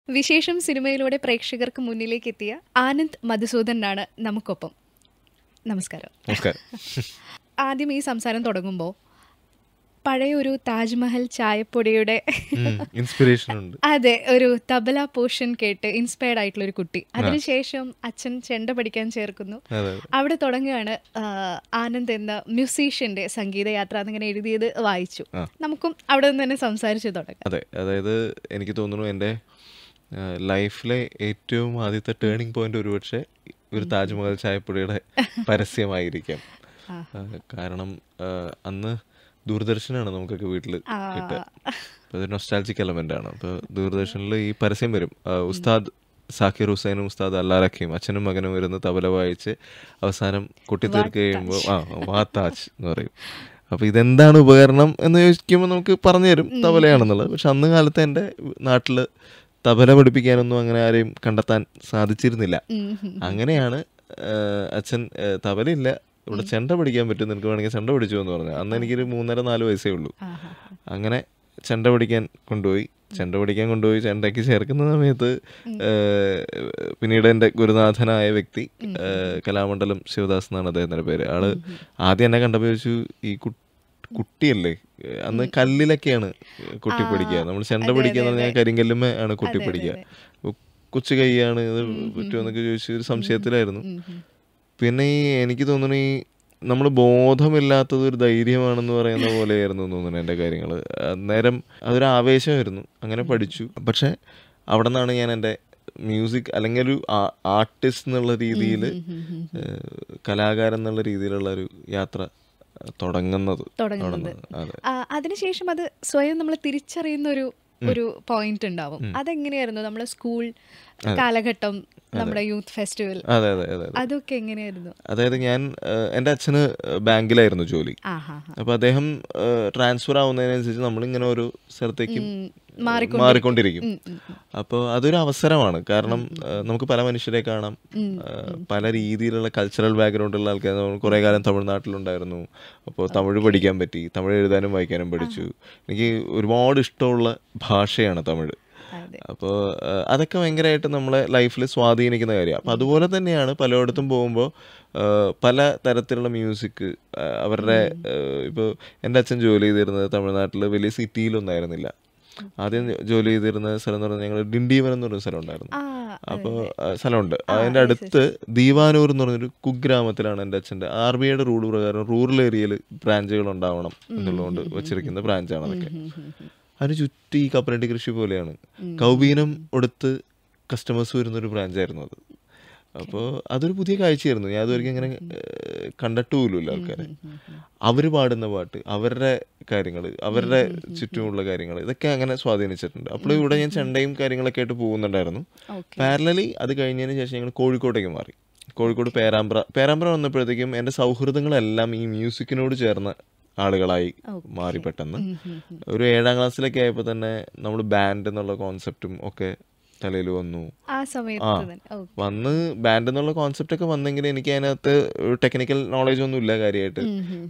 വിശേഷം സിനിമയിലൂടെ പ്രേക്ഷകർക്ക് മുന്നിലേക്ക് എത്തിയ ആനന്ദ് മധുസൂദനാണ് നമുക്കൊപ്പം നമസ്കാരം നമസ്കാരം ആദ്യം ഈ സംസാരം തുടങ്ങുമ്പോൾ പഴയ ഒരു താജ്മഹൽ ചായപ്പൊടിയുടെ ഇൻസ്പിറേഷൻ ഉണ്ട് അതെ ഒരു തബല പോർഷൻ കേട്ട് ഇൻസ്പയർഡ് ആയിട്ടുള്ള ഒരു കുട്ടി അതിനുശേഷം അച്ഛൻ ചെണ്ട പഠിക്കാൻ ചേർക്കുന്നു അതെ അവിടെ തുടങ്ങുകയാണ് ആ, ആനന്ദ് എന്ന മ്യൂസീഷ്യന്റെ സംഗീതയാത്ര എന്നിങ്ങനെ എഴുതിയത് വായിച്ചു ആ. നമുക്കും അവിടെ നിന്ന് തന്നെ സംസാരിച്ചു തുടങ്ങാം അതെ അതായത് എനിക്ക് തോന്നുന്നു എൻ്റെ ലൈഫിലെ ഏറ്റവും ആദ്യത്തെ ടേണിംഗ് പോയിന്റ് ഒരുപക്ഷെ ഒരു താജ്മഹൽ ചായപ്പൊടിയുടെ പരസ്യമായിരിക്കാം ആ. ആ, കാരണം ആ, അന്ന് ദൂരദർശനാണ് നമുക്കൊക്കെ വീട്ടിൽ ആ. കിട്ടുക അപ്പോൾ അതൊരു നൊസ്റ്റാൾജിക് എലമെന്റ് ആണ് അപ്പോൾ ദൂരദർശനിൽ ഈ പരസ്യം വരും ആ, ഉസ്താദ് സാക്കിർ ഹുസൈനും ഉസ്താദ് അല്ലാറക്കയും അച്ഛനും മകനും ഇരുന്ന് തബല വായിച്ച് അവസാനം കൊട്ടിത്തീർക്ക് കഴിയുമ്പോൾ ആ വാത്താജ് എന്ന് പറയും അപ്പോൾ ഇതെന്താണ് ഉപകരണം എന്ന് ചോദിക്കുമ്പോൾ നമുക്ക് പറഞ്ഞു തരും തബലയാണെന്നുള്ളത് പക്ഷെ അന്ന് കാലത്ത് എൻ്റെ നാട്ടിൽ തബല പഠിപ്പിക്കാനൊന്നും അങ്ങനെ ആരെയും കണ്ടെത്താൻ സാധിച്ചിരുന്നില്ല ഉം, ഉം. അങ്ങനെയാണ് ആ, അച്ഛൻ ആ, തബലയില്ല ഇവിടെ ചെണ്ട പഠിക്കാൻ പറ്റും നിനക്ക് വേണമെങ്കിൽ ചെണ്ട പഠിച്ചു എന്ന് പറഞ്ഞു അന്ന് എനിക്കൊരു മൂന്നര നാല് വയസ്സേ ഉള്ളൂ ആഹാ. അങ്ങനെ ചെണ്ട പഠിക്കാൻ കൊണ്ടുപോയി ചെണ്ട പഠിക്കാൻ കൊണ്ടുപോയി ചെണ്ടയ്ക്ക് ചേർക്കുന്ന സമയത്ത് ഏഹ്, പിന്നീട് എൻ്റെ ഗുരുനാഥനായ വ്യക്തി ഏഹ്, കലാമണ്ഡലം ശിവദാസ് എന്നാണ് അദ്ദേഹത്തിൻ്റെ പേര് ആള് ആദ്യം എന്നെ കണ്ടപ്പോൾ ചോദിച്ചു ഈ കു- കുട്ടിയല്ലേ ഏഹ്, അന്ന് കല്ലിലൊക്കെയാണ് കുട്ടി പഠിക്കുക നമ്മൾ ചെണ്ട പഠിക്കുക എന്ന് പറഞ്ഞാൽ കരിങ്കല്ലുമേ ആണ് കുട്ടി പഠിക്കുക അപ്പൊ കൊച്ചു കൈയാണ് ഇത് പറ്റുമോ എന്നൊക്കെ ചോദിച്ചു ഒരു സംശയത്തിലായിരുന്നു ഉം, ഉം. പിന്നെ ഈ എനിക്ക് തോന്നുന്നു ഈ നമ്മൾ ബോധമില്ലാത്തത് ഒരു ധൈര്യമാണെന്ന് പറയുന്ന പോലെയായിരുന്നു തോന്നുന്നു എൻ്റെ കാര്യങ്ങൾ അന്നേരം അതൊരു ആവേശമായിരുന്നു അങ്ങനെ പഠിച്ചു പക്ഷെ അവിടെ നിന്നാണ് ഞാൻ എൻ്റെ മ്യൂസിക് അല്ലെങ്കിൽ ഒരു ആർട്ടിസ്റ്റ് എന്നുള്ള രീതിയിൽ കലാകാരൻ എന്നുള്ള രീതിയിലുള്ള ഒരു യാത്ര അഹ്, തുടങ്ങുന്നത് തുടങ്ങുന്നത് അതെ ആ, അതിനുശേഷം അത് സ്വയം നമ്മൾ തിരിച്ചറിയുന്ന ഒരു ഒരു പോയിന്റ് ഉണ്ടാവും അതെങ്ങനെയായിരുന്നു നമ്മളെ സ്കൂൾ കാലഘട്ടം നമ്മുടെ യൂത്ത് ഫെസ്റ്റിവൽ അതെ അതെ അതെ അതെ അതൊക്കെ എങ്ങനെയായിരുന്നു അതായത് ഞാൻ ഏഹ്, എൻ്റെ അച്ഛന് ബാങ്കിലായിരുന്നു ജോലി ആ ഹാ ഹാ അപ്പോൾ അദ്ദേഹം ട്രാൻസ്ഫർ ആവുന്നതിനനുസരിച്ച് നമ്മളിങ്ങനെ ഓരോ സ്ഥലത്തേക്കും മാറിക്കൊണ്ടിരിക്കും. മാറിക്കൊണ്ടിരിക്കും ഉം, ഉം, ഉം. അപ്പോൾ അതൊരു അവസരമാണ് കാരണം ആ, നമുക്ക് പല മനുഷ്യരെ കാണാം ആ, പല രീതിയിലുള്ള കൾച്ചറൽ ബാക്ക്ഗ്രൗണ്ടുള്ള ആൾക്കാർ നമ്മൾ കുറേ കാലം തമിഴ്നാട്ടിലുണ്ടായിരുന്നു അപ്പോൾ തമിഴ് പഠിക്കാൻ പറ്റി തമിഴ് എഴുതാനും വായിക്കാനും പഠിച്ചു എനിക്ക് ഒരുപാട് ഇഷ്ടമുള്ള ഭാഷയാണ് തമിഴ് അതെ അപ്പോൾ അതൊക്കെ ഭയങ്കരമായിട്ട് നമ്മളെ ലൈഫിൽ സ്വാധീനിക്കുന്ന കാര്യമാണ് അപ്പോൾ അതുപോലെ തന്നെയാണ് പലയിടത്തും പോകുമ്പോൾ പല തരത്തിലുള്ള മ്യൂസിക് അവരുടെ ഇപ്പോൾ എൻ്റെ അച്ഛൻ ജോലി ചെയ്തിരുന്നത് തമിഴ്നാട്ടിൽ വലിയ സിറ്റിയിലൊന്നും ആയിരുന്നില്ല ആദ്യം ജോലി ചെയ്തിരുന്ന സ്ഥലം എന്ന് പറഞ്ഞാൽ ഞങ്ങൾ ഡിണ്ടീവനം എന്ന് പറഞ്ഞ സ്ഥലമുണ്ടായിരുന്നു ആ അപ്പോൾ സ്ഥലമുണ്ട് അതിൻ്റെ അടുത്ത് ദീവാനൂർ എന്ന് പറഞ്ഞൊരു കുഗ്രാമത്തിലാണ് എൻ്റെ അച്ഛൻ്റെ ആർ ബി ഐയുടെ റൂൾ പ്രകാരം റൂറൽ ഏരിയയിൽ ബ്രാഞ്ചുകൾ ഉണ്ടാവണം എന്നുള്ളതുകൊണ്ട് വെച്ചിരിക്കുന്ന ബ്രാഞ്ചാണ് അതൊക്കെ അതിന് ചുറ്റി ഈ കപ്പലണ്ടി കൃഷി പോലെയാണ് കൗബീനം എടുത്ത് കസ്റ്റമേഴ്സ് വരുന്നൊരു ബ്രാഞ്ചായിരുന്നു അത് അപ്പോൾ അതൊരു പുതിയ കാഴ്ചയായിരുന്നു ഞാൻ അതുവരെയ്ക്കും ഇങ്ങനെ ഏഹ്, കണ്ടിട്ട് പോലുമില്ല ആൾക്കാരെ അവർ പാടുന്ന പാട്ട് അവരുടെ കാര്യങ്ങൾ അവരുടെ ചുറ്റുമുള്ള കാര്യങ്ങൾ ഇതൊക്കെ അങ്ങനെ സ്വാധീനിച്ചിട്ടുണ്ട് അപ്പോൾ ഇവിടെ ഞാൻ ചെണ്ടയും കാര്യങ്ങളൊക്കെ ആയിട്ട് പോകുന്നുണ്ടായിരുന്നു ഓക്കെ പാരലലി അത് കഴിഞ്ഞതിന് ശേഷം ഞങ്ങൾ കോഴിക്കോട്ടേക്ക് മാറി കോഴിക്കോട് പേരാമ്പ്ര പേരാമ്പ്ര വന്നപ്പോഴത്തേക്കും എൻ്റെ സൗഹൃദങ്ങളെല്ലാം ഈ മ്യൂസിക്കിനോട് ചേർന്ന ആളുകളായി മാറി പെട്ടെന്ന് ഒരു ഏഴാം ക്ലാസ്സിലൊക്കെ ആയപ്പോൾ തന്നെ നമ്മൾ ബാൻഡ് എന്നുള്ള കോൺസെപ്റ്റും ഒക്കെ തലയിൽ വന്നു ആ സമയത്ത് തന്നെ ഓ വന്ന് ബാൻഡ് എന്നുള്ള കോൺസെപ്റ്റ് ഒക്കെ വന്നെങ്കിൽ എനിക്ക് അതിനകത്ത് ടെക്നിക്കൽ നോളജ് ഒന്നും ഇല്ല കാര്യമായിട്ട്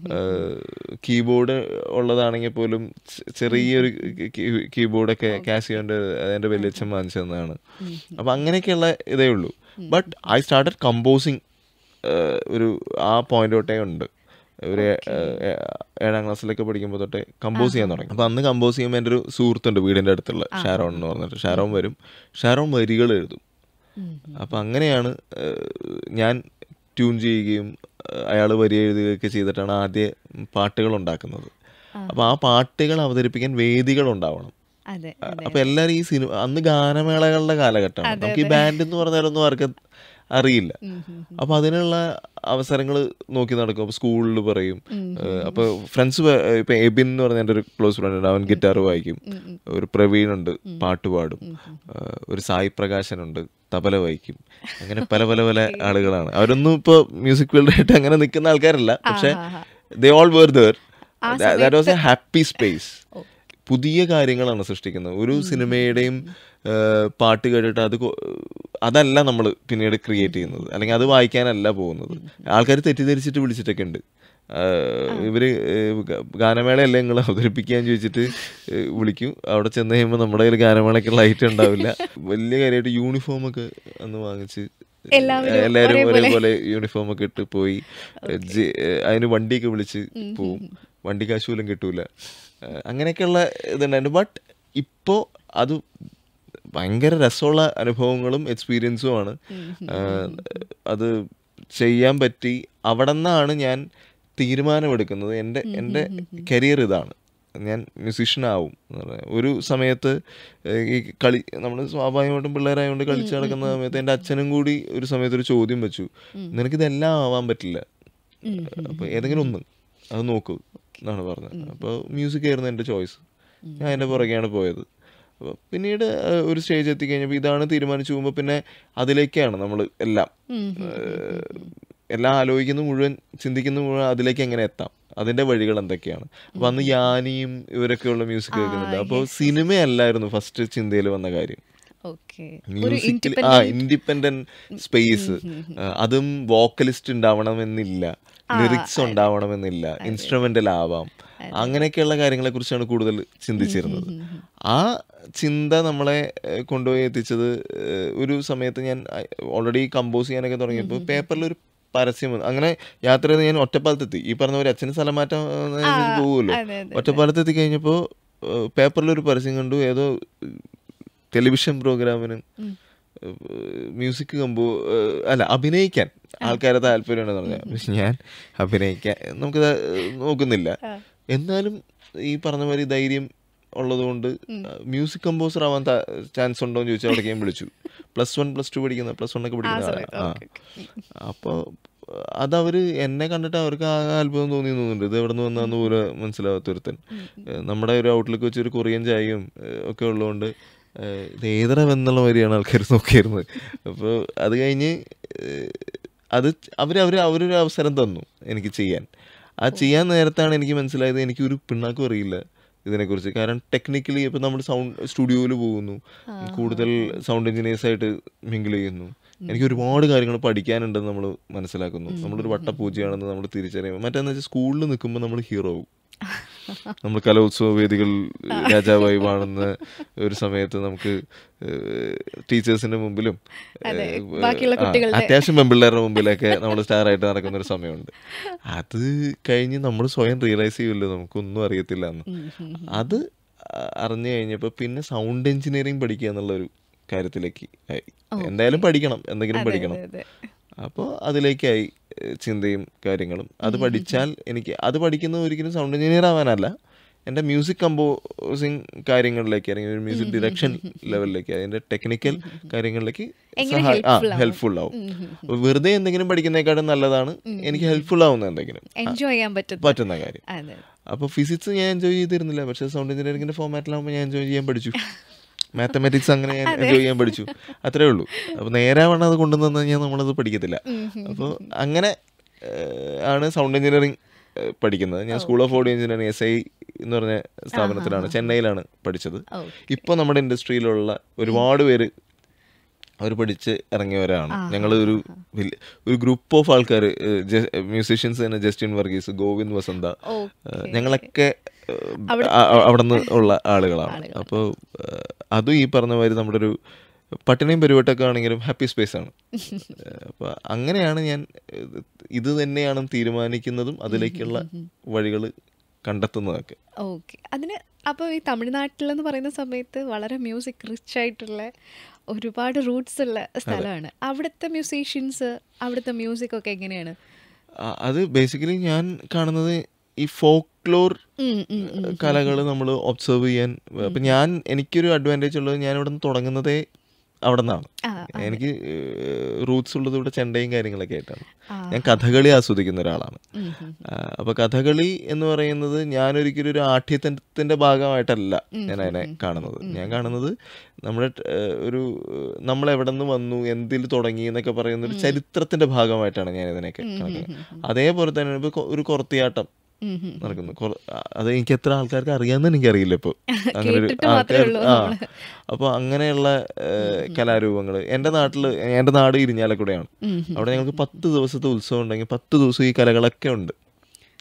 കീബോർഡ് ഉള്ളതാണെങ്കിൽ പോലും ചെ- ചെറിയൊരു കീബോർഡൊക്കെ കാസിയോന്റെ അതിന്റെ വലിയച്ഛൻ വാങ്ങിച്ചു തന്നതാണ് അപ്പൊ അങ്ങനെയൊക്കെയുള്ള ഇതേ ഉള്ളൂ ബട്ട് ഐ സ്റ്റാർട്ടഡ് കമ്പോസിങ് ഒരു ആ പോയിന്റ് തൊട്ടേ ഉണ്ട് ഒരു ഏ- ഏ- ഏഴാം ക്ലാസ്സിലൊക്കെ പഠിക്കുമ്പോൾ തൊട്ടേ കമ്പോസ് ചെയ്യാൻ തുടങ്ങി അപ്പൊ അന്ന് കമ്പോസ് ചെയ്യുമ്പോൾ എൻ്റെ ഒരു സുഹൃത്തുണ്ട് വീടിന്റെ അടുത്തുള്ള ഷാരോൺ എന്ന് പറഞ്ഞിട്ട് ഷാരോൺ വരും ഷാരോൺ വരികൾ എഴുതും അപ്പം അങ്ങനെയാണ് ഏഹ്, ഞാൻ ട്യൂൺ ചെയ്യുകയും അയാൾ വരി എഴുതുകയൊക്കെ ചെയ്തിട്ടാണ് ആദ്യ പാട്ടുകൾ ഉണ്ടാക്കുന്നത് അപ്പോൾ ആ പാട്ടുകൾ അവതരിപ്പിക്കാൻ വേദികൾ ഉണ്ടാവണം അതെ അപ്പൊ എല്ലാരും ഈ സിനിമ അന്ന് ഗാനമേളകളുടെ കാലഘട്ടമാണ് നമുക്ക് ഈ ബാൻഡ് എന്ന് പറഞ്ഞാലൊന്നും ആർക്കും അറിയില്ല അപ്പൊ അതിനുള്ള അവസരങ്ങൾ നോക്കി നടക്കും അപ്പൊ സ്കൂളിൽ പറയും ഏഹ്, അപ്പൊ ഫ്രണ്ട്സ് ഇപ്പൊ എബിൻ എന്ന് പറഞ്ഞ എൻ്റെ ഒരു ക്ലോസ് ഫ്രണ്ട് ഉണ്ട് അവൻ ഗിറ്റാർ വായിക്കും ഒരു പ്രവീൺ ഉണ്ട് പാട്ട് പാടും ഏഹ്, ഒരു സായി പ്രകാശനുണ്ട് തബല വായിക്കും അങ്ങനെ പല പല പല ആളുകളാണ് അവരൊന്നും ഇപ്പൊ മ്യൂസിക് ഫീൽഡായിട്ട് അങ്ങനെ നിൽക്കുന്ന ആൾക്കാരല്ല പക്ഷെ they all were there that was a happy space പുതിയ കാര്യങ്ങളാണ് സൃഷ്ടിക്കുന്നത് ഒരു സിനിമയുടെയും ആ, പാട്ട് കേട്ടിട്ട് അത് കൊ- അതല്ല നമ്മൾ പിന്നീട് ക്രിയേറ്റ് ചെയ്യുന്നത് അല്ലെങ്കിൽ അത് വായിക്കാനല്ല പോകുന്നത് ആൾക്കാർ തെറ്റിദ്ധരിച്ചിട്ട് വിളിച്ചിട്ടൊക്കെ ഉണ്ട് ഇവര് ഏഹ് ഗ- ഗാനമേളയല്ലേ നിങ്ങൾ അവതരിപ്പിക്കാന്ന് ചോദിച്ചിട്ട് ഏഹ് വിളിക്കും അവിടെ ചെന്ന് കഴിയുമ്പോൾ നമ്മുടെ കയ്യിൽ ഗാനമേളയ്ക്കുള്ള ഐറ്റം ഉണ്ടാവില്ല വലിയ കാര്യമായിട്ട് യൂണിഫോം ഒക്കെ അന്ന് വാങ്ങിച്ച് എല്ലാവരും എല്ലാവരും ഒരേപോലെ. ഒരേപോലെ യൂണിഫോം ഒക്കെ ഇട്ട് പോയി ജി- ഏഹ് അതിന് വണ്ടിയൊക്കെ വിളിച്ച് പോവും വണ്ടി കാശ് പോലും കിട്ടൂല ഏഹ് അങ്ങനെയൊക്കെയുള്ള ഇതുണ്ടായിരുന്നു ബട്ട് ഇപ്പോൾ അത് ഭയങ്കര രസമുള്ള അനുഭവങ്ങളും എക്സ്പീരിയൻസും ആണ് ഏഹ് അത് ചെയ്യാൻ പറ്റി അവിടെ നിന്നാണ് ഞാൻ തീരുമാനമെടുക്കുന്നത് എൻ്റെ എൻ്റെ കരിയർ ഇതാണ് ഞാൻ മ്യൂസീഷ്യൻ ആവും എന്ന് പറഞ്ഞാ. ഒരു സമയത്ത് ഏഹ് ഈ കളി നമ്മൾ സ്വാഭാവികമായിട്ടും പിള്ളേരായതുകൊണ്ട് കളിച്ച് നടക്കുന്ന സമയത്ത് എൻ്റെ അച്ഛനും കൂടി ഒരു സമയത്ത് ഒരു ചോദ്യം വെച്ചു നിനക്കിതെല്ലാം ആവാൻ പറ്റില്ല അപ്പോൾ ഏതെങ്കിലും ഒന്ന് അത് നോക്കൂ എന്നാണ് പറഞ്ഞത് അപ്പോൾ മ്യൂസിക് ആയിരുന്നു എൻ്റെ ചോയ്സ് ഞാൻ അതിൻ്റെ പുറകെയാണ് പോയത് അപ്പോൾ പിന്നീട് ഏഹ്, ഒരു സ്റ്റേജ് എത്തിക്കഴിഞ്ഞപ്പോൾ ഇതാണ് തീരുമാനിച്ചു പോകുമ്പോൾ പിന്നെ അതിലേക്കാണ് നമ്മൾ എല്ലാം ഏഹ്, എല്ലാം ആലോചിക്കുന്ന മുഴുവൻ ചിന്തിക്കുന്ന മുഴുവൻ അതിലേക്ക് എങ്ങനെ എത്താം അതിന്റെ വഴികൾ എന്തൊക്കെയാണ് അപ്പൊ അന്ന് യാനിയും ഇവരൊക്കെയുള്ള മ്യൂസിക് കേൾക്കുന്നുണ്ട് അപ്പോൾ സിനിമയല്ലായിരുന്നു ഫസ്റ്റ് ചിന്തയിൽ വന്ന കാര്യം ഓക്കെ ഒരു മ്യൂസിക്കിൽ ആ ഇൻഡിപെൻഡന്റ് സ്പേസ് അതും വോക്കലിസ്റ്റ് ഉണ്ടാവണമെന്നില്ല ലിറിക്സ് ഉണ്ടാവണമെന്നില്ല ഇൻസ്ട്രുമെന്റൽ ആവാം അങ്ങനെയൊക്കെയുള്ള കാര്യങ്ങളെ കുറിച്ചാണ് കൂടുതൽ ചിന്തിച്ചിരുന്നത് ആ ചിന്ത നമ്മളെ ഏഹ്, കൊണ്ടുപോയി എത്തിച്ചത് ഏഹ്, ഒരു സമയത്ത് ഞാൻ ഓൾറെഡി കമ്പോസ് ചെയ്യാനൊക്കെ തുടങ്ങിയപ്പോൾ പേപ്പറിൽ ഒരു പരസ്യം വന്നു അങ്ങനെ യാത്ര ചെയ്ത് ഞാൻ ഒറ്റപ്പാലത്തെത്തി ഈ പറഞ്ഞ പോലെ അച്ഛന് സ്ഥലം മാറ്റം അനുസരിച്ച് പോകുമല്ലോ അതെ, അതെ, ഒറ്റപ്പാലത്തെത്തി കഴിഞ്ഞപ്പോൾ പേപ്പറിൽ ഒരു പരസ്യം കണ്ടു ഏതോ ടെലിവിഷൻ പ്രോഗ്രാമിന് മ്യൂസിക് കമ്പോ അല്ല അഭിനയിക്കാൻ ആൾക്കാരെ താല്പര്യമുണ്ടെന്ന് പറഞ്ഞാൽ പക്ഷെ ഞാൻ അഭിനയിക്കാൻ നമുക്കത് നോക്കുന്നില്ല എന്നാലും ഈ പറഞ്ഞ മാതിരി ധൈര്യം ഉള്ളതുകൊണ്ട് മ്യൂസിക് കമ്പോസർ ആവാൻ ചാൻസ് ഉണ്ടോ എന്ന് ചോദിച്ചാൽ അവിടേക്ക് ഞാൻ വിളിച്ചു പ്ലസ് വൺ പ്ലസ് ടു പഠിക്കുന്ന പ്ലസ് വൺ ഒക്കെ പഠിക്കുന്ന ആളാ. സമയത്ത്, ആ ഓക്കേ, അപ്പോൾ അതവര് എന്നെ കണ്ടിട്ട് അവർക്ക് ആ അത്ഭുതം തോന്നി തോന്നുന്നുണ്ട് ഇത് എവിടെ നിന്ന് വന്നാന്ന് പോലും മനസ്സിലാവാത്ത ഒരുത്തൻ ഏഹ് നമ്മുടെ ഒരു ഔട്ട്ലുക്ക് വെച്ച് ഒരു കൊറിയൻ ചായയും ഏഹ് ഒക്കെ ഉള്ളതുകൊണ്ട് ഏഹ് ഇത് ഏതര എന്നുള്ള മാതിരിയാണ് ആൾക്കാർ നോക്കിയിരുന്നത് അപ്പോൾ അത് കഴിഞ്ഞ് ഏഹ് അത് അവർ അവർ അവരൊരു അവസരം തന്നു എനിക്ക് ചെയ്യാൻ ആ ചെയ്യാൻ നേരത്താണ് എനിക്ക് മനസ്സിലായത് എനിക്ക് ഒരു പിണ്ണാക്കും അറിയില്ല ഇതിനെക്കുറിച്ച് കാരണം ടെക്നിക്കലി ഇപ്പം നമ്മൾ സൗണ്ട് സ്റ്റുഡിയോയിൽ പോകുന്നു കൂടുതൽ സൗണ്ട് എഞ്ചിനീയേഴ്സ് ആയിട്ട് മിങ്കിൾ ചെയ്യുന്നു എനിക്ക് ഒരുപാട് കാര്യങ്ങൾ പഠിക്കാനുണ്ടെന്ന് നമ്മൾ മനസ്സിലാക്കുന്നു നമ്മളൊരു വട്ടപൂജയാണെന്ന് നമ്മൾ തിരിച്ചറിയുമ്പോൾ മറ്റേന്ന് വെച്ചാൽ സ്കൂളിൽ നിൽക്കുമ്പോൾ നമ്മൾ ഹീറോ ആവും നമ്മൾ കലോത്സവ വേദികൾ രാജാവായി വാഴുന്ന ഒരു സമയത്ത് നമുക്ക് ടീച്ചേഴ്സിന്റെ മുമ്പിലും അതെ, ഏഹ്, ബാക്കിയുള്ള ആ, കുട്ടികളുടെ- അത്യാവശ്യം പെമ്പിള്ളേരുടെ മുമ്പിലൊക്കെ നമ്മൾ സ്റ്റാർ ആയിട്ട് നടക്കുന്ന ഒരു സമയമുണ്ട് അത് കഴിഞ്ഞ് നമ്മൾ സ്വയം റിയലൈസ് ചെയ്യുമല്ലോ നമുക്കൊന്നും അറിയത്തില്ല എന്ന് അത് അ- അറിഞ്ഞു കഴിഞ്ഞപ്പോൾ പിന്നെ സൗണ്ട് എഞ്ചിനീയറിംഗ് പഠിക്കുക എന്നുള്ള ഒരു കാര്യത്തിലേക്ക് ആയി എന്തായാലും പഠിക്കണം എന്തെങ്കിലും പഠിക്കണം അതെ. അപ്പോൾ അതിലേക്കായി ഏഹ്, ചിന്തയും കാര്യങ്ങളും അത് പഠിച്ചാൽ എനിക്ക് അത് പഠിക്കുന്നത് ഒരിക്കലും സൗണ്ട് എഞ്ചിനീയർ ആവാനല്ല എൻ്റെ മ്യൂസിക് കമ്പോസിങ് കാര്യങ്ങളിലേക്ക് അല്ലെങ്കിൽ ഒരു മ്യൂസിക് ഡിറക്ഷൻ ലെവലിലേക്ക് അതിൻ്റെ ടെക്നിക്കൽ കാര്യങ്ങളിലേക്ക് എങ്ങനെ സഹായ ആ helpful ആവും. ഹെൽപ്ഫുൾ ആവും അപ്പോൾ വെറുതെ എന്തെങ്കിലും പഠിക്കുന്നതിനെക്കാട്ടും നല്ലതാണ് എനിക്ക് ഹെൽപ്ഫുൾ ആവുന്ന എന്തെങ്കിലും എൻജോയ് ചെയ്യാൻ പറ്റും പറ്റുന്ന കാര്യം അതെ അപ്പോൾ ഫിസിക്സ് ഞാൻ എൻജോയ് ചെയ്തിരുന്നില്ല പക്ഷേ സൗണ്ട് എഞ്ചിനീയറിംഗിന്റെ ഫോമാറ്റിലാകുമ്പോൾ ഞാൻ എൻജോയ് ചെയ്യാൻ പഠിച്ചു മാത്തമാറ്റിക്സ് അങ്ങനെ ഞാൻ എൻജോയ് ചെയ്യാൻ പഠിച്ചു അത്രേ ഉള്ളൂ അപ്പോൾ നേരെ വേണം അത് കൊണ്ടുവന്നു കഴിഞ്ഞാൽ നമ്മളത് പഠിക്കത്തില്ല അപ്പോൾ അങ്ങനെ ഏഹ്, ആണ് സൗണ്ട് എഞ്ചിനീയറിംഗ് പഠിക്കുന്നത് ഞാൻ school of audio engineering S I എന്ന് പറഞ്ഞ സ്ഥാപനത്തിലാണ് ചെന്നൈയിലാണ് പഠിച്ചത് ഓക്കെ ഇപ്പോൾ നമ്മുടെ ഇൻഡസ്ട്രിയിലുള്ള ഒരുപാട് പേര് അവർ പഠിച്ച് ഇറങ്ങിയവരാണ് ഞങ്ങൾ ഒരു വലിയ ഒരു ഗ്രൂപ്പ് ഓഫ് ആൾക്കാർ മ്യൂസീഷ്യൻസ് തന്നെ ജസ്റ്റിൻ വർഗീസ് ഗോവിന്ദ് വസന്ത ഏഹ് ഞങ്ങളൊക്കെ ഏഹ്, ആ- ആ- അവിടെ നിന്ന് ഉള്ള ആളുകളാണ് അപ്പോൾ അതും ഈ പറഞ്ഞ മാതിരി നമ്മുടെ ഒരു പട്ടിണിയും പരിവട്ടൊക്കെ ആണെങ്കിലും ഹാപ്പി സ്പേസ് ആണ് അപ്പോൾ അങ്ങനെയാണ് ഞാൻ ഇത് ഇത് തന്നെയാണ് തീരുമാനിക്കുന്നതും അതിലേക്കുള്ള വഴികൾ കണ്ടെത്തുന്നതൊക്കെ ഓക്കെ അതിന് അപ്പോൾ ഈ തമിഴ്നാട്ടിലെന്ന് പറയുന്ന സമയത്ത് വളരെ മ്യൂസിക് റിച്ച് ആയിട്ടുള്ള ഒരുപാട് റൂട്ട്സ് ഉള്ള സ്ഥലമാണ് അവിടുത്തെ മ്യൂസീഷ്യൻസ് അവിടുത്തെ മ്യൂസിക് ഒക്കെ എങ്ങനെയാണ് ആ, അത് ബേസിക്കലി ഞാൻ കാണുന്നത് ഈ ഫോക്ലോർ ഉം, ഉം, ഉം. കലകൾ നമ്മൾ ഒബ്സർവ് ചെയ്യാൻ അപ്പം ഞാൻ എനിക്കൊരു അഡ്വാൻറ്റേജ് ഉള്ളത് ഞാൻ ഇവിടെ നിന്ന് തുടങ്ങുന്നതേ അവിടെ നിന്നാണ് ആ, എനിക്ക് റൂട്ട്സ് ഉള്ളത് ഇവിടെ ചെണ്ടയും കാര്യങ്ങളൊക്കെ ആയിട്ടാണ് ആ. ഞാൻ കഥകളി ആസ്വദിക്കുന്ന ഒരാളാണ് ഉം, ഉം. ആ, അപ്പൊ കഥകളി എന്ന് പറയുന്നത് ഞാനൊരിക്കലും ഒരു ആഠ്യത്തിന്റെ ഭാഗമായിട്ടല്ല ഞാൻ അതിനെ കാണുന്നത് ഞാൻ കാണുന്നത് നമ്മുടെ ഏഹ്, ഒരു നമ്മൾ എവിടെ നിന്ന് വന്നു എന്തിൽ തുടങ്ങി എന്നൊക്കെ പറയുന്ന ഒരു ചരിത്രത്തിന്റെ ഭാഗമായിട്ടാണ് ഞാൻ ഇതിനെയൊക്കെ കണക്കുന്നത് അതേപോലെ തന്നെ ഇപ്പൊ കൊ- ഒരു കൊറത്തിയാട്ടം ഉം, ഉം. നടക്കുന്നു കൊറ- ആ, അത് എനിക്ക് എത്ര ആൾക്കാർക്ക് അറിയാമെന്ന് എനിക്കറിയില്ല ഇപ്പോൾ അങ്ങനെ ഒരു കേട്ടിട്ട് മാത്രമേ ഉള്ളൂ ആ നമ്മള്. അപ്പോൾ അങ്ങനെയുള്ള കലാരൂപങ്ങൾ എൻ്റെ നാട്ടിൽ എൻ്റെ നാട് ഇരിഞ്ഞാലക്കുടയാണ് ഉം, അവിടെ ഞങ്ങൾക്ക് പത്ത് ദിവസത്തെ ഉത്സവം ഉണ്ടെങ്കിൽ പത്ത് ദിവസം ഈ കലകളൊക്കെ ഉണ്ട്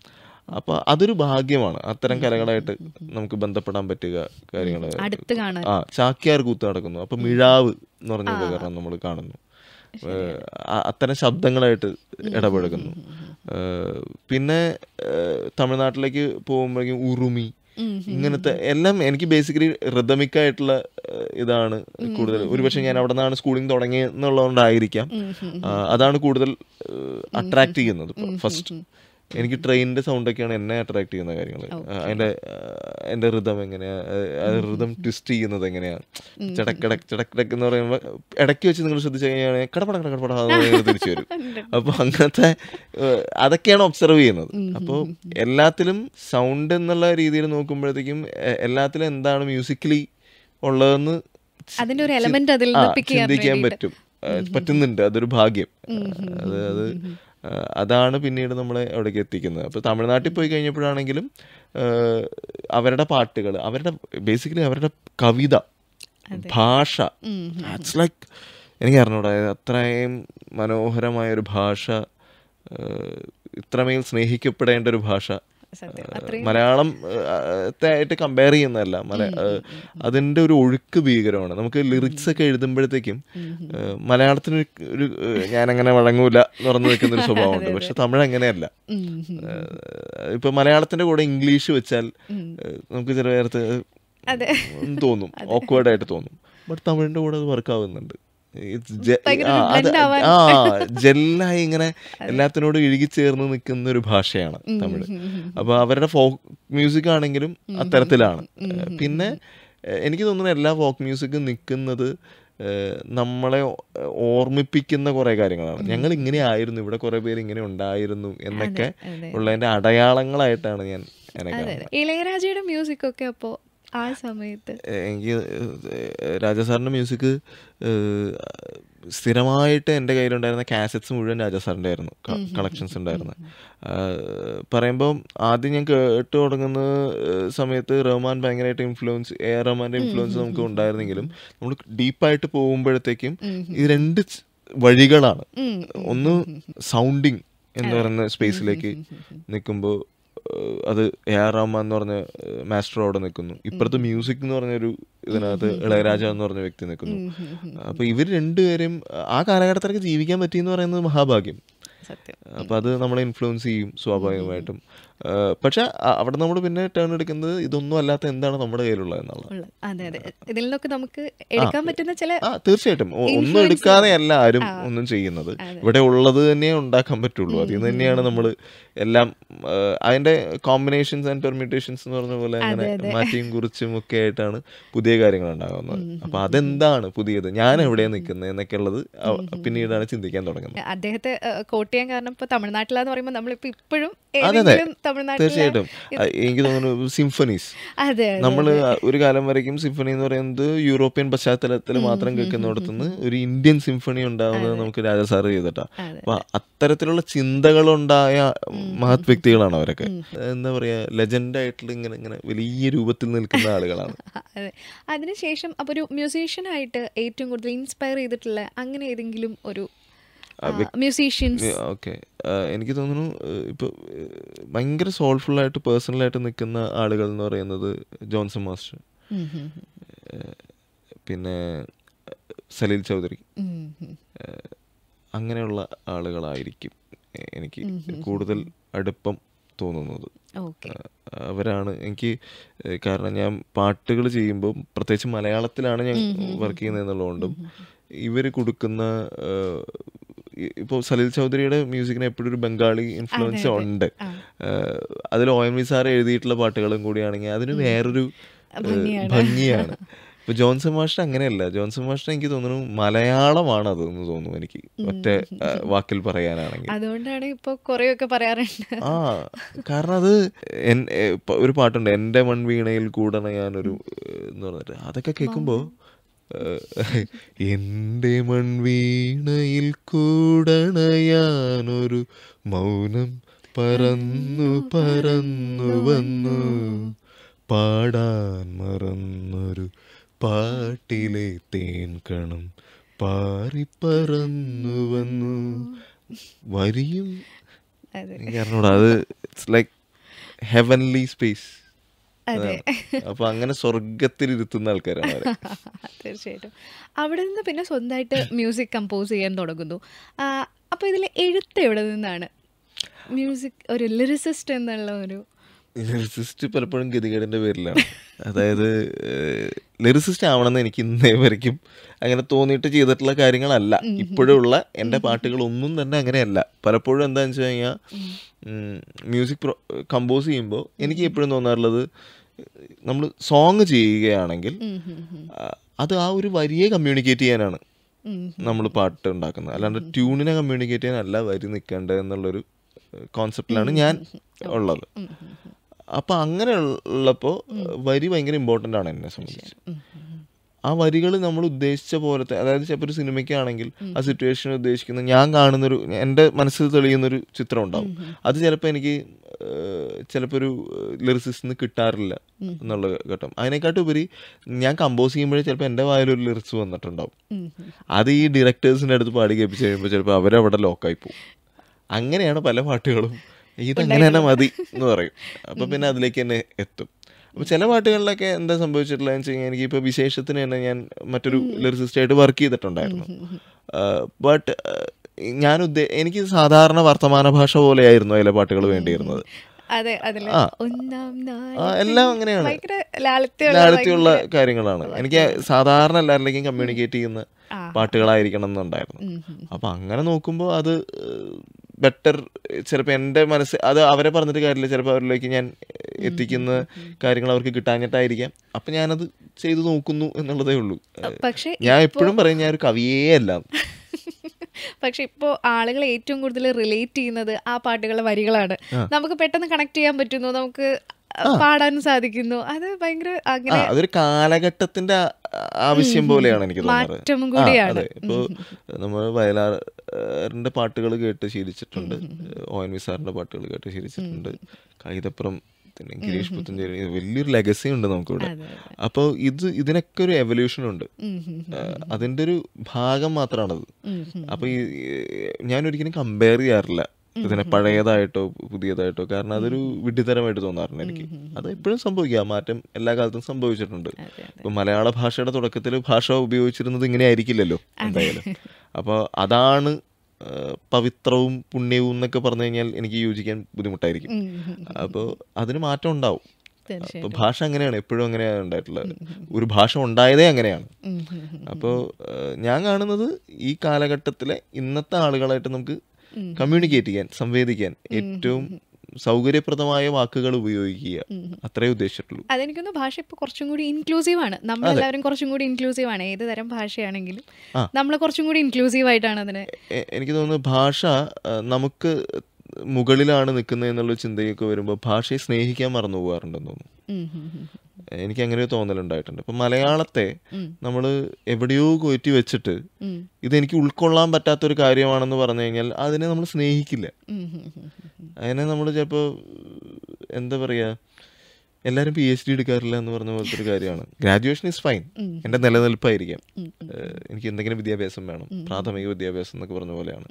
അപ്പൊ അതൊരു ഭാഗ്യമാണ് അത്തരം കലകളായിട്ട് നമുക്ക് ബന്ധപ്പെടാൻ പറ്റുക കാര്യങ്ങൾ അടുത്ത് കാണാൻ ആ ചാക്യാർ കൂത്ത് നടക്കുന്നു അപ്പൊ മിഴാവ് എന്ന് പറഞ്ഞ ഉപകരണം നമ്മൾ കാണുന്നു ഏഹ് അ- അത്തരം ശബ്ദങ്ങളായിട്ട് ഇടപഴകുന്നു ഏഹ് പിന്നെ ഏഹ് തമിഴ്നാട്ടിലേക്ക് പോകുമ്പോഴേക്കും ഉറുമി ഇങ്ങനത്തെ എല്ലാം എനിക്ക് ബേസിക്കലി റിതമിക് ആയിട്ടുള്ള ഏഹ് ഇതാണ് കൂടുതൽ ഒരുപക്ഷെ ഞാൻ അവിടെ നിന്നാണ് സ്കൂളിംഗ് തുടങ്ങിയെന്നുള്ളതുകൊണ്ടായിരിക്കാം ആ, അതാണ് കൂടുതൽ അട്രാക്ട് ചെയ്യുന്നത് ഫസ്റ്റ് എനിക്ക് ട്രെയിനിന്റെ സൗണ്ട് ഒക്കെയാണ് എന്നെ അട്രാക്ട് ചെയ്യുന്ന കാര്യങ്ങൾ അതിന്റെ ആ, അതിന്റെ ഋതം എങ്ങനെയാ ഋതം ട്വിസ്റ്റ് ചെയ്യുന്നത് എങ്ങനെയാ ചടക്കടക്ക് ചടക്കടക്ക് എന്ന് പറയുമ്പോൾ ഇടയ്ക്ക് വെച്ച് നിങ്ങൾ ശ്രദ്ധിച്ചു കഴിഞ്ഞാൽ കടപട കടപട തിരിച്ചു വരും അപ്പൊ അങ്ങനത്തെ ഏഹ്, അതൊക്കെയാണ് ഒബ്സർവ് ചെയ്യുന്നത് അപ്പോൾ എല്ലാത്തിലും സൗണ്ട് എന്നുള്ള രീതിയിൽ നോക്കുമ്പോഴത്തേക്കും എ- എല്ലാത്തിലും എന്താണ് മ്യൂസിക്കലി ഉള്ളതെന്ന് അതിന്റെ ഒരു എലമെന്റ് അതിൽ ആ, നിന്ന് പിക്ക് ചെയ്യാൻ ചിന്തിക്കാൻ വേണ്ടിയിട്ട്. പറ്റും ആ, പറ്റുന്നുണ്ട് അതൊരു ഭാഗ്യം അത് അത് ആ, അതാണ് പിന്നീട് നമ്മളെ അവിടേക്ക് എത്തിക്കുന്നത് അപ്പോൾ തമിഴ്നാട്ടിൽ പോയി കഴിഞ്ഞപ്പോഴാണെങ്കിലും ആ, അവരുടെ പാട്ടുകൾ അവരുടെ ബേസിക്കലി അവരുടെ കവിത ഭാഷ ഇറ്റ്സ് ലൈക്ക് എനിക്ക് അറിഞ്ഞൂടാ അത്രയും മനോഹരമായ ഒരു ഭാഷ ആ, ഇത്രമേൽ സ്നേഹിക്കപ്പെടേണ്ട ഒരു ഭാഷ സത്യം ഏഹ് മലയാളം ഏഹ് ആയിട്ട് കമ്പയർ ചെയ്യുന്നതല്ല മല ഏഹ് അതിന്റെ ഒരു ഒഴുക്ക് ഭീകരമാണ് നമുക്ക് ലിറിക്സ് ഒക്കെ എഴുതുമ്പോഴത്തേക്കും ഏഹ് മലയാളത്തിന് ഒരു- ഒരു ഏഹ് ഞാനങ്ങനെ വഴങ്ങൂല എന്ന് പറഞ്ഞു നിൽക്കുന്ന ഒരു സ്വഭാവമുണ്ട് പക്ഷെ തമിഴ് അങ്ങനെയല്ല ഏഹ് ഇപ്പൊ മലയാളത്തിന്റെ കൂടെ ഇംഗ്ലീഷ് വെച്ചാൽ ഏഹ് നമുക്ക് ചില നേരത്ത് അതെ. തോന്നും ഓക്വേർഡ് ആയിട്ട് തോന്നും ബട്ട് തമിഴിന്റെ കൂടെ അത് വർക്ക് ആവുന്നുണ്ട് It's je- ഭയങ്കര ആ, ഒരു അത് blend ആവാൻ. ആ ജെല്ലായി ഇങ്ങനെ എല്ലാത്തിനോടും ഇഴുകിച്ചേർന്ന് നിൽക്കുന്ന ഒരു ഭാഷയാണ് തമിഴ് അപ്പൊ അവരുടെ ഫോക്ക് മ്യൂസിക് ആണെങ്കിലും അത്തരത്തിലാണ് ഏഹ് പിന്നെ ഏഹ് എനിക്ക് തോന്നുന്നു എല്ലാ ഫോക്ക് മ്യൂസിക്കും നിൽക്കുന്നത് ഏഹ് നമ്മളെ ഓ- ഓർമ്മിപ്പിക്കുന്ന കുറെ കാര്യങ്ങളാണ് ഞങ്ങൾ ഇങ്ങനെ ആയിരുന്നു ഇവിടെ കുറെ പേര് ഇങ്ങനെ ഉണ്ടായിരുന്നു എന്നൊക്കെ അതെ. ഉള്ളതിന്റെ അടയാളങ്ങളായിട്ട് ഞാൻ എന്നെ അതെ കാണുന്നത് അതെ ഇളയരാജയുടെ മ്യൂസിക് ഒക്കെ അപ്പോ ആ സമയത്ത് ഏഹ് എനിക്ക് ഏഹ് രാജാ സാറിൻ്റെ മ്യൂസിക് സ്ഥിരമായിട്ട് എൻ്റെ കയ്യിലുണ്ടായിരുന്ന കാസറ്റ്സ് മുഴുവൻ രാജാ സാറിൻ്റെ ആയിരുന്നു കളക്ഷൻസ് ഉണ്ടായിരുന്നു പറയുമ്പം ആദ്യം ഞാൻ കേട്ട് തുടങ്ങുന്ന ഏഹ് സമയത്ത് റഹ്മാൻ ഭയങ്കരമായിട്ട് ഇൻഫ്ലുവൻസ് എ ആർ റഹ്മാൻ്റെ ഇൻഫ്ലുവൻസ് നമുക്ക് ഉണ്ടായിരുന്നെങ്കിലും നമ്മൾ ഡീപ്പായിട്ട് പോകുമ്പോഴത്തേക്കും ഇത് രണ്ട് ച് വഴികളാണ് ഒന്ന് സൗണ്ടിങ് എന്ന് പറയുന്ന സ്പേസിലേക്ക് നിൽക്കുമ്പോൾ അത് എ ആർ റഹ്മാൻ എന്ന് പറഞ്ഞ മാസ്റ്റർ അവിടെ നിൽക്കുന്നു ഇപ്പുറത്ത് മ്യൂസിക് എന്ന് പറഞ്ഞൊരു ഇതിനകത്ത് ഇളയരാജ എന്ന് പറഞ്ഞ വ്യക്തി നിൽക്കുന്നു അപ്പൊ ഇവർ രണ്ടുപേരും ആ കാലഘട്ടത്തിലൊക്കെ ജീവിക്കാൻ പറ്റിയെന്ന് പറയുന്നത് മഹാഭാഗ്യം സത്യം അപ്പൊ അത് നമ്മളെ ഇൻഫ്ലുവൻസ് ചെയ്യും സ്വാഭാവികമായിട്ടും ആ, പക്ഷെ അ- അവിടെ നമ്മൾ പിന്നെ ടേൺ എടുക്കുന്നത് ഇതൊന്നും അല്ലാത്ത എന്താണ് നമ്മുടെ കയ്യിലുള്ളത് എന്നുള്ളത് ഉള്ളത് അതെ അതെ ഇതിൽ നിന്നൊക്കെ നമുക്ക് എടുക്കാൻ പറ്റുന്ന ചില ആ തീർച്ചയായിട്ടും ഒ- ഒന്നും എടുക്കാതെയല്ല ആരും ഒന്നും ചെയ്യുന്നത് ഇവിടെ ഉള്ളത് തന്നെ ഉണ്ടാക്കാൻ പറ്റുള്ളൂ അതിൽ നിന്ന് തന്നെയാണ് നമ്മൾ എല്ലാം ആ, അതിന്റെ കോമ്പിനേഷൻസ് ആൻഡ് പെർമിറ്റേഷൻസ് എന്ന് പറഞ്ഞ പോലെ അങ്ങനെ മാറ്റിയും കുറിച്ചും ഒക്കെ ആയിട്ടാണ് പുതിയ കാര്യങ്ങൾ ഉണ്ടാകുന്നത് അപ്പൊ അതെന്താണ് പുതിയത് ഞാൻ എവിടെയാണ് നിൽക്കുന്നത് എന്നൊക്കെ ഉള്ളത് അ- പിന്നീടാണ് ചിന്തിക്കാൻ തുടങ്ങുന്നത് അദ്ദേഹത്തെ കോട്ട് ചെയ്യാൻ കാരണം ഇപ്പൊ തമിഴ്നാട്ടിലാന്ന് പറയുമ്പോൾ നമ്മളിപ്പോ ഇപ്പോഴും അതെ അതെ ഏതെങ്കിലും തമിഴ്നാട്ടിലെ തീർച്ചയായിട്ടും ആ, എനിക്ക് തോന്നുന്നു സിംഫണീസ് അതെ നമ്മൾ ഒരു കാലം വരയ്ക്കും സിംഫണി എന്ന് പറയുന്നത് യൂറോപ്യൻ പശ്ചാത്തലത്തിൽ മാത്രം കേൾക്കുന്നിടത്തുനിന്ന് ഒരു ഇന്ത്യൻ സിംഫണി ഉണ്ടാവുന്നത് നമുക്ക് രാജാ സാറ് ചെയ്തിട്ടാ അപ്പൊ അത്തരത്തിലുള്ള ചിന്തകളുണ്ടായ മഹത് വ്യക്തികളാണ് അവരൊക്കെ എന്താ പറയാ ലെജൻഡ് ആയിട്ടുള്ള ഇങ്ങനെ ഇങ്ങനെ വലിയ രൂപത്തിൽ നിൽക്കുന്ന ആളുകളാണ് അതെ അതിനുശേഷം അപ്പോൾ ഒരു മ്യൂസീഷ്യനായിട്ട് ഏറ്റവും കൂടുതൽ ഇൻസ്പയർ ചെയ്തിട്ടുള്ള അങ്ങനെ ഏതെങ്കിലും ഒരു മ്യൂസീഷ്യൻസ് ഓക്കെ എനിക്ക് തോന്നുന്നു ഏഹ്, ഇപ്പൊ ഏഹ്, ഭയങ്കര സോൾഫുൾ ആയിട്ട് പേഴ്സണൽ ആയിട്ട് നിൽക്കുന്ന ആളുകൾ എന്ന് പറയുന്നത് ജോൺസൺ മാസ്റ്റർ ഏഹ്, പിന്നെ സലീൽ ചൗധരി ഏഹ്, അങ്ങനെയുള്ള ആളുകളായിരിക്കും എ- എനിക്ക് കൂടുതൽ അടുപ്പം തോന്നുന്നത് ഓക്കെ ഏഹ്, അവരാണ് എനിക്ക് ഏഹ്, കാരണം ഞാൻ പാട്ടുകൾ ചെയ്യുമ്പോൾ പ്രത്യേകിച്ച് മലയാളത്തിലാണ് ഞാൻ വർക്ക് ചെയ്യുന്നത് എന്നുള്ളതുകൊണ്ടും ഇവർ കൊടുക്കുന്ന ഇപ്പോൾ സലീൽ ചൗധരിയുടെ മ്യൂസിക്കിന് എപ്പോഴും ഒരു ബംഗാളി ഇൻഫ്ലുവൻസ് ഉണ്ട് ഏഹ്, അതിൽ ഒ എം വി സാർ എഴുതിയിട്ടുള്ള പാട്ടുകളും കൂടിയാണെങ്കിൽ അതിന് വേറൊരു ഏഹ്, ഭംഗിയാണ് ഇപ്പൊ ജോൺസൺ മാസ്റ്റർ അങ്ങനെയല്ല ജോൺസൺ മാസ്റ്റർ എനിക്ക് തോന്നുന്നു മലയാളമാണ് അതെന്ന് തോന്നുന്നു എനിക്ക് ഒറ്റ ഏഹ്, വാക്കിൽ പറയാനാണെങ്കിൽ അതുകൊണ്ടാണ് ഇപ്പോൾ കുറേയൊക്കെ പറയാറുണ്ട് ആ കാരണം അത് എൻ- എ, പ- ഒരു പാട്ടുണ്ട് എൻ്റെ മൺവീണയിൽ കൂടണ ഞാനൊരു ഏഹ്, എന്ന് പറഞ്ഞിട്ട് അതൊക്കെ കേൾക്കുമ്പോ ഏഹ്, എൻ്റെ മൺവീണയിൽ കൂടണ ഞാനൊരു മൗനം പറന്നു പറന്നു വന്നു പാടാൻ മറന്നൊരു പാട്ടിലെ തേൻ കണം പാറിപ്പറന്നു വന്നു വരിയും അതെ എനിക്ക് അറിഞ്ഞൂടാ അത് ഇറ്റ്സ് ലൈക്ക് ഹെവൻലി സ്പേസ് അതെ അപ്പൊ അങ്ങനെ സ്വർഗത്തിലിരുത്തുന്ന ആൾക്കാരാണ് അവരെ തീർച്ചയായിട്ടും അവിടെ നിന്ന് പിന്നെ സ്വന്തമായിട്ട് മ്യൂസിക് കമ്പോസ് ചെയ്യാൻ തുടങ്ങുന്നു ആ, അപ്പോൾ ഇതിൽ എഴുത്ത് എവിടെ നിന്നാണ് മ്യൂസിക് ഒരു ലിറിസിസ്റ്റ് എന്നുള്ള ഒരു ലിറിസിസ്റ്റ് പലപ്പോഴും ഗതികേടിന്റെ പേരിലാണ് അതായത് ലിറിസിസ്റ്റ് ആവണമെന്ന് എനിക്ക് ഇന്നേ വരയ്ക്കും അങ്ങനെ തോന്നിയിട്ട് ചെയ്തിട്ടുള്ള കാര്യങ്ങളല്ല ഇപ്പോഴുള്ള എൻ്റെ പാട്ടുകളൊന്നും തന്നെ അങ്ങനെയല്ല പലപ്പോഴും എന്താണെന്ന് വെച്ച് കഴിഞ്ഞാൽ മ്യൂസിക് കമ്പോസ് ചെയ്യുമ്പോൾ എനിക്ക് എപ്പോഴും തോന്നാറുള്ളത് നമ്മൾ സോങ് ചെയ്യുകയാണെങ്കിൽ ആ, അത് ആ ഒരു വരിയെ കമ്മ്യൂണിക്കേറ്റ് ചെയ്യാനാണ് ഉം. നമ്മൾ പാട്ട് ഉണ്ടാക്കുന്നത് അല്ലാണ്ട് ട്യൂണിനെ കമ്മ്യൂണിക്കേറ്റ് ചെയ്യാനല്ല വരി നിൽക്കേണ്ടത് എന്നുള്ളൊരു കോൺസെപ്റ്റിലാണ് ഞാൻ ഉള്ളത് അപ്പം അങ്ങനെ ഉള്ളപ്പോൾ വരി ഭയങ്കര ഇമ്പോർട്ടൻ്റ് ആണ് എന്നെ സംബന്ധിച്ച് ആ വരികൾ നമ്മൾ ഉദ്ദേശിച്ച പോലത്തെ അതായത് ചിലപ്പോൾ ഒരു സിനിമയ്ക്കാണെങ്കിൽ ആ സിറ്റുവേഷൻ ഉദ്ദേശിക്കുന്ന ഞാൻ കാണുന്നൊരു എൻ്റെ മനസ്സിൽ തെളിയുന്നൊരു ചിത്രം ഉണ്ടാവും അത് ചിലപ്പോൾ എനിക്ക് ചിലപ്പോൾ ഒരു ലിറിസിസ്റ്റിന് കിട്ടാറില്ല എന്നുള്ള ഘട്ടം അതിനെക്കാട്ടും ഉപരി ഞാൻ കമ്പോസ് ചെയ്യുമ്പോഴേ ചിലപ്പോൾ എൻ്റെ വായിലൊരു ലിറിക്സ് വന്നിട്ടുണ്ടാവും ഉം. അത് ഈ ഡയറക്ടേഴ്സിൻ്റെ അടുത്ത് പാടി കേൾപ്പിച്ച് കഴിയുമ്പോൾ ചിലപ്പോൾ അവരവിടെ ലോക്കായി പോകും അങ്ങനെയാണ് പല പാട്ടുകളും ഇതങ്ങനെ തന്നെ മതി എന്ന് പറയും അപ്പം പിന്നെ അതിലേക്ക് തന്നെ എത്തും അപ്പോൾ ചില പാട്ടുകളിലൊക്കെ എന്താ സംഭവിച്ചിട്ടുള്ളതെന്ന് വെച്ച് കഴിഞ്ഞാൽ എനിക്കിപ്പോൾ വിശേഷത്തിന് തന്നെ ഞാൻ മറ്റൊരു ലിറിസിസ്റ്റായിട്ട് വർക്ക് ചെയ്തിട്ടുണ്ടായിരുന്നു ബട്ട് ഞാൻ ഉദ്ദേ എനിക്ക് സാധാരണ വർത്തമാന ഭാഷ പോലെയായിരുന്നു അതിലെ പാട്ടുകൾ വേണ്ടിയിരുന്നത് അതെ അതില് ആ. ഒന്നാം ആ, എല്ലാം അങ്ങനെയാണ് ഭയങ്കര ലാളിത്യമുള്ള ലാളിത്യമുള്ള കാര്യങ്ങളാണ് എനിക്ക് സാധാരണ എല്ലാവരിലേക്കും കമ്മ്യൂണിക്കേറ്റ് ചെയ്യുന്ന ആ. പാട്ടുകളായിരിക്കണം എന്നുണ്ടായിരുന്നു ഉം, ഉം. അപ്പൊ അങ്ങനെ നോക്കുമ്പോൾ അത് ബെറ്റർ ചിലപ്പോൾ എൻ്റെ മനസ്സ് അത് അവരെ പറഞ്ഞിട്ട് കാര്യമില്ല ചിലപ്പോൾ അവരിലേക്ക് ഞാൻ എത്തിക്കുന്ന കാര്യങ്ങൾ അവർക്ക് കിട്ടാഞ്ഞിട്ടായിരിക്കാം അപ്പൊ ഞാനത് ചെയ്തു നോക്കുന്നു എന്നുള്ളതേ ഉള്ളൂ പക്ഷെ ഞാൻ എപ്പോഴും പറയും ഞാൻ ഒരു കവിയേ അല്ല പക്ഷെ ഇപ്പോൾ ആളുകൾ ഏറ്റവും കൂടുതൽ റിലേറ്റ് ചെയ്യുന്നത് ആ പാട്ടുകളുടെ വരികളാണ് നമുക്ക് പെട്ടെന്ന് കണക്ട് ചെയ്യാൻ പറ്റുന്നു നമുക്ക് പാടാനും സാധിക്കുന്നു അത് ഭയങ്കര ആ അങ്ങനെ അതൊരു കാലഘട്ടത്തിന്റെ ആ- ആവശ്യം പോലെയാണ് എനിക്ക് തോന്നുന്നത് മാറ്റം ആ, കൂടിയാണ്. അതെ ഇപ്പോ നമ്മൾ വയലാറിന്റെ പാട്ടുകൾ കേട്ട് ശീലിച്ചിട്ടുണ്ട് ഒ എൻ വി സാറിന്റെ പാട്ടുകൾ കേട്ട് ശീലിച്ചിട്ടുണ്ട് കൈതപ്പുറം പിന്നെ ഗിരീഷ് പുത്തഞ്ചേരി ഇത് വലിയൊരു ലെഗസി ഉണ്ട് നമുക്കിവിടെ അതെ, അപ്പോൾ ഇത് ഇതിനൊക്കെ ഒരു എവല്യൂഷൻ ഉണ്ട് ഉം, ഉം, ആ, അതിന്റെ ഒരു ഭാഗം മാത്രമാണത് ഉം, ഉം. അപ്പൊ ഈ ഞാൻ ഒരിക്കലും കമ്പയർ ചെയ്യാറില്ല ഇതിനെ പഴയതായിട്ടോ പുതിയതായിട്ടോ കാരണം അതൊരു വിഡ്ഢിത്തരമായിട്ട് തോന്നാറുണ്ട് എനിക്ക് അത് എപ്പോഴും സംഭവിക്കുക മാറ്റം എല്ലാ കാലത്തും സംഭവിച്ചിട്ടുണ്ട് അതെ, ഇപ്പൊ മലയാള ഭാഷയുടെ തുടക്കത്തിൽ ഭാഷ ഉപയോഗിച്ചിരുന്നത് ഇങ്ങനെ ആയിരിക്കില്ലല്ലോ എന്തായാലും അപ്പോൾ അതാണ് ആ, പവിത്രവും പുണ്യവും എന്നൊക്കെ പറഞ്ഞു കഴിഞ്ഞാൽ എനിക്ക് യോജിക്കാൻ ബുദ്ധിമുട്ടായിരിക്കും ഉം, ഉം, ഉം. അപ്പോൾ അതിന് മാറ്റം ഉണ്ടാവും തീർച്ചയായും അപ്പോൾ ഭാഷ അങ്ങനെയാണ് എപ്പോഴും അങ്ങനെയാണ് ഉണ്ടായിട്ടുള്ളത് ഒരു ഭാഷ ഉണ്ടായതേ അങ്ങനെയാണ് ഉം, ഉം, ഉം. അപ്പോൾ ഞാൻ കാണുന്നത് ഈ കാലഘട്ടത്തിലെ ഇന്നത്തെ ആളുകളായിട്ട് നമുക്ക് കമ്മ്യൂണിക്കേറ്റ് ചെയ്യാൻ സംവേദിക്കാൻ ഏറ്റവും സൗകര്യപ്രദമായ വാക്കുകൾ ഉപയോഗിക്കുക അത്രേ ഉദ്ദേശിച്ചിട്ടുള്ളൂ അതെനിക്കൊന്ന് ഭാഷ ഇപ്പോൾ കുറച്ചും കൂടി ഇൻക്ലൂസീവ് ആണ് നമ്മളെല്ലാവരും കുറച്ചും കൂടി ഇൻക്ലൂസീവ് ആണ് ഏത് തരം ഭാഷയാണെങ്കിലും ആ. നമ്മൾ കുറച്ചും കൂടി ഇൻക്ലൂസീവ് ആയിട്ടാണ് അതിനെ എ- എനിക്ക് തോന്നുന്നു ഭാഷ ആ, നമുക്ക് മുകളിലാണ് നിൽക്കുന്നത് എന്നുള്ള ചിന്തയൊക്കെ വരുമ്പോൾ ഭാഷയെ സ്നേഹിക്കാൻ മറന്നു പോകാറുണ്ടെന്ന് തോന്നുന്നു ഉം, ഉം, ഉം. എനിക്ക് അങ്ങനെ ഒരു തോന്നലുണ്ടായിട്ടുണ്ട് ഇപ്പം മലയാളത്തെ ഉം. നമ്മൾ എവിടെയോ കയറ്റി വെച്ചിട്ട് ഉം. ഇതെനിക്ക് ഉൾക്കൊള്ളാൻ പറ്റാത്തൊരു കാര്യമാണെന്ന് പറഞ്ഞു കഴിഞ്ഞാൽ അതിനെ നമ്മൾ സ്നേഹിക്കില്ല ഉം, ഉം, ഉം, ഉം. അതിനെ നമ്മൾ ചിലപ്പോൾ എന്താ പറയുക എല്ലാവരും പി എച്ച് ഡി എടുക്കാറില്ല എന്ന് പറഞ്ഞ പോലത്തെ ഒരു കാര്യമാണ് ഗ്രാജുവേഷൻ ഇസ് ഫൈൻ എൻ്റെ നിലനിൽപ്പായിരിക്കാം ഏഹ് എനിക്ക് എന്തെങ്കിലും വിദ്യാഭ്യാസം വേണം പ്രാഥമിക വിദ്യാഭ്യാസം എന്നൊക്കെ പറഞ്ഞ പോലെയാണ്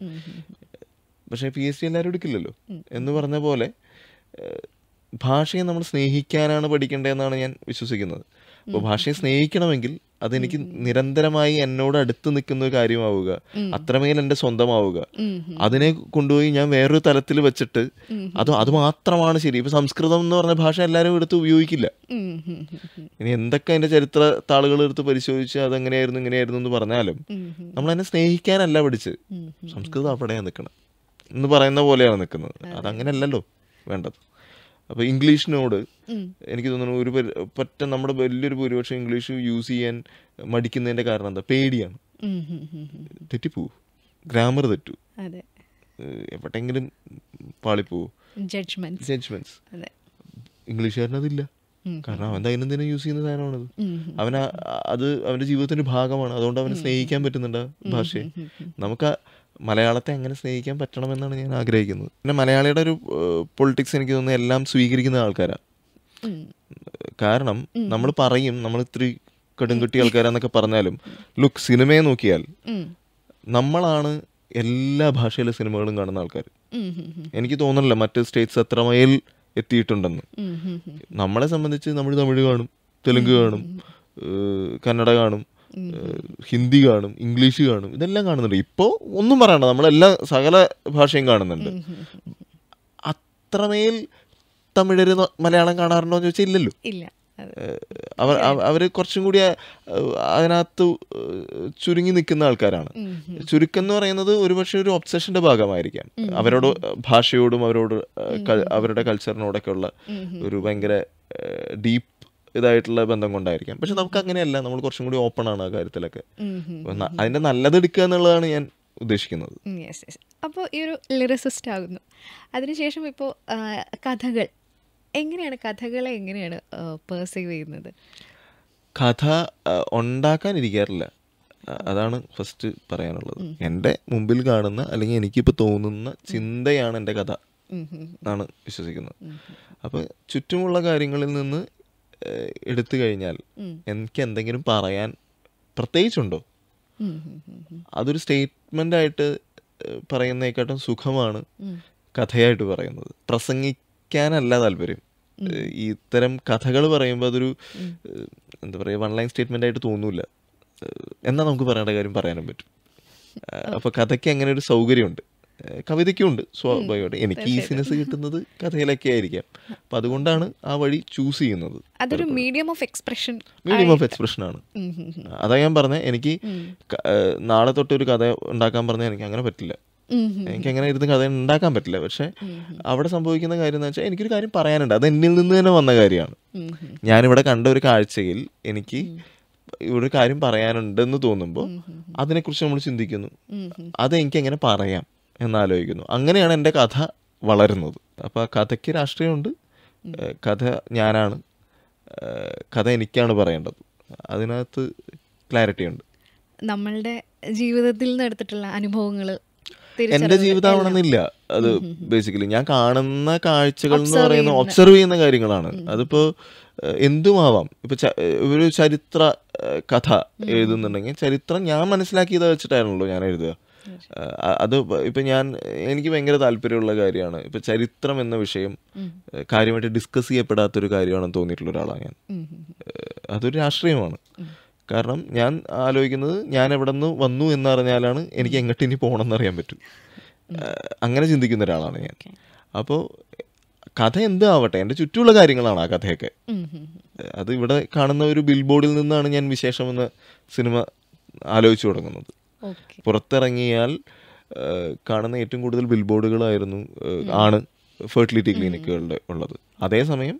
പക്ഷേ പി എച്ച് ഡി എല്ലാവരും എടുക്കില്ലല്ലോ എന്ന് പറഞ്ഞ പോലെ ഏഹ് ഭാഷയെ നമ്മൾ സ്നേഹിക്കാനാണ് പഠിക്കേണ്ടതെന്നാണ് ഞാൻ വിശ്വസിക്കുന്നത് അപ്പോൾ ഭാഷയെ സ്നേഹിക്കണമെങ്കിൽ അതെനിക്ക് നിരന്തരമായി എന്നോട് അടുത്ത് നിൽക്കുന്ന ഒരു കാര്യമാവുക അത്രമേൽ എൻ്റെ സ്വന്തമാവുക ഉം, അതിനെ കൊണ്ടുപോയി ഞാൻ വേറൊരു തലത്തിൽ വെച്ചിട്ട് അത് അത് മാത്രമാണ് ശരി ഇപ്പൊ സംസ്കൃതം എന്ന് പറഞ്ഞ ഭാഷ എല്ലാവരും എടുത്ത് ഉപയോഗിക്കില്ല ഉം, ഉം, ഉം, ഉം. ഇനി എന്തൊക്കെ അതിന്റെ ചരിത്ര താളുകൾ എടുത്ത് പരിശോധിച്ച് അതെങ്ങനെയായിരുന്നു ഇങ്ങനെയായിരുന്നു എന്ന് പറഞ്ഞാലും ഉം, ഉം. നമ്മൾ അതിനെ സ്നേഹിക്കാനല്ല പഠിച്ച് സംസ്കൃതം അവിടെയാണ് നിൽക്കണം എന്ന് പറയുന്ന പോലെയാണ് നിൽക്കുന്നത് അതങ്ങനെയല്ലല്ലോ വേണ്ടത് അപ്പോൾ ഇംഗ്ലീഷിനോട് ഉം. എനിക്ക് തോന്നുന്നു ഒരു പരി- പറ്റ നമ്മുടെ വലിയൊരു ഭൂരിപക്ഷം ഇംഗ്ലീഷ് യൂസ് ചെയ്യാൻ മടിക്കുന്നതിന്റെ കാരണം എന്താ പേടിയാണ് ഉം, ഉം, ഉം, ഉം. തെറ്റിപ്പോവും ഗ്രാമർ തെറ്റു അതെ ഏഹ് എവിടെയെങ്കിലും പാളിപ്പോവും ജഡ്ജ്മെന്റ് ജഡ്ജ്മെന്റ്സ് അതെ ഇംഗ്ലീഷുകാരനതില്ല ഉം. കാരണം അവൻ ദൈനംദിനം യൂസ് ചെയ്യുന്ന സാധനമാണത് ഉം, അവൻ അത് അവന്റെ ജീവിതത്തിന്റെ ഭാഗമാണ് അതുകൊണ്ട് അവന് സ്നേഹിക്കാൻ പറ്റുന്നുണ്ട് ആ ഭാഷയെ നമുക്ക് ആ മലയാളത്തെ അങ്ങനെ സ്നേഹിക്കാൻ പറ്റണമെന്നാണ് ഞാൻ ആഗ്രഹിക്കുന്നത് പിന്നെ മലയാളിയുടെ ഒരു പൊളിറ്റിക്സ് എനിക്ക് തോന്നുന്നു എല്ലാം സ്വീകരിക്കുന്ന ആൾക്കാരാണ് ഉം. കാരണം നമ്മൾ പറയും നമ്മൾ ഇത്തിരി കടുംകെട്ടി ആൾക്കാരാന്നൊക്കെ പറഞ്ഞാലും ലുക്ക് സിനിമയെ നോക്കിയാൽ ഉം. നമ്മളാണ് എല്ലാ ഭാഷയിലെ സിനിമകളും കാണുന്ന ആൾക്കാർ ഉം, ഉം, ഉം. എനിക്ക് തോന്നുന്നില്ല മറ്റ് സ്റ്റേറ്റ്സ് അത്രമേൽ എത്തിയിട്ടുണ്ടെന്ന് ഉം, ഉം, ഉം. നമ്മളെ സംബന്ധിച്ച് നമ്മൾ തമിഴ് കാണും തെലുങ്ക് കാണും ഏഹ് കന്നഡ കാണും ഏഹ് ഹിന്ദി കാണും ഇംഗ്ലീഷ് കാണും ഇതെല്ലാം കാണുന്നുണ്ട് ഇപ്പോൾ ഒന്നും പറയണ്ട നമ്മളെല്ലാ സകല ഭാഷയും കാണുന്നുണ്ട് അത്രമേൽ തമിഴര് ന- മലയാളം കാണാറുണ്ടോ എന്ന് ചോദിച്ചാൽ ഇല്ലല്ലോ ഇല്ല അത് അവർ അവർ കുറച്ചും കൂടി ആ, അതിനകത്ത് ചുരുങ്ങി നിൽക്കുന്ന ആൾക്കാരാണ് ചുരുക്കം എന്ന് പറയുന്നത് ഒരുപക്ഷെ ഒരു ഒബ്സഷന്റെ ഭാഗമായിരിക്കാം അവരോട് ഭാഷയോടും അവരോട് ക- അവരുടെ കൾച്ചറിനോടൊക്കെ ഉള്ള ഒരു ഭയങ്കര ഡീപ്പ് ഇതായിട്ടുള്ള ബന്ധം കൊണ്ടായിരിക്കാം പക്ഷെ നമുക്ക് അങ്ങനെയല്ല നമ്മൾ കുറച്ചും കൂടി ഓപ്പൺ ആണ് ആ കാര്യത്തിലൊക്കെ ഉം, ഉം. അപ്പൊ ന- അതിന്റെ നല്ലത് എടുക്കുക എന്നുള്ളതാണ് ഞാൻ ഉദ്ദേശിക്കുന്നത് യെസ് യെസ് അപ്പോൾ ഈ ഒരു ലിറിസിസ്റ്റ് ആകുന്നു അതിനുശേഷം ഇപ്പോൾ കഥകൾ എങ്ങനെയാണ് കഥകളെ എങ്ങനെയാണ് പെർസീവ് ചെയ്യുന്നത് കഥ ആ, ഉണ്ടാക്കാൻ ഇരിക്കാറില്ല ആ, അതാണ് ഫസ്റ്റ് പറയാനുള്ളത് എൻ്റെ മുമ്പിൽ കാണുന്ന അല്ലെങ്കിൽ എനിക്കിപ്പോൾ തോന്നുന്ന ചിന്തയാണ് എൻ്റെ കഥ ഉം, ഉം, എന്നാണ് വിശ്വസിക്കുന്നത് അപ്പോൾ ചുറ്റുമുള്ള കാര്യങ്ങളിൽ നിന്ന് ഏഹ്, എടുത്തു കഴിഞ്ഞാൽ ഉം. എനിക്ക് എന്തെങ്കിലും പറയാൻ പ്രത്യേകിച്ചുണ്ടോ ഉം, ഉം, ഉം, ഉം. അതൊരു സ്റ്റേറ്റ്മെൻ്റ് ആയിട്ട് ഏഹ്, പറയുന്നതിനെക്കാട്ടും സുഖമാണ് ഉം. കഥയായിട്ട് പറയുന്നത് പ്രസംഗിക്കാനല്ല താല്പര്യം ഏഹ്, ഈ ഇത്തരം കഥകൾ പറയുമ്പോൾ അതൊരു ഏഹ്, എന്താ പറയുക വൺ ലൈൻ സ്റ്റേറ്റ്മെൻ്റ് ആയിട്ട് തോന്നൂല ഏഹ്, എന്നാൽ നമുക്ക് പറയേണ്ട കാര്യം പറയാനും പറ്റും അപ്പോൾ കഥയ്ക്ക് അങ്ങനെ ഒരു സൗകര്യമുണ്ട് ഏഹ്, കവിതയ്ക്കും ഉണ്ട് സ്വാഭാവികമായിട്ട് എനിക്ക് ഈസിനെസ് കിട്ടുന്നത് കഥയിലൊക്കെ ആയിരിക്കാം അപ്പം അതുകൊണ്ടാണ് ആ വഴി ചൂസ് ചെയ്യുന്നത് അതൊരു medium of expression medium of expression ആണ് അതാ ഞാൻ പറഞ്ഞത് എനിക്ക് ക- ഏഹ്, നാളെ തൊട്ട് ഒരു കഥ ഉണ്ടാക്കാൻ പറഞ്ഞാൽ എനിക്ക് അങ്ങനെ പറ്റില്ല എനിക്ക് അങ്ങനെ ഇരുന്ന് കഥ ഉണ്ടാക്കാൻ പറ്റില്ല പക്ഷെ അവിടെ സംഭവിക്കുന്ന കാര്യം എന്ന് വെച്ചാൽ എനിക്കൊരു കാര്യം പറയാനുണ്ട് അത് എന്നിൽ നിന്ന് തന്നെ വന്ന കാര്യമാണ് ഞാനിവിടെ കണ്ട ഒരു കാഴ്ചയിൽ എനിക്ക് ഇവിടെ ഒരു കാര്യം പറയാനുണ്ടെന്ന് തോന്നുമ്പോൾ അതിനെക്കുറിച്ച് നമ്മൾ ചിന്തിക്കുന്നു അത് എനിക്ക് എങ്ങനെ പറയാം എന്നാലോചിക്കുന്നു അങ്ങനെയാണ് എൻ്റെ കഥ വളരുന്നത് അപ്പോൾ ആ കഥയ്ക്ക് രാഷ്ട്രീയമുണ്ട് ഏഹ് കഥ ഞാനാണ് ഏഹ് കഥ എനിക്കാണ് പറയേണ്ടത് അതിനകത്ത് ക്ലാരിറ്റി ഉണ്ട് നമ്മളുടെ ജീവിതത്തിൽ നിന്ന് എടുത്തിട്ടുള്ള അനുഭവങ്ങൾ എന്റെ ജീവിതമാവണമെന്നില്ല അത് ബേസിക്കലി ഞാൻ കാണുന്ന കാഴ്ചകൾ എന്ന് പറയുന്ന ഒബ്സർവ് ചെയ്യുന്ന കാര്യങ്ങളാണ് അതിപ്പോ ഏഹ്, എന്തുമാവാം ഇപ്പൊ ച- ഏഹ്, ഒരു ചരിത്ര ഏഹ്, കഥ എഴുതുന്നുണ്ടെങ്കിൽ ചരിത്രം ഞാൻ മനസ്സിലാക്കിയത് വെച്ചിട്ടാണല്ലോ ഞാൻ എഴുതുക ഏഹ്, അ- അത് ഇപ്പൊ- ഇപ്പൊ ഞാൻ എനിക്ക് ഭയങ്കര താല്പര്യമുള്ള കാര്യമാണ് ഇപ്പൊ ചരിത്രം എന്ന വിഷയം ഏഹ്, കാര്യമായിട്ട് ഡിസ്കസ് ചെയ്യപ്പെടാത്തൊരു കാര്യമാണെന്ന് തോന്നിയിട്ടുള്ള ഒരാളാണ് ഞാൻ ഏഹ്, അതൊരു രാഷ്ട്രീയമാണ് കാരണം ഞാൻ ആലോചിക്കുന്നത് ഞാൻ എവിടെ നിന്ന് വന്നു എന്നറിഞ്ഞാലാണ് എനിക്ക് എങ്ങോട്ട് ഇനി പോകണമെന്ന് അറിയാൻ പറ്റും ഏഹ് അങ്ങനെ ചിന്തിക്കുന്ന ഒരാളാണ് ഞാൻ അപ്പോൾ കഥ എന്ത് ആവട്ടെ എൻ്റെ ചുറ്റുമുള്ള കാര്യങ്ങളാണ് ആ കഥയൊക്കെ ഏഹ് അത് ഇവിടെ കാണുന്ന ഒരു ബിൽ ബോർഡിൽ നിന്നാണ് ഞാൻ വിശേഷം എന്ന സിനിമ ആലോചിച്ചു തുടങ്ങുന്നത് ഓക്കെ പുറത്തിറങ്ങിയാൽ ഏഹ് കാണുന്ന ഏറ്റവും കൂടുതൽ ബിൽ ബോർഡുകളായിരുന്നു ഏഹ് ആണ് ഫെർട്ടിലിറ്റി ക്ലിനിക്കുകളുടെ ഉള്ളത് അതേസമയം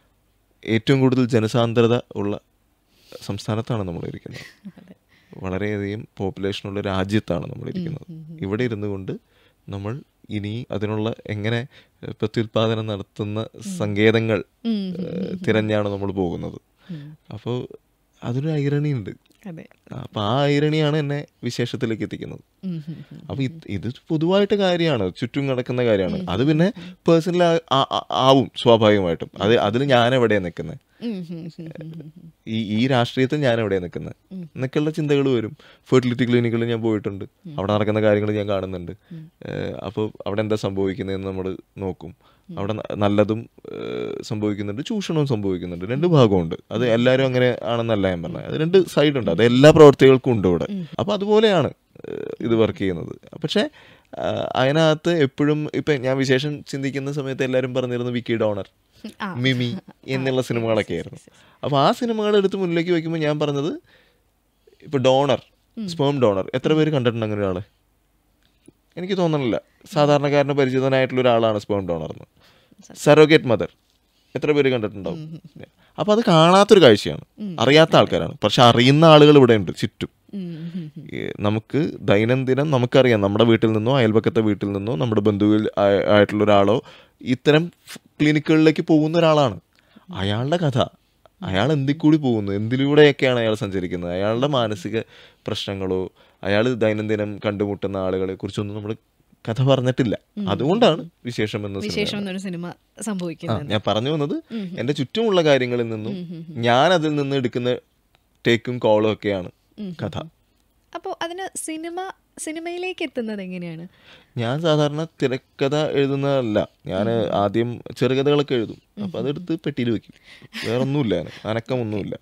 ഏറ്റവും കൂടുതൽ ജനസാന്ദ്രത ഉള്ള സംസ്ഥാനത്താണ് നമ്മൾ ഇരിക്കുന്നത് വളരെയധികം പോപ്പുലേഷനുള്ള രാജ്യത്താണ് നമ്മൾ ഇരിക്കുന്നത് ഇവിടെ ഇരുന്നു കൊണ്ട് നമ്മൾ ഇനി അതിനുള്ള എങ്ങനെ ഏഹ്, പ്രത്യുൽപാദനം നടത്തുന്ന സങ്കേതങ്ങൾ ഏഹ്, തിരഞ്ഞാണ് നമ്മൾ പോകുന്നത് അപ്പോൾ അതൊരു ഐറണി ഉണ്ട് അതെ അപ്പൊ ആ ഐറണിയാണ് എന്നെ വിശേഷത്തിലേക്ക് എത്തിക്കുന്നത് ഉം, ഉം, ഉം. അപ്പൊ ഇത് ഇത് പൊതുവായിട്ട് കാര്യമാണ് ചുറ്റും നടക്കുന്ന കാര്യമാണ് അത് പിന്നെ പേഴ്സണൽ ആവും സ്വാഭാവികമായിട്ടും അത് അതിൽ ഞാൻ എവിടെയാണ് നിൽക്കുന്നത് ഉം, ഉം, ഉം, ഉം, ഉം. ഈ ഈ രാഷ്ട്രീയത്തിൽ ഞാൻ എവിടെയാണ് നിൽക്കുന്നത് എന്നൊക്കെയുള്ള ചിന്തകൾ വരും ഫെർട്ടിലിറ്റി ക്ലിനിക്കിൽ ഞാൻ പോയിട്ടുണ്ട് അവിടെ നടക്കുന്ന കാര്യങ്ങൾ ഞാൻ കാണുന്നുണ്ട് അപ്പോൾ അവിടെ എന്താ സംഭവിക്കുന്നതെന്ന് നമ്മൾ നോക്കും അവിടെ ന- നല്ലതും ഏഹ്, സംഭവിക്കുന്നുണ്ട് ചൂഷണവും സംഭവിക്കുന്നുണ്ട് രണ്ട് ഭാഗമുണ്ട് അത് എല്ലാവരും അങ്ങനെ ആണെന്നല്ല ഞാൻ പറഞ്ഞത് അത് രണ്ട് സൈഡ് ഉണ്ട് അത് എല്ലാ പ്രവർത്തികൾക്കും ഉണ്ട് ഇവിടെ അപ്പോൾ അതുപോലെയാണ് ഏഹ്, ഇത് വർക്ക് ചെയ്യുന്നത് പക്ഷേ ആഹ്, അതിനകത്ത് എപ്പോഴും ഇപ്പം ഞാൻ വിശേഷം ചിന്തിക്കുന്ന സമയത്ത് എല്ലാവരും പറഞ്ഞിരുന്നു വിക്കി ഡോണർ ആ. മിമി എന്നുള്ള സിനിമകളൊക്കെ ആയിരുന്നു അപ്പോൾ ആ സിനിമകൾ എടുത്ത് മുന്നിലേക്ക് വയ്ക്കുമ്പോൾ ഞാൻ പറഞ്ഞത് ഇപ്പൊ ഡോണർ സ്പേം ഡോണർ എത്ര പേര് കണ്ടിട്ടുണ്ട് അങ്ങനെ ഒരാളെ എനിക്ക് തോന്നണില്ല സാധാരണക്കാരന് പരിചിതനായിട്ടുള്ള ഒരാളാണ് സ്പേം ഡോണർ എന്ന് സറോഗേറ്റ് മദർ എത്ര പേര് കണ്ടിട്ടുണ്ടാവും അപ്പൊ അത് കാണാത്തൊരു കാഴ്ചയാണ് അറിയാത്ത ആൾക്കാരാണ് പക്ഷെ അറിയുന്ന ആളുകൾ ഇവിടെ ഉണ്ട് ചുറ്റും ഉം, ഉം, ഉം. ഈ നമുക്ക് ദൈനംദിനം നമുക്കറിയാം നമ്മുടെ വീട്ടിൽ നിന്നോ അയൽപക്കത്തെ വീട്ടിൽ നിന്നോ നമ്മുടെ ബന്ധുവിൽ ആയ- ആയിട്ടുള്ള ഒരാളോ ഇത്തരം ഫ് ക്ലിനിക്കുകളിലേക്ക് പോകുന്ന ഒരാളാണ് അയാളുടെ കഥ അയാൾ എന്തിൽ കൂടി പോകുന്നു എന്തിലൂടെയൊക്കെയാണ് അയാൾ സഞ്ചരിക്കുന്നത് അയാളുടെ മാനസിക പ്രശ്നങ്ങളോ അയാൾ ദൈനംദിനം കണ്ടുമുട്ടുന്ന ആളുകളെ കുറിച്ചൊന്നും നമ്മൾ കഥ പറഞ്ഞിട്ടില്ല അതുകൊണ്ടാണ് വിശേഷം എന്ന സിനിമ വിശേഷം എന്നൊരു സിനിമ ആ, സംഭവിക്കുന്നത് ഞാൻ പറഞ്ഞു വന്നത് എൻ്റെ ചുറ്റുമുള്ള കാര്യങ്ങളിൽ നിന്നും ഞാൻ അതിൽ നിന്ന് എടുക്കുന്ന ടേക്കും കോളും ഒക്കെയാണ് കഥ അപ്പോൾ അതിന് സിനിമ സിനിമയിലേക്ക് എത്തുന്നത് എങ്ങനെയാണ് ഞാൻ സാധാരണ തിരക്കഥ എഴുതുന്നതല്ല ഞാൻ ആദ്യം ചെറുകഥകളൊക്കെ എഴുതും അപ്പം അതെടുത്ത് പെട്ടിയിൽ വെക്കും വേറെ ഒന്നുമില്ല അതിന്. അനക്കമൊന്നുമില്ല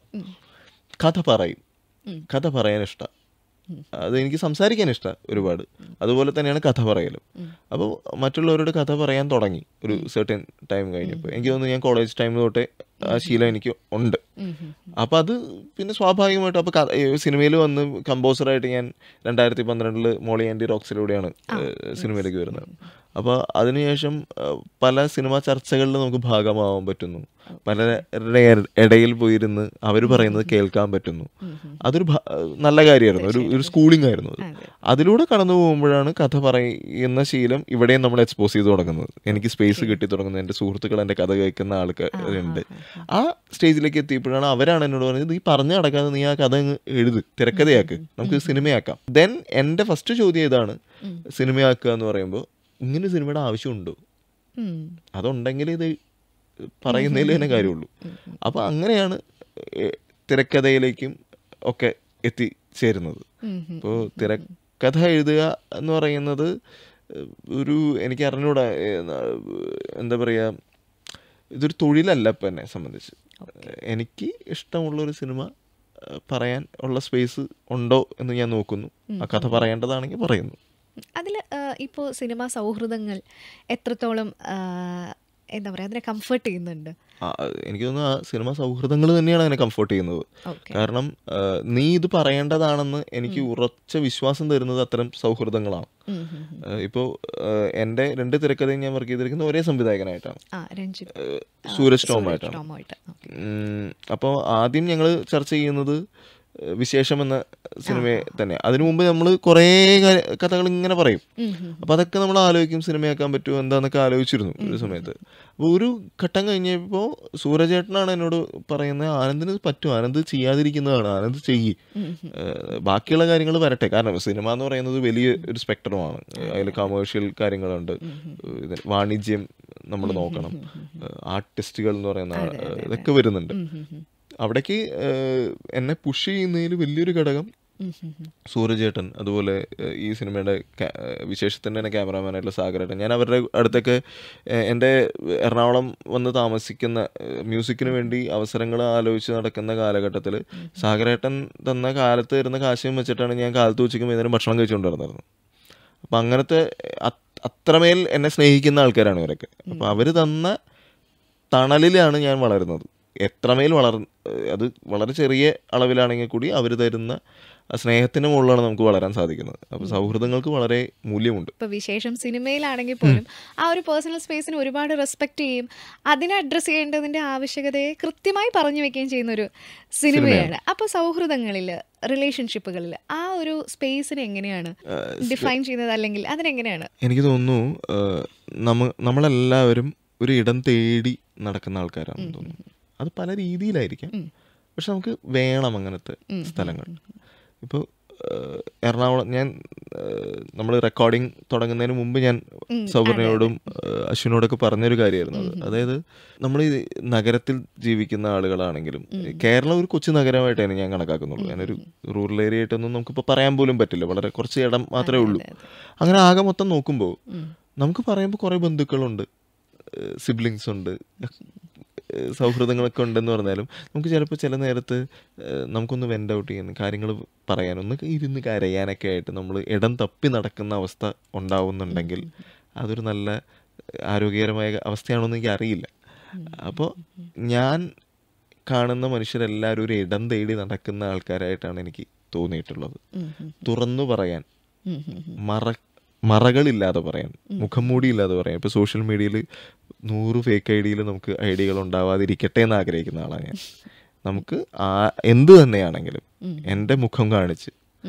കഥ പറയും കഥ പറയാൻ ഇഷ്ടം അത് എനിക്ക് സംസാരിക്കാൻ ഇഷ്ടം ഒരുപാട് അതുപോലെ തന്നെയാണ് കഥ പറയലും അപ്പോൾ മറ്റുള്ളവരോട് കഥ പറയാൻ തുടങ്ങി ഒരു സെർട്ടൻ ടൈം കഴിഞ്ഞപ്പോൾ എനിക്ക് തോന്നുന്നു ഞാൻ കോളേജ് ടൈം തൊട്ടേ ആ ശീലം എനിക്ക് ഉണ്ട് അപ്പം അത് പിന്നെ സ്വാഭാവികമായിട്ടും അപ്പോൾ സിനിമയിൽ വന്ന് കമ്പോസറായിട്ട് ഞാൻ രണ്ടായിരത്തി പന്ത്രണ്ടിൽ മോളി ആൻറ്റി റോക്സിലൂടെയാണ് ഏഹ്, സിനിമയിലേക്ക് വരുന്നത് അപ്പോൾ അതിനുശേഷം ഏഹ്, പല സിനിമാ ചർച്ചകളിൽ നമുക്ക് ഭാഗമാവാൻ പറ്റുന്നു പലരുടെ ഇട- ഇടയിൽ പോയിരുന്ന് അവർ പറയുന്നത് കേൾക്കാൻ പറ്റുന്നു അതൊരു ഭ- നല്ല കാര്യമായിരുന്നു ഒരു ഒരു സ്കൂളിംഗ് ആയിരുന്നു അത് അതെ. അതിലൂടെ കടന്നു പോകുമ്പോഴാണ് കഥ പറയുന്ന ശീലം ഇവിടെയും നമ്മൾ എക്സ്പോസ് ചെയ്ത് തുടങ്ങുന്നത് എനിക്ക് സ്പേസ് കിട്ടി തുടങ്ങുന്നത് എൻ്റെ സുഹൃത്തുക്കൾ എൻ്റെ കഥ കേൾക്കുന്ന ആൾക്കാരുണ്ട് ആ സ്റ്റേജിലേക്ക് എത്തിയപ്പോഴാണ് അവരാണ് എന്നോട് പറഞ്ഞത് നീ പറഞ്ഞു നടക്കാതെ നീ ആ കഥ അങ്ങ് എഴുത് തിരക്കഥയാക്ക് നമുക്ക് സിനിമയാക്കാം ദെൻ എൻ്റെ ഫസ്റ്റ് ചോദ്യം ഇതാണ് സിനിമയാക്കുക എന്ന് പറയുമ്പോൾ ഇങ്ങനെ സിനിമയുടെ ആവശ്യമുണ്ടോ ഉം. അതുണ്ടെങ്കിൽ ഇത് പറയുന്നതിൽ തന്നെ കാര്യമുള്ളൂ അപ്പോൾ അങ്ങനെയാണ് ഏഹ്, തിരക്കഥയിലേക്കും ഒക്കെ എത്തിച്ചേരുന്നത് ഉം, ഉം. ഇപ്പോൾ തിരക്കഥ എഴുതുക എന്ന് പറയുന്നത് ഏഹ്, ഒരു എനിക്ക് അറിഞ്ഞൂടാ ഏഹ്, ന- എന്താ പറയുക ഇതൊരു തൊഴിലല്ല ഇപ്പം എന്നെ സംബന്ധിച്ച് എനിക്ക് ഇഷ്ടമുള്ള ഒരു സിനിമ ഏഹ്, പറയാൻ ഉള്ള സ്പേസ് ഉണ്ടോ എന്ന് ഞാൻ നോക്കുന്നു ആ കഥ പറയേണ്ടതാണെങ്കിൽ പറയുന്നു അതിൽ ഇപ്പോൾ സിനിമാ സൗഹൃദങ്ങൾ എത്രത്തോളം ആ, എന്താ പറയുക അതിനെ കംഫർട്ട് ചെയ്യുന്നുണ്ട് ആ, എനിക്ക് തോന്നുന്നു ആ സിനിമ സൗഹൃദങ്ങൾ തന്നെയാണ് അതിനെ കംഫർട്ട് ചെയ്യുന്നത് ഓക്കെ കാരണം ആ, നീ ഇത് പറയേണ്ടതാണെന്ന് എനിക്ക് ഉറച്ച വിശ്വാസം തരുന്നത് അത്തരം സൗഹൃദങ്ങളാണ് ഇപ്പോൾ എൻ്റെ രണ്ട് തിരക്കഥയും ഞാൻ വർക്ക് ചെയ്തിരിക്കുന്ന ഒരേ സംവിധായകനായിട്ടാണ് ആ രഞ്ജിത്ത് ഏഹ്, സൂരജ് ടോമായിട്ടാണ് ടോമായിട്ട് ഓക്കെ അപ്പോൾ ആദ്യം ഞങ്ങൾ ചർച്ച ചെയ്യുന്നത് ഏഹ്, വിശേഷം എന്ന സിനിമയെ തന്നെ അതിനു മുമ്പ് നമ്മൾ കുറേ കഥകൾ ഇങ്ങനെ പറയും അപ്പോൾ അതൊക്കെ നമ്മൾ ആലോചിക്കും സിനിമയാക്കാൻ പറ്റുമോ എന്താന്നൊക്കെ ആലോചിച്ചിരുന്നു ഒരു സമയത്ത് അപ്പോൾ ഒരു ഘട്ടം കഴിഞ്ഞപ്പോൾ സൂരജേട്ടനാണ് എന്നോട് പറയുന്നത് ആനന്ദിന് പറ്റും ആനന്ദ് ചെയ്യാതിരിക്കുന്നതാണ് ആനന്ദ് ചെയ്യ് ഏഹ് ബാക്കിയുള്ള കാര്യങ്ങൾ വരട്ടെ കാരണം സിനിമ എന്ന് പറയുന്നത് വലിയ ഒരു സ്പെക്ട്രമാണ് അതിൽ കമേഴ്ഷ്യൽ കാര്യങ്ങളുണ്ട് ഇത് വാണിജ്യം നമ്മൾ നോക്കണം ആർട്ടിസ്റ്റുകൾ എന്ന് പറയുന്ന ഏഹ് ഇതൊക്കെ വരുന്നുണ്ട് അവിടേക്ക് ഏഹ് എന്നെ പുഷ് ചെയ്യുന്നതിൽ വലിയൊരു ഘടകം സൂര്യചേട്ടൻ അതുപോലെ ഏഹ്, ഈ സിനിമയുടെ ക്യാ- ഏഹ്, വിശേഷത്തിൻ്റെ തന്നെ ക്യാമറാമാനായിട്ടുള്ള സാഗരേട്ടൻ ഞാൻ അവരുടെ അടുത്തൊക്കെ ഏഹ്, എൻ്റെ എറണാകുളം വന്ന് താമസിക്കുന്ന ഏഹ്, മ്യൂസിക്കിന് വേണ്ടി അവസരങ്ങൾ ആലോചിച്ച് നടക്കുന്ന കാലഘട്ടത്തിൽ സാഗരേട്ടൻ തന്ന കാലത്ത് തരുന്ന കാശും വെച്ചിട്ടാണ് ഞാൻ കാലത്ത് ഉച്ചയ്ക്കും വൈകുന്നേരം ഭക്ഷണം കഴിച്ചുകൊണ്ടിരുന്നത് അപ്പം അങ്ങനത്തെ അത്- അത്രമേൽ എന്നെ സ്നേഹിക്കുന്ന ആൾക്കാരാണ് ഇവരൊക്കെ അപ്പം അവർ തന്ന തണലിലാണ് ഞാൻ വളരുന്നത് എത്രമേൽ വളർ അത് വളരെ ചെറിയ അളവിലാണെങ്കിൽ കൂടി അവർ തരുന്ന ആ സ്നേഹത്തിന് മുകളിലാണ് നമുക്ക് വളരാൻ സാധിക്കുന്നത് അപ്പോൾ സൗഹൃദങ്ങൾക്ക് വളരെ മൂല്യമുണ്ട് ഇപ്പൊ വിശേഷം സിനിമയിലാണെങ്കിൽ പോലും ആ ഒരു പേഴ്സണൽ സ്പേസിന് ഒരുപാട് റെസ്പെക്ട് ചെയ്യും അതിനെ അഡ്രസ്സ് ചെയ്യേണ്ടതിന്റെ ആവശ്യകതയെ കൃത്യമായി പറഞ്ഞു വെക്കുകയും ചെയ്യുന്ന ഒരു സിനിമയാണ് അപ്പോൾ സൗഹൃദങ്ങളിൽ റിലേഷൻഷിപ്പുകളിൽ ആ ഒരു സ്പേസിനെ എങ്ങനെയാണ് ഡിഫൈൻ ചെയ്യുന്നത് അല്ലെങ്കിൽ അതിനെങ്ങനെയാണ് എനിക്ക് തോന്നുന്നു ഏഹ്, നമ്മ നമ്മളെല്ലാവരും ഒരു ഇടം തേടി നടക്കുന്ന ആൾക്കാരാണെന്ന് തോന്നുന്നു അത് പല രീതിയിലായിരിക്കാം പക്ഷെ നമുക്ക് വേണം അങ്ങനത്തെ സ്ഥലങ്ങൾ ഇപ്പോൾ എറണാകുളം ഞാൻ നമ്മൾ റെക്കോർഡിംഗ് തുടങ്ങുന്നതിന് മുമ്പ് ഞാൻ സൗകര്യനോടും അശ്വിനോടൊക്കെ പറഞ്ഞൊരു കാര്യമായിരുന്നു അത് അതായത് നമ്മൾ ഈ നഗരത്തിൽ ജീവിക്കുന്ന ആളുകളാണെങ്കിലും കേരളം ഒരു കൊച്ചു നഗരമായിട്ടാണ് ഞാൻ കണക്കാക്കുന്നുള്ളൂ ഞാനൊരു റൂറൽ ഏരിയ ആയിട്ടൊന്നും നമുക്കിപ്പോൾ പറയാൻ പോലും പറ്റില്ല വളരെ കുറച്ച് ഇടം മാത്രമേ ഉള്ളൂ അങ്ങനെ ആകെ മൊത്തം നോക്കുമ്പോൾ നമുക്ക് പറയുമ്പോൾ കുറേ ബന്ധുക്കളുണ്ട് സിബ്ലിങ്സ് ഉണ്ട് ഏഹ് സൗഹൃദങ്ങളൊക്കെ ഉണ്ടെന്ന് പറഞ്ഞാലും നമുക്ക് ചിലപ്പോൾ ചില നേരത്ത് ഏഹ് നമുക്കൊന്ന് വെൻ്റ് ഔട്ട് ചെയ്യാൻ കാര്യങ്ങൾ പറയാൻ ഒന്ന് ഇരുന്ന് കരയാനൊക്കെ ആയിട്ട് നമ്മൾ ഇടം തപ്പി നടക്കുന്ന അവസ്ഥ ഉണ്ടാവുന്നുണ്ടെങ്കിൽ അതൊരു നല്ല ആരോഗ്യകരമായ അവസ്ഥയാണോ എന്ന് എനിക്ക് അറിയില്ല അപ്പോൾ ഞാൻ കാണുന്ന മനുഷ്യരെല്ലാവരും ഒരു ഇടം തേടി നടക്കുന്ന ആൾക്കാരായിട്ടാണ് എനിക്ക് തോന്നിയിട്ടുള്ളത് തുറന്നു പറയാൻ മറ മറകളില്ലാതെ പറയാൻ മുഖം മൂടിയില്ലാതെ പറയാൻ ഇപ്പോൾ സോഷ്യൽ മീഡിയയിൽ നൂറ് ഫേക്ക് ഐ ഡിയിൽ നമുക്ക് ഐഡിയകൾ ഉണ്ടാവാതിരിക്കട്ടെ എന്ന് ആഗ്രഹിക്കുന്ന ആളാണ് ഞാൻ നമുക്ക് ആ എന്ത് തന്നെയാണെങ്കിലും എൻ്റെ മുഖം കാണിച്ച്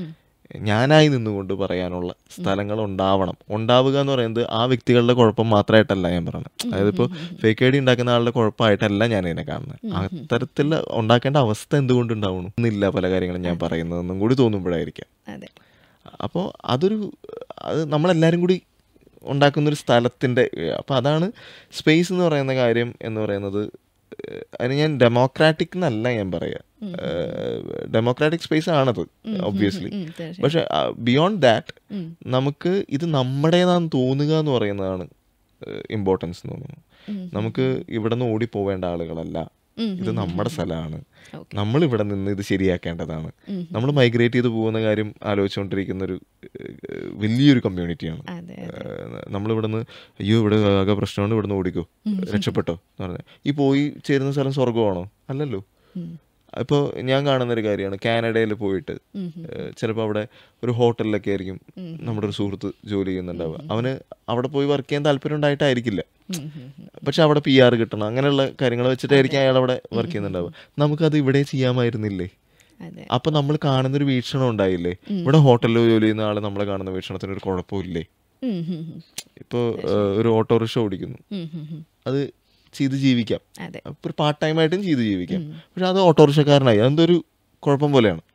ഞാനായി നിന്നുകൊണ്ട് പറയാനുള്ള സ്ഥലങ്ങൾ ഉണ്ടാവണം ഉണ്ടാവുക എന്ന് പറയുന്നത് ആ വ്യക്തികളുടെ കുഴപ്പം മാത്രമായിട്ടല്ല ഞാൻ പറയുന്നത് അതായത് ഇപ്പോൾ ഫേക്ക് ഐ ഡി ഉണ്ടാക്കുന്ന ആളുടെ കുഴപ്പമായിട്ടല്ല ഞാൻ ഇതിനെ കാണുന്നത് അത്തരത്തിൽ ഉണ്ടാക്കേണ്ട അവസ്ഥ എന്തുകൊണ്ട് ഉണ്ടാവണം എന്നില്ല പല കാര്യങ്ങളും ഞാൻ പറയുന്നതെന്നും കൂടി തോന്നുമ്പോഴായിരിക്കാം അതെ അപ്പോൾ അതൊരു അത് നമ്മളെല്ലാവരും കൂടി ഉണ്ടാക്കുന്നൊരു സ്ഥലത്തിൻ്റെ അപ്പോൾ അതാണ് സ്പേസ് എന്ന് പറയുന്ന കാര്യം എന്ന് പറയുന്നത് അതിന് ഞാൻ ഡെമോക്രാറ്റിക് എന്നല്ല ഞാൻ പറയാ ഡെമോക്രാറ്റിക് സ്പേസ് ആണത് ഒബ്വിയസ്ലി ഉം, തീർച്ചയായും. പക്ഷെ ബിയോണ്ട് ദാറ്റ് നമുക്ക് ഇത് നമ്മുടേതാന്ന് തോന്നുക എന്ന് പറയുന്നതാണ് ഇമ്പോർട്ടൻസ് എന്ന് തോന്നുന്നു നമുക്ക് ഇവിടെ നിന്ന് ഓടിപ്പോവേണ്ട ആളുകളല്ല ഇത് നമ്മുടെ സ്ഥലമാണ് Okay. നമ്മൾ ഇവിടെ നിന്ന് ഇത് ശരിയാക്കേണ്ടതാണ് നമ്മൾ മൈഗ്രേറ്റ് ചെയ്ത് പോകുന്ന കാര്യം ആലോചിച്ചുകൊണ്ടിരിക്കുന്ന ഒരു ഏഹ്, വലിയൊരു കമ്മ്യൂണിറ്റിയാണ് അതെ നമ്മളിവിടെ നിന്ന് അയ്യോ ഇവിടെ ആകെ പ്രശ്നമുണ്ട് ഇവിടെ നിന്ന് ഓടിക്കോ രക്ഷപ്പെട്ടോ എന്ന് പറഞ്ഞാൽ ഈ പോയി ചേരുന്ന സ്ഥലം സ്വർഗമാണോ അല്ലല്ലോ ഇപ്പോൾ ഞാൻ കാണുന്ന ഒരു കാര്യമാണ് കാനഡയിൽ പോയിട്ട് ചിലപ്പോൾ അവിടെ ഒരു ഹോട്ടലിലൊക്കെ ആയിരിക്കും നമ്മുടെ ഒരു സുഹൃത്ത് ജോലി ചെയ്യുന്നുണ്ടാവുക അവന് അവിടെ പോയി വർക്ക് ചെയ്യാൻ താല്പര്യം ഉണ്ടായിട്ടായിരിക്കില്ല പക്ഷെ അവിടെ പി ആർ കിട്ടണം അങ്ങനെയുള്ള കാര്യങ്ങൾ വെച്ചിട്ടായിരിക്കും അയാൾ അവിടെ വർക്ക് ചെയ്യുന്നുണ്ടാവുക നമുക്കത് ഇവിടെ ചെയ്യാമായിരുന്നില്ലേ അതെ അപ്പൊ നമ്മൾ കാണുന്നൊരു വീക്ഷണം ഉണ്ടായില്ലേ ഇവിടെ ഹോട്ടലിൽ ജോലി ചെയ്യുന്ന ആള് നമ്മളെ കാണുന്ന വീക്ഷണത്തിന് ഒരു കുഴപ്പമില്ലേ ഉം, ഉം, ഉം. ഇപ്പോൾ ഒരു ഓട്ടോറിക്ഷ ഓടിക്കുന്നു ഉം, ഉം, ഉം. അത് ചെയ്ത് ജീവിക്കാം അതെ അപ്പൊ ഒരു പാർട്ട് ടൈം ആയിട്ടും ചെയ്ത് ജീവിക്കാം പക്ഷെ അത് ഓട്ടോറിക്ഷക്കാരനായി അതെന്തൊരു കുഴപ്പം പോലെയാണ്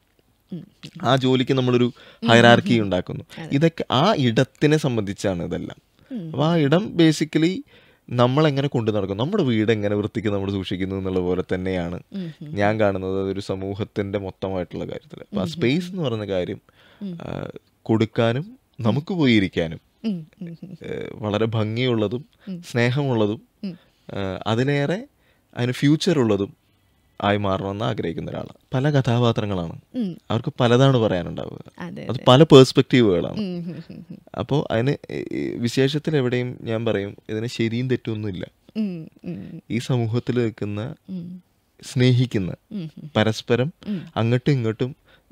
ആ ജോലിക്ക് നമ്മളൊരു ഹൈറാർക്കി ഉണ്ടാക്കുന്നു ഇതൊക്കെ ആ ഇടത്തിനെ സംബന്ധിച്ചാണ് ഇതെല്ലാം അപ്പൊ ആ ഇടം ബേസിക്കലി നമ്മൾ എങ്ങനെ കൊണ്ടു നടക്കും നമ്മുടെ വീട് എങ്ങനെ വൃത്തിക്ക് നമ്മൾ സൂക്ഷിക്കുന്നു എന്നുള്ള പോലെ തന്നെയാണ് ഞാൻ കാണുന്നത് അതൊരു സമൂഹത്തിന്റെ മൊത്തമായിട്ടുള്ള കാര്യത്തിൽ അപ്പൊ ആ സ്പേസ് എന്ന് പറയുന്ന കാര്യം ആ, കൊടുക്കാനും നമുക്ക് പോയി ഇരിക്കാനും ഉം, ഉം, ഉം. ഏഹ് വളരെ ഭംഗിയുള്ളതും സ്നേഹമുള്ളതും ഏഹ് അതിലേറെ അതിന് ഫ്യൂച്ചർ ഉള്ളതും ആയി മാറണമെന്ന് ആഗ്രഹിക്കുന്ന ഒരാളാണ് പല കഥാപാത്രങ്ങളാണ് ഉം. അവർക്ക് പലതാണ് പറയാനുണ്ടാവുക അതെ അത് പല പേഴ്സ്പെക്റ്റീവുകളാണ് ഉം, ഉം, ഉം, ഉം. അപ്പോൾ അതിന് ഈ വിശേഷത്തിൽ എവിടെയും ഞാൻ പറയും ഇതിന് ശരിയും തെറ്റൊന്നുമില്ല ഉം, ഉം, ഈ സമൂഹത്തിൽ നിൽക്കുന്ന ഉം. സ്നേഹിക്കുന്ന ഉം, പരസ്പരം അങ്ങോട്ടും ഇങ്ങോട്ടും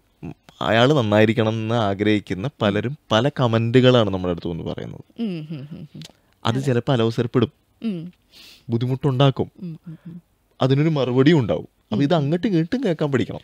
അയാൾ നന്നായിരിക്കണം എന്ന് ആഗ്രഹിക്കുന്ന പലരും പല കമന്റുകളാണ് നമ്മുടെ അടുത്ത് വന്ന് പറയുന്നത് ഉം, ഉം, ഉം, ഉം. അത് ചിലപ്പോൾ അലവസരപ്പെടും ഉം, ബുദ്ധിമുട്ടുണ്ടാക്കും ഉം, ഉം, ഉം. അതിനൊരു മറുപടിയും ഉണ്ടാവും അപ്പൊ ഇത് അങ്ങോട്ടും ഇങ്ങോട്ടും കേൾക്കാൻ പഠിക്കണം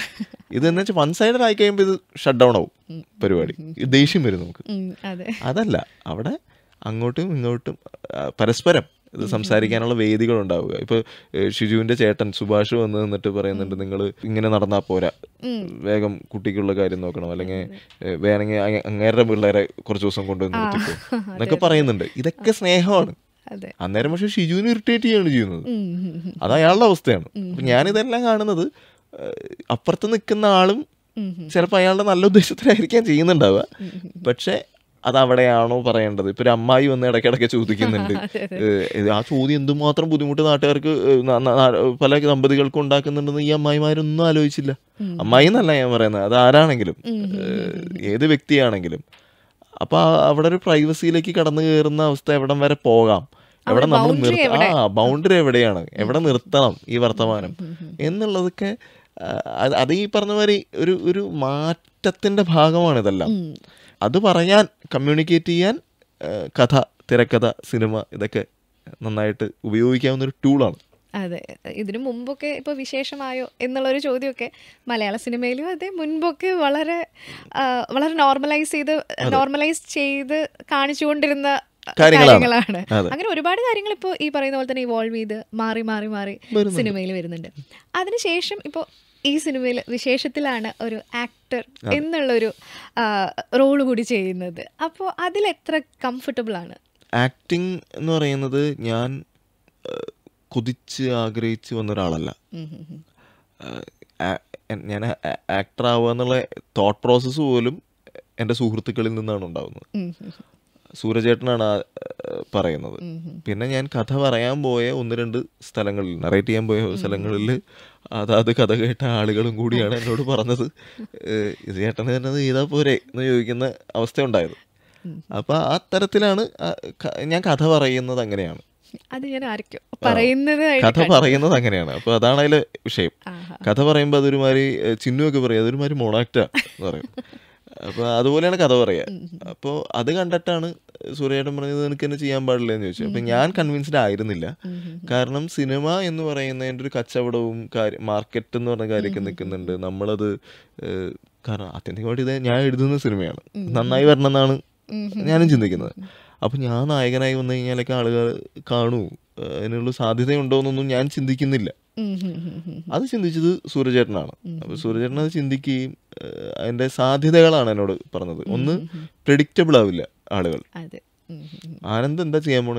ഇത് എന്ന് വെച്ചാൽ വൺ സൈഡഡ് ആയി കഴിയുമ്പോൾ ഇത് ഷട്ട് ഡൗൺ ആവും പരിപാടി ഇത് ദേഷ്യം വരും നമുക്ക് ഉം, അതെ അതല്ല അവിടെ അങ്ങോട്ടും ഇങ്ങോട്ടും ആ, പരസ്പരം ഇത് സംസാരിക്കാനുള്ള വേദികൾ ഉണ്ടാവുക ഇപ്പൊ ഏ, ഷിജുവിന്റെ ചേട്ടൻ സുഭാഷ് വന്ന് നിന്നിട്ട് പറയുന്നുണ്ട് നിങ്ങൾ ഇങ്ങനെ നടന്നാ പോരാ വേഗം കുട്ടിക്കുള്ള കാര്യം നോക്കണം അല്ലെങ്കിൽ ഏ, വേണമെങ്കിൽ അങ്ങ- അങ്ങേരുടെ പിള്ളേരെ കുറച്ച് ദിവസം കൊണ്ടുവന്ന് നിർത്തിക്കോ എന്നൊക്കെ പറയുന്നുണ്ട് ഇതൊക്കെ സ്നേഹമാണ് അതെ അന്നേരം പക്ഷെ ഷിജുവിനെ ഇറിറ്റേറ്റ് ചെയ്യാണ് ചെയ്യുന്നത് ഉം, ഉം, ഉം. അത് അയാളുടെ അവസ്ഥയാണ് അപ്പൊ ഞാനിതെല്ലാം കാണുന്നത് ഏഹ്, അപ്പുറത്ത് നിൽക്കുന്ന ആളും ഉം, ചിലപ്പോൾ അയാളുടെ നല്ല ഉദ്ദേശത്തിലായിരിക്കാം ചെയ്യുന്നുണ്ടാവുക പക്ഷെ അത് അവിടെയാണോ പറയേണ്ടത് ഇപ്പൊ ഒരു അമ്മായി വന്ന് ഇടയ്ക്കിടയ്ക്ക് ചോദിക്കുന്നുണ്ട് ഏഹ്, ഇത് ആ ചോദ്യം എന്തുമാത്രം ബുദ്ധിമുട്ട് നാട്ടുകാർക്ക് ഏഹ്, ന- ന- ന- പല ദമ്പതികൾക്കും ഉണ്ടാക്കുന്നുണ്ടെന്ന് ഈ അമ്മായിമാരൊന്നും ആലോചിച്ചില്ല അമ്മായി എന്നല്ല ഞാൻ പറയുന്നത് അത് ആരാണെങ്കിലും ഏഹ്, ഏത് വ്യക്തിയാണെങ്കിലും അപ്പൊ ആ- അവിടെ ഒരു പ്രൈവസിയിലേക്ക് കടന്നു കയറുന്ന അവസ്ഥ എവിടം വരെ പോകാം എവിടെ നമ്മൾ boundary നിർത്ത ആ ബൗണ്ടറി എവിടെയാണ് എവിടെ നിർത്തണം ഈ വർത്തമാനം എന്നുള്ളതൊക്കെ ആ, അത് അത് ഈ പറഞ്ഞ മാതിരി ഒരു ഒരു മാറ്റത്തിന്റെ ഭാഗമാണ് ഇതെല്ലാം അത് പറയാൻ കമ്മ്യൂണിക്കേറ്റ് ചെയ്യാൻ ആ, കഥ തിരക്കഥ സിനിമ ഇതൊക്കെ നന്നായിട്ട് ഉപയോഗിക്കാവുന്ന ഒരു ടൂളാണ് അതെ ഇതിനു മുമ്പൊക്കെ ഇപ്പോൾ വിശേഷമായോ എന്നുള്ളൊരു ചോദ്യമൊക്കെ മലയാള സിനിമയിലും അതെ മുൻപൊക്കെ വളരെ ആ, വളരെ നോർമലൈസ് ചെയ്ത് നോർമലൈസ് ചെയ്ത് കാണിച്ചുകൊണ്ടിരുന്ന കാര്യങ്ങളാണ്. കാര്യങ്ങളാണ് അതെ. അങ്ങനെ ഒരുപാട് കാര്യങ്ങൾ ഇപ്പോൾ ഈ പറയുന്ന പോലെ തന്നെ ഇവോൾവ് ചെയ്ത് മാറി മാറി മാറി സിനിമയിൽ വരുന്നുണ്ട് അതിനുശേഷം ഇപ്പോൾ ഈ സിനിമയിൽ വിശേഷത്തിലാണ് ഒരു ആക്ടർ എന്നുള്ളൊരു റോള് കൂടി ചെയ്യുന്നത് അപ്പോൾ അതിൽ എത്ര കംഫർട്ടബിൾ ആണ് ആക്ടിങ് എന്ന് പറയുന്നത് ഞാൻ ആ, കൊതിച്ച് ആഗ്രഹിച്ച് വന്ന ഒരാളല്ല ഉം ഉം ഉം. ആഹ് ആ- എൻ- ഞാൻ ആക്ടർ ആവുക എന്നുള്ള തോട്ട് പ്രോസസ്സ് പോലും എൻ്റെ സുഹൃത്തുക്കളിൽ നിന്നാണ് ഉണ്ടാവുന്നത് ഉം ഉം ഉം. സൂര്യചേട്ടനാണ് ആ, ആഹ് പറയുന്നത് പിന്നെ ഞാൻ കഥ പറയാൻ പോയ ഒന്ന് രണ്ട് സ്ഥലങ്ങളിൽ നറേറ്റ് ചെയ്യാൻ പോയ സ്ഥലങ്ങളിൽ അതാത് കഥ കേട്ട ആളുകളും കൂടിയാണ് എന്നോട് പറഞ്ഞത് ഏഹ് ഇത് ചേട്ടന് തന്നെ ഇത് ചെയ്താൽ പോരെ എന്ന് ചോദിക്കുന്ന അവസ്ഥ ഉണ്ടായത് അപ്പൊ ആ തരത്തിലാണ് ആ ക- ഞാൻ കഥ പറയുന്നത് അങ്ങനെയാണ് അത് ഞാൻ ആയിരിക്കും പറയുന്നത് കഥ പറയുന്നത് അങ്ങനെയാണ് അപ്പൊ അതാണ് അതിലെ വിഷയം ആഹാ. കഥ പറയുമ്പോൾ അതൊരുമാതിരി ഏഹ്, ചിന്നുവൊക്കെ പറയും അതൊരുമാതിരി മൊണാക്റ്റാ എന്ന് പറയും അപ്പൊ അതുപോലെയാണ് കഥ പറയാ അപ്പോൾ അത് കണ്ടിട്ടാണ് സൂര്യേട്ടൻ പറഞ്ഞത് നിനക്ക് തന്നെ ചെയ്യാൻ പാടില്ല എന്ന് ചോദിച്ചു അപ്പൊ ഞാൻ കൺവിൻസ്ഡ് ആയിരുന്നില്ല കാരണം സിനിമ എന്ന് പറയുന്നതിൻ്റെ ഒരു കച്ചവടവും കാര്യം മാർക്കറ്റ് എന്ന് പറഞ്ഞ കാര്യമൊക്കെ നിൽക്കുന്നുണ്ട് നമ്മളത് ഏഹ്, കാരണം ആത്യന്തികമായിട്ട് ഇത് ഞാൻ എഴുതുന്ന സിനിമയാണ് നന്നായി വരണം എന്നാണ് ഞാനും ചിന്തിക്കുന്നത് അപ്പൊ ഞാൻ നായകനായി വന്നു കഴിഞ്ഞാലൊക്കെ ആളുകൾ കാണൂ ഏഹ്, അതിനുള്ള സാധ്യതയുണ്ടോ എന്നൊന്നും ഞാൻ ചിന്തിക്കുന്നില്ല ഉം ഉം ഉം ഉം. അത് ചിന്തിച്ചത് സൂര്യചേട്ടനാണ് അപ്പൊ സൂര്യചേട്ടൻ അത് ചിന്തിക്കുകയും ഏഹ്, അതിന്റെ സാധ്യതകളാണ് എന്നോട് പറഞ്ഞത് ഒന്ന് പ്രെഡിക്റ്റബിൾ ആവില്ല ആളുകൾ അതെ ഉം ഉം ഉം. ആനന്ദ് എന്താ ചെയ്യാൻ പോണെന്ന്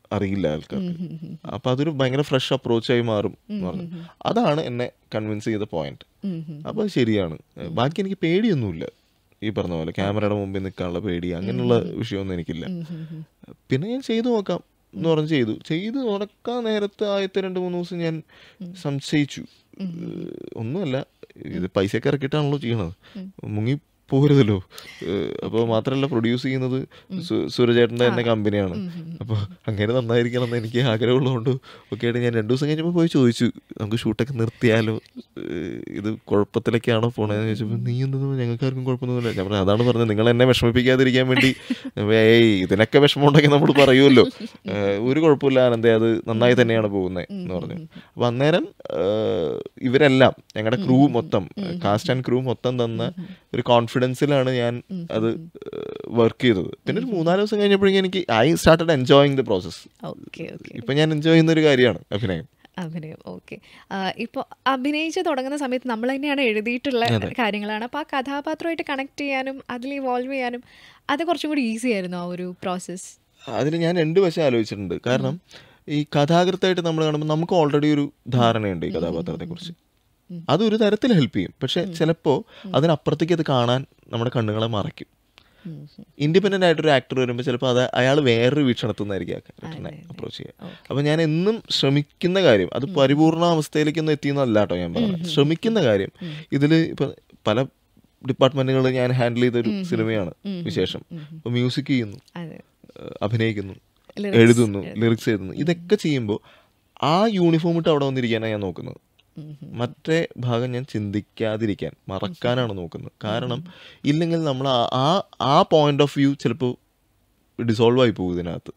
അറിയില്ല ആൾക്കാർക്ക് അപ്പൊ അതൊരു ഭയങ്കര ഫ്രഷ് അപ്രോച്ചായി മാറും എന്ന് പറഞ്ഞു അതാണ് എന്നെ കൺവിൻസ് ചെയ്ത പോയിന്റ് അപ്പൊ അത് ശരിയാണ് ബാക്കി എനിക്ക് പേടിയൊന്നുമില്ല ഈ പറഞ്ഞ പോലെ ക്യാമറയുടെ മുമ്പിൽ നിൽക്കാനുള്ള പേടി അങ്ങനെയുള്ള വിഷയമൊന്നും എനിക്കില്ല പിന്നെ ഞാൻ ചെയ്തു നോക്കാം എന്ന് പറഞ്ഞ് ചെയ്തു ചെയ്ത് നടക്കാൻ നേരത്തെ ആദ്യത്തെ രണ്ട് മൂന്ന് ദിവസം ഞാൻ സംശയിച്ചു ഏഹ് ഒന്നുമല്ല ഇത് പൈസയൊക്കെ ഇറക്കിയിട്ടാണല്ലോ ചെയ്യണത് മുങ്ങി പോരുതല്ലോ അപ്പോൾ മാത്രമല്ല പ്രൊഡ്യൂസ് ചെയ്യുന്നത് സു- സൂരജേട്ടൻ്റെ തന്നെ കമ്പനിയാണ് അപ്പോൾ അങ്ങനെ നന്നായിരിക്കണം എന്ന് എനിക്ക് ആഗ്രഹമുള്ളതുകൊണ്ട് ഒക്കെ ആയിട്ട് ഞാൻ രണ്ടു ദിവസം കഴിഞ്ഞപ്പോൾ പോയി ചോദിച്ചു നമുക്ക് ഷൂട്ടൊക്കെ നിർത്തിയാലോ ഏഹ് ഇത് കുഴപ്പത്തിലൊക്കെയാണോ പോണേന്ന് ചോദിച്ചപ്പോൾ നീ എന്തെന്ന് ഞങ്ങൾക്കാർക്കും കുഴപ്പമൊന്നുമില്ല ഞാൻ പറഞ്ഞു അതാണ് പറഞ്ഞത് നിങ്ങൾ എന്നെ വിഷമിപ്പിക്കാതിരിക്കാൻ വേണ്ടി ഏയ് ഇതിനൊക്കെ വിഷമമുണ്ടെങ്കിൽ നമ്മൾ പറയുമല്ലോ ഏഹ് ഒരു കുഴപ്പമില്ല ആനന്ദേ അത് നന്നായി തന്നെയാണ് പോകുന്നത് എന്ന് പറഞ്ഞു അപ്പം അന്നേരം ഏഹ് ഇവരെല്ലാം ഞങ്ങളുടെ ക്രൂ മൊത്തം കാസ്റ്റ് ആൻഡ് ക്രൂ മൊത്തം തന്ന ഒരു കോൺഫിഡൻസിലാണ് ഞാൻ അത് വർക്ക് ചെയ്തത് പിന്നെ ഒരു മൂന്നാല് ദിവസം കഴിഞ്ഞപ്പോഴേക്കും എനിക്ക് I started enjoying the process okay okay ഇപ്പൊ ഞാൻ എൻജോയ് ചെയ്യുന്ന ഒരു കാര്യമാണ് അഭിനയം അഭിനയം ഓക്കെ ഇപ്പോൾ അഭിനയിച്ച് തുടങ്ങുന്ന സമയത്ത് നമ്മൾ തന്നെയാണ് എഴുതിയിട്ടുള്ള കാര്യങ്ങളാണ് അപ്പോൾ ആ കഥാപാത്രമായിട്ട് കണക്ട് ചെയ്യാനും അതിൽ ഇവോൾവ് ചെയ്യാനും അത് കുറച്ചും കൂടി ഈസി ആയിരുന്നു ആ ഒരു പ്രോസസ്സ് അതിൽ ഞാൻ രണ്ട് വശം ആലോചിച്ചിട്ടുണ്ട് കാരണം ഈ കഥാകൃത്തായിട്ട് നമ്മൾ കാണുമ്പോൾ നമുക്ക് ഓൾറെഡി ഒരു ധാരണയുണ്ട് ഈ കഥാപാത്രത്തെ കുറിച്ച് അതൊരു തരത്തിൽ ഹെൽപ്പ് ചെയ്യും പക്ഷെ ചിലപ്പോൾ അതിനപ്പുറത്തേക്ക് അത് കാണാൻ നമ്മുടെ കണ്ണുകളെ മറയ്ക്കും ഇൻഡിപെൻഡന്റ് ആയിട്ടൊരു ആക്ടർ വരുമ്പോൾ ചിലപ്പോൾ അത് അയാൾ വേറൊരു വീക്ഷണത്തിൽ നിന്നായിരിക്കും ആ ക്യാരക്ടറിനെ അപ്രോച്ച് ചെയ്യുക അപ്പം ഞാൻ എന്നും ശ്രമിക്കുന്ന കാര്യം അത് പരിപൂർണ അവസ്ഥയിലേക്കൊന്നും എത്തിയെന്നല്ല കേട്ടോ ഞാൻ പറയുന്നത് ശ്രമിക്കുന്ന കാര്യം ഇതിൽ ഇപ്പം പല ഡിപ്പാർട്ട്മെന്റുകൾ ഞാൻ ഹാൻഡിൽ ചെയ്തൊരു സിനിമയാണ് വിശേഷം അപ്പോൾ മ്യൂസിക് ചെയ്യുന്നു അതെ ഏഹ് അഭിനയിക്കുന്നു Lyrics എഴുതുന്നു ലിറിക്സ് എഴുതുന്നു ഇതൊക്കെ ചെയ്യുമ്പോൾ ആ യൂണിഫോം ഇട്ട് അവിടെ വന്നിരിക്കാനാണ് ഞാൻ നോക്കുന്നത് മറ്റേ ഭാഗം ഞാൻ ചിന്തിക്കാതിരിക്കാൻ മറക്കാനാണ് നോക്കുന്നത് കാരണം ഇല്ലെങ്കിൽ നമ്മൾ ആ- ആ ആ പോയിന്റ് ഓഫ് വ്യൂ ചിലപ്പോൾ ഡിസോൾവ് ആയി പോകും ഇതിനകത്ത്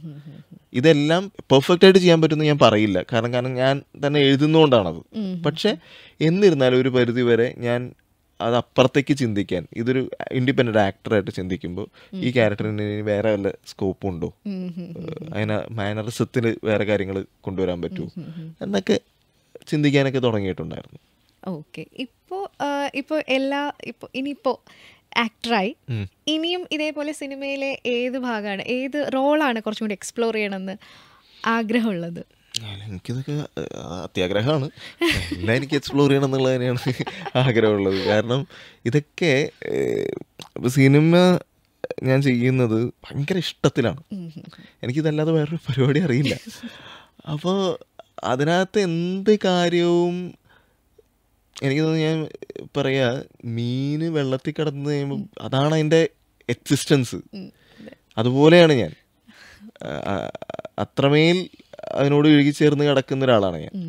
ഇതെല്ലാം പെർഫെക്റ്റ് ആയിട്ട് ചെയ്യാൻ പറ്റുമെന്ന് ഞാൻ പറയില്ല കാരണം കാരണം ഞാൻ തന്നെ എഴുതുന്നതുകൊണ്ടാണത് പക്ഷെ എന്നിരുന്നാലും ഒരു പരിധി വരെ ഞാൻ അത് അപ്പുറത്തേക്ക് ചിന്തിക്കാൻ ഇതൊരു ഇൻഡിപെൻഡന്റ് ആക്ടറായിട്ട് ചിന്തിക്കുമ്പോൾ ഈ ക്യാരക്ടറിന് ഇനി വേറെ വല്ല സ്കോപ്പ് ഉണ്ടോ ഏഹ് അതിന് മാനറിസത്തിൽ വേറെ കാര്യങ്ങൾ കൊണ്ടുവരാൻ പറ്റുമോ എന്നൊക്കെ ചിന്തിക്കാനൊക്കെ തുടങ്ങിയിട്ടുണ്ടായിരുന്നു ഓക്കെ ഇപ്പോൾ ഇപ്പോൾ എല്ലാ ഇപ്പോൾ ഇനിയിപ്പോൾ ആക്ടറായി ഉം. ഇനിയും ഇതേപോലെ സിനിമയിലെ ഏത് ഭാഗമാണ് ഏത് റോളാണ് കുറച്ചും കൂടി എക്സ്പ്ലോർ ചെയ്യണമെന്ന് ആഗ്രഹമുള്ളത് ഞാൻ- എനിക്കിതൊക്കെ ആ, അത്യാഗ്രഹമാണ് എല്ലാം എനിക്ക് എക്സ്പ്ലോർ ചെയ്യണം എന്നുള്ളത് തന്നെയാണ് ആഗ്രഹമുള്ളത് കാരണം ഇതൊക്കെ ഏഹ്, ഇപ്പൊ സിനിമ ഞാൻ ചെയ്യുന്നത് ഭയങ്കര ഇഷ്ടത്തിലാണ് എനിക്കിതല്ലാതെ വേറൊരു പരിപാടി അറിയില്ല അപ്പോൾ അതിനകത്ത് എന്ത് കാര്യവും എനിക്ക് തോന്നുന്നു ഞാൻ പറയാ മീന് വെള്ളത്തിൽ കിടന്ന് കഴിയുമ്പോൾ അതാണ് അതിൻ്റെ എക്സിസ്റ്റൻസ് അതുപോലെയാണ് ഞാൻ ആ, ആ, അത്രമേൽ അതിനോട് ഇഴുകിച്ചേർന്ന് കിടക്കുന്ന ഒരാളാണ് ഞാൻ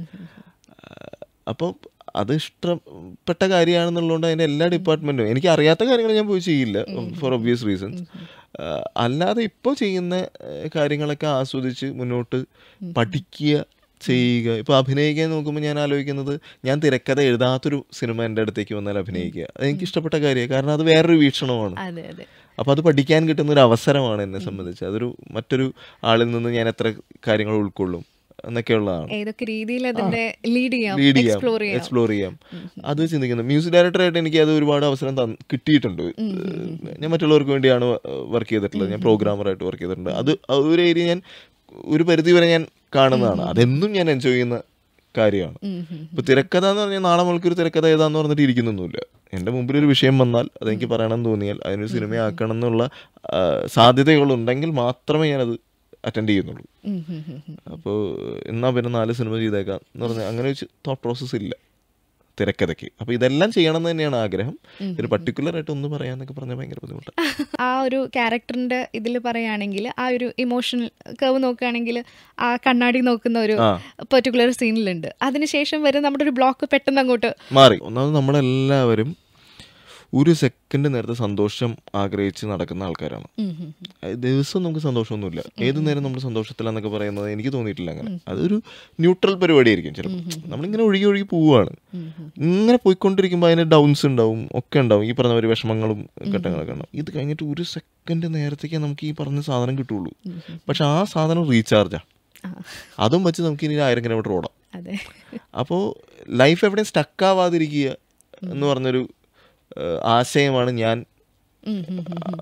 അപ്പോൾ അത് ഇഷ്ടപ്പെട്ട കാര്യമാണെന്നുള്ളതുകൊണ്ട് അതിൻ്റെ എല്ലാ ഡിപ്പാർട്ട്മെൻറ്റും എനിക്ക് അറിയാത്ത കാര്യങ്ങൾ ഞാൻ പോയി ചെയ്യില്ല ഫോർ ഒബ്വിയസ് റീസൺസ് അല്ലാതെ ഇപ്പോൾ ചെയ്യുന്ന ആ, കാര്യങ്ങളൊക്കെ ആസ്വദിച്ച് മുന്നോട്ട് പഠിക്കുക ചെയ്യുക ഇപ്പോൾ അഭിനയിക്കാൻ നോക്കുമ്പോൾ ഞാൻ ആലോചിക്കുന്നത് ഞാൻ തിരക്കഥ എഴുതാത്തൊരു സിനിമ എൻ്റെ അടുത്തേക്ക് വന്നാൽ അഭിനയിക്കുക അത് എനിക്ക് ഇഷ്ടപ്പെട്ട കാര്യമാണ് കാരണം അത് വേറൊരു വീക്ഷണമാണ് അതെ അതെ അപ്പോൾ അത് പഠിക്കാൻ കിട്ടുന്ന ഒരു അവസരമാണ് എന്നെ സംബന്ധിച്ച് അതൊരു മറ്റൊരു ആളിൽ നിന്ന് ഞാൻ എത്ര കാര്യങ്ങൾ ഉൾക്കൊള്ളും എന്നൊക്കെയുള്ളതാണ് ഏതൊക്കെ രീതിയിൽ അതിന്റെ ലീഡ് ചെയ്യാം ലീഡ് ചെയ്യാം എക്സ്പ്ലോർ ചെയ്യാം എക്സ്പ്ലോർ ചെയ്യാം അത് ചിന്തിക്കുന്നത് മ്യൂസിക് ഡയറക്ടറായിട്ട് എനിക്ക് അത് ഒരുപാട് അവസരം തന്ന് കിട്ടിയിട്ടുണ്ട് ഞാൻ മറ്റുള്ളവർക്ക് വേണ്ടിയാണ് വർക്ക് ചെയ്തിട്ടുള്ളത് ഞാൻ പ്രോഗ്രാമറായിട്ട് വർക്ക് ചെയ്തിട്ടുണ്ട് അത് ആ ഒരു ഏരിയ ഞാൻ ഒരു പരിധി വരെ ഞാൻ കാണുന്നതാണ് അതെന്നും ഞാൻ എൻജോയ് ചെയ്യുന്ന കാര്യമാണ് ഇപ്പൊ തിരക്കഥ എന്ന് പറഞ്ഞാൽ നാളെ മുൾക്കൊരു തിരക്കഥ ഏതാന്ന് പറഞ്ഞിട്ട് ഇരിക്കുന്നൊന്നുമില്ല എൻ്റെ മുമ്പിൽ ഒരു വിഷയം വന്നാൽ അതെനിക്ക് പറയണം തോന്നിയാൽ അതിനൊരു സിനിമയാക്കണം എന്നുള്ള ആ, സാധ്യതകളുണ്ടെങ്കിൽ മാത്രമേ ഞാനത് അറ്റൻഡ് ചെയ്യുന്നുള്ളൂ ഉം, ഉം, ഉം, ഉം. അപ്പോൾ എന്നാ പിന്നെ നാല് സിനിമ ചെയ്തേക്കാം എന്ന് പറഞ്ഞാൽ അങ്ങനെ ഒരു തോട്ട് പ്രോസസ്സ് ഇല്ല തിരക്കഥയ്ക്ക് അപ്പോൾ ഇതെല്ലാം ചെയ്യണം എന്ന് തന്നെയാണ് ആഗ്രഹം ഒരു പർട്ടിക്കുലർ ആയിട്ട് ഒന്ന് പറയാന്നൊക്കെ പറഞ്ഞാൽ ഭയങ്കര ബുദ്ധിമുട്ടാണ് ആ ഒരു ക്യാരക്ടറിന്റെ ഇതിൽ പറയുകയാണെങ്കിൽ ആ ഒരു ഇമോഷണൽ കർവ് നോക്കുകയാണെങ്കിൽ ആ കണ്ണാടി നോക്കുന്ന ഒരു ആ. പെർട്ടിക്കുലർ സീനിലുണ്ട് അതിനുശേഷം വരെ നമ്മുടെ ഒരു ബ്ലോക്ക് പെട്ടെന്ന് അങ്ങോട്ട് മാറി ഒന്നാമത് നമ്മളെല്ലാവരും ഒരു സെക്കൻഡ് നേരത്തെ സന്തോഷം ആഗ്രഹിച്ച് നടക്കുന്ന ആൾക്കാരാണ് ഉം, ഉം, ഉം. അത് ദിവസം നമുക്ക് സന്തോഷമൊന്നുമില്ല ഏത് നേരം നമ്മൾ സന്തോഷത്തിലാന്നൊക്കെ പറയുന്നത് എനിക്ക് തോന്നിയിട്ടില്ല അങ്ങനെ അതൊരു ന്യൂട്രൽ പരിപാടിയായിരിക്കും ചിലപ്പോൾ നമ്മളിങ്ങനെ ഒഴുകി ഒഴുകി പോവുകയാണ് ഇങ്ങനെ പോയിക്കൊണ്ടിരിക്കുമ്പോൾ അതിന് ഡൗൺസ് ഉണ്ടാവും ഒക്കെ ഉണ്ടാവും ഈ പറഞ്ഞ ഒരു വിഷമങ്ങളും ഘട്ടങ്ങളൊക്കെ ഉണ്ടാവും ഇത് കഴിഞ്ഞിട്ട് ഒരു സെക്കൻഡ് നേരത്തേക്ക് നമുക്ക് ഈ പറഞ്ഞ സാധനം കിട്ടുള്ളൂ പക്ഷെ ആ സാധനം റീചാർജാണ് ആ, അതും വെച്ച് നമുക്ക് ഇനി ഒരു ആയിരം കിലോമീറ്റർ ഓടാം അതെ അപ്പോൾ ലൈഫ് എവിടെയും സ്റ്റക്കാവാതിരിക്കുക എന്ന് പറഞ്ഞൊരു ഏഹ്, ആശയമാണ് ഞാൻ ഉം, ഉം, ഉം. ആ,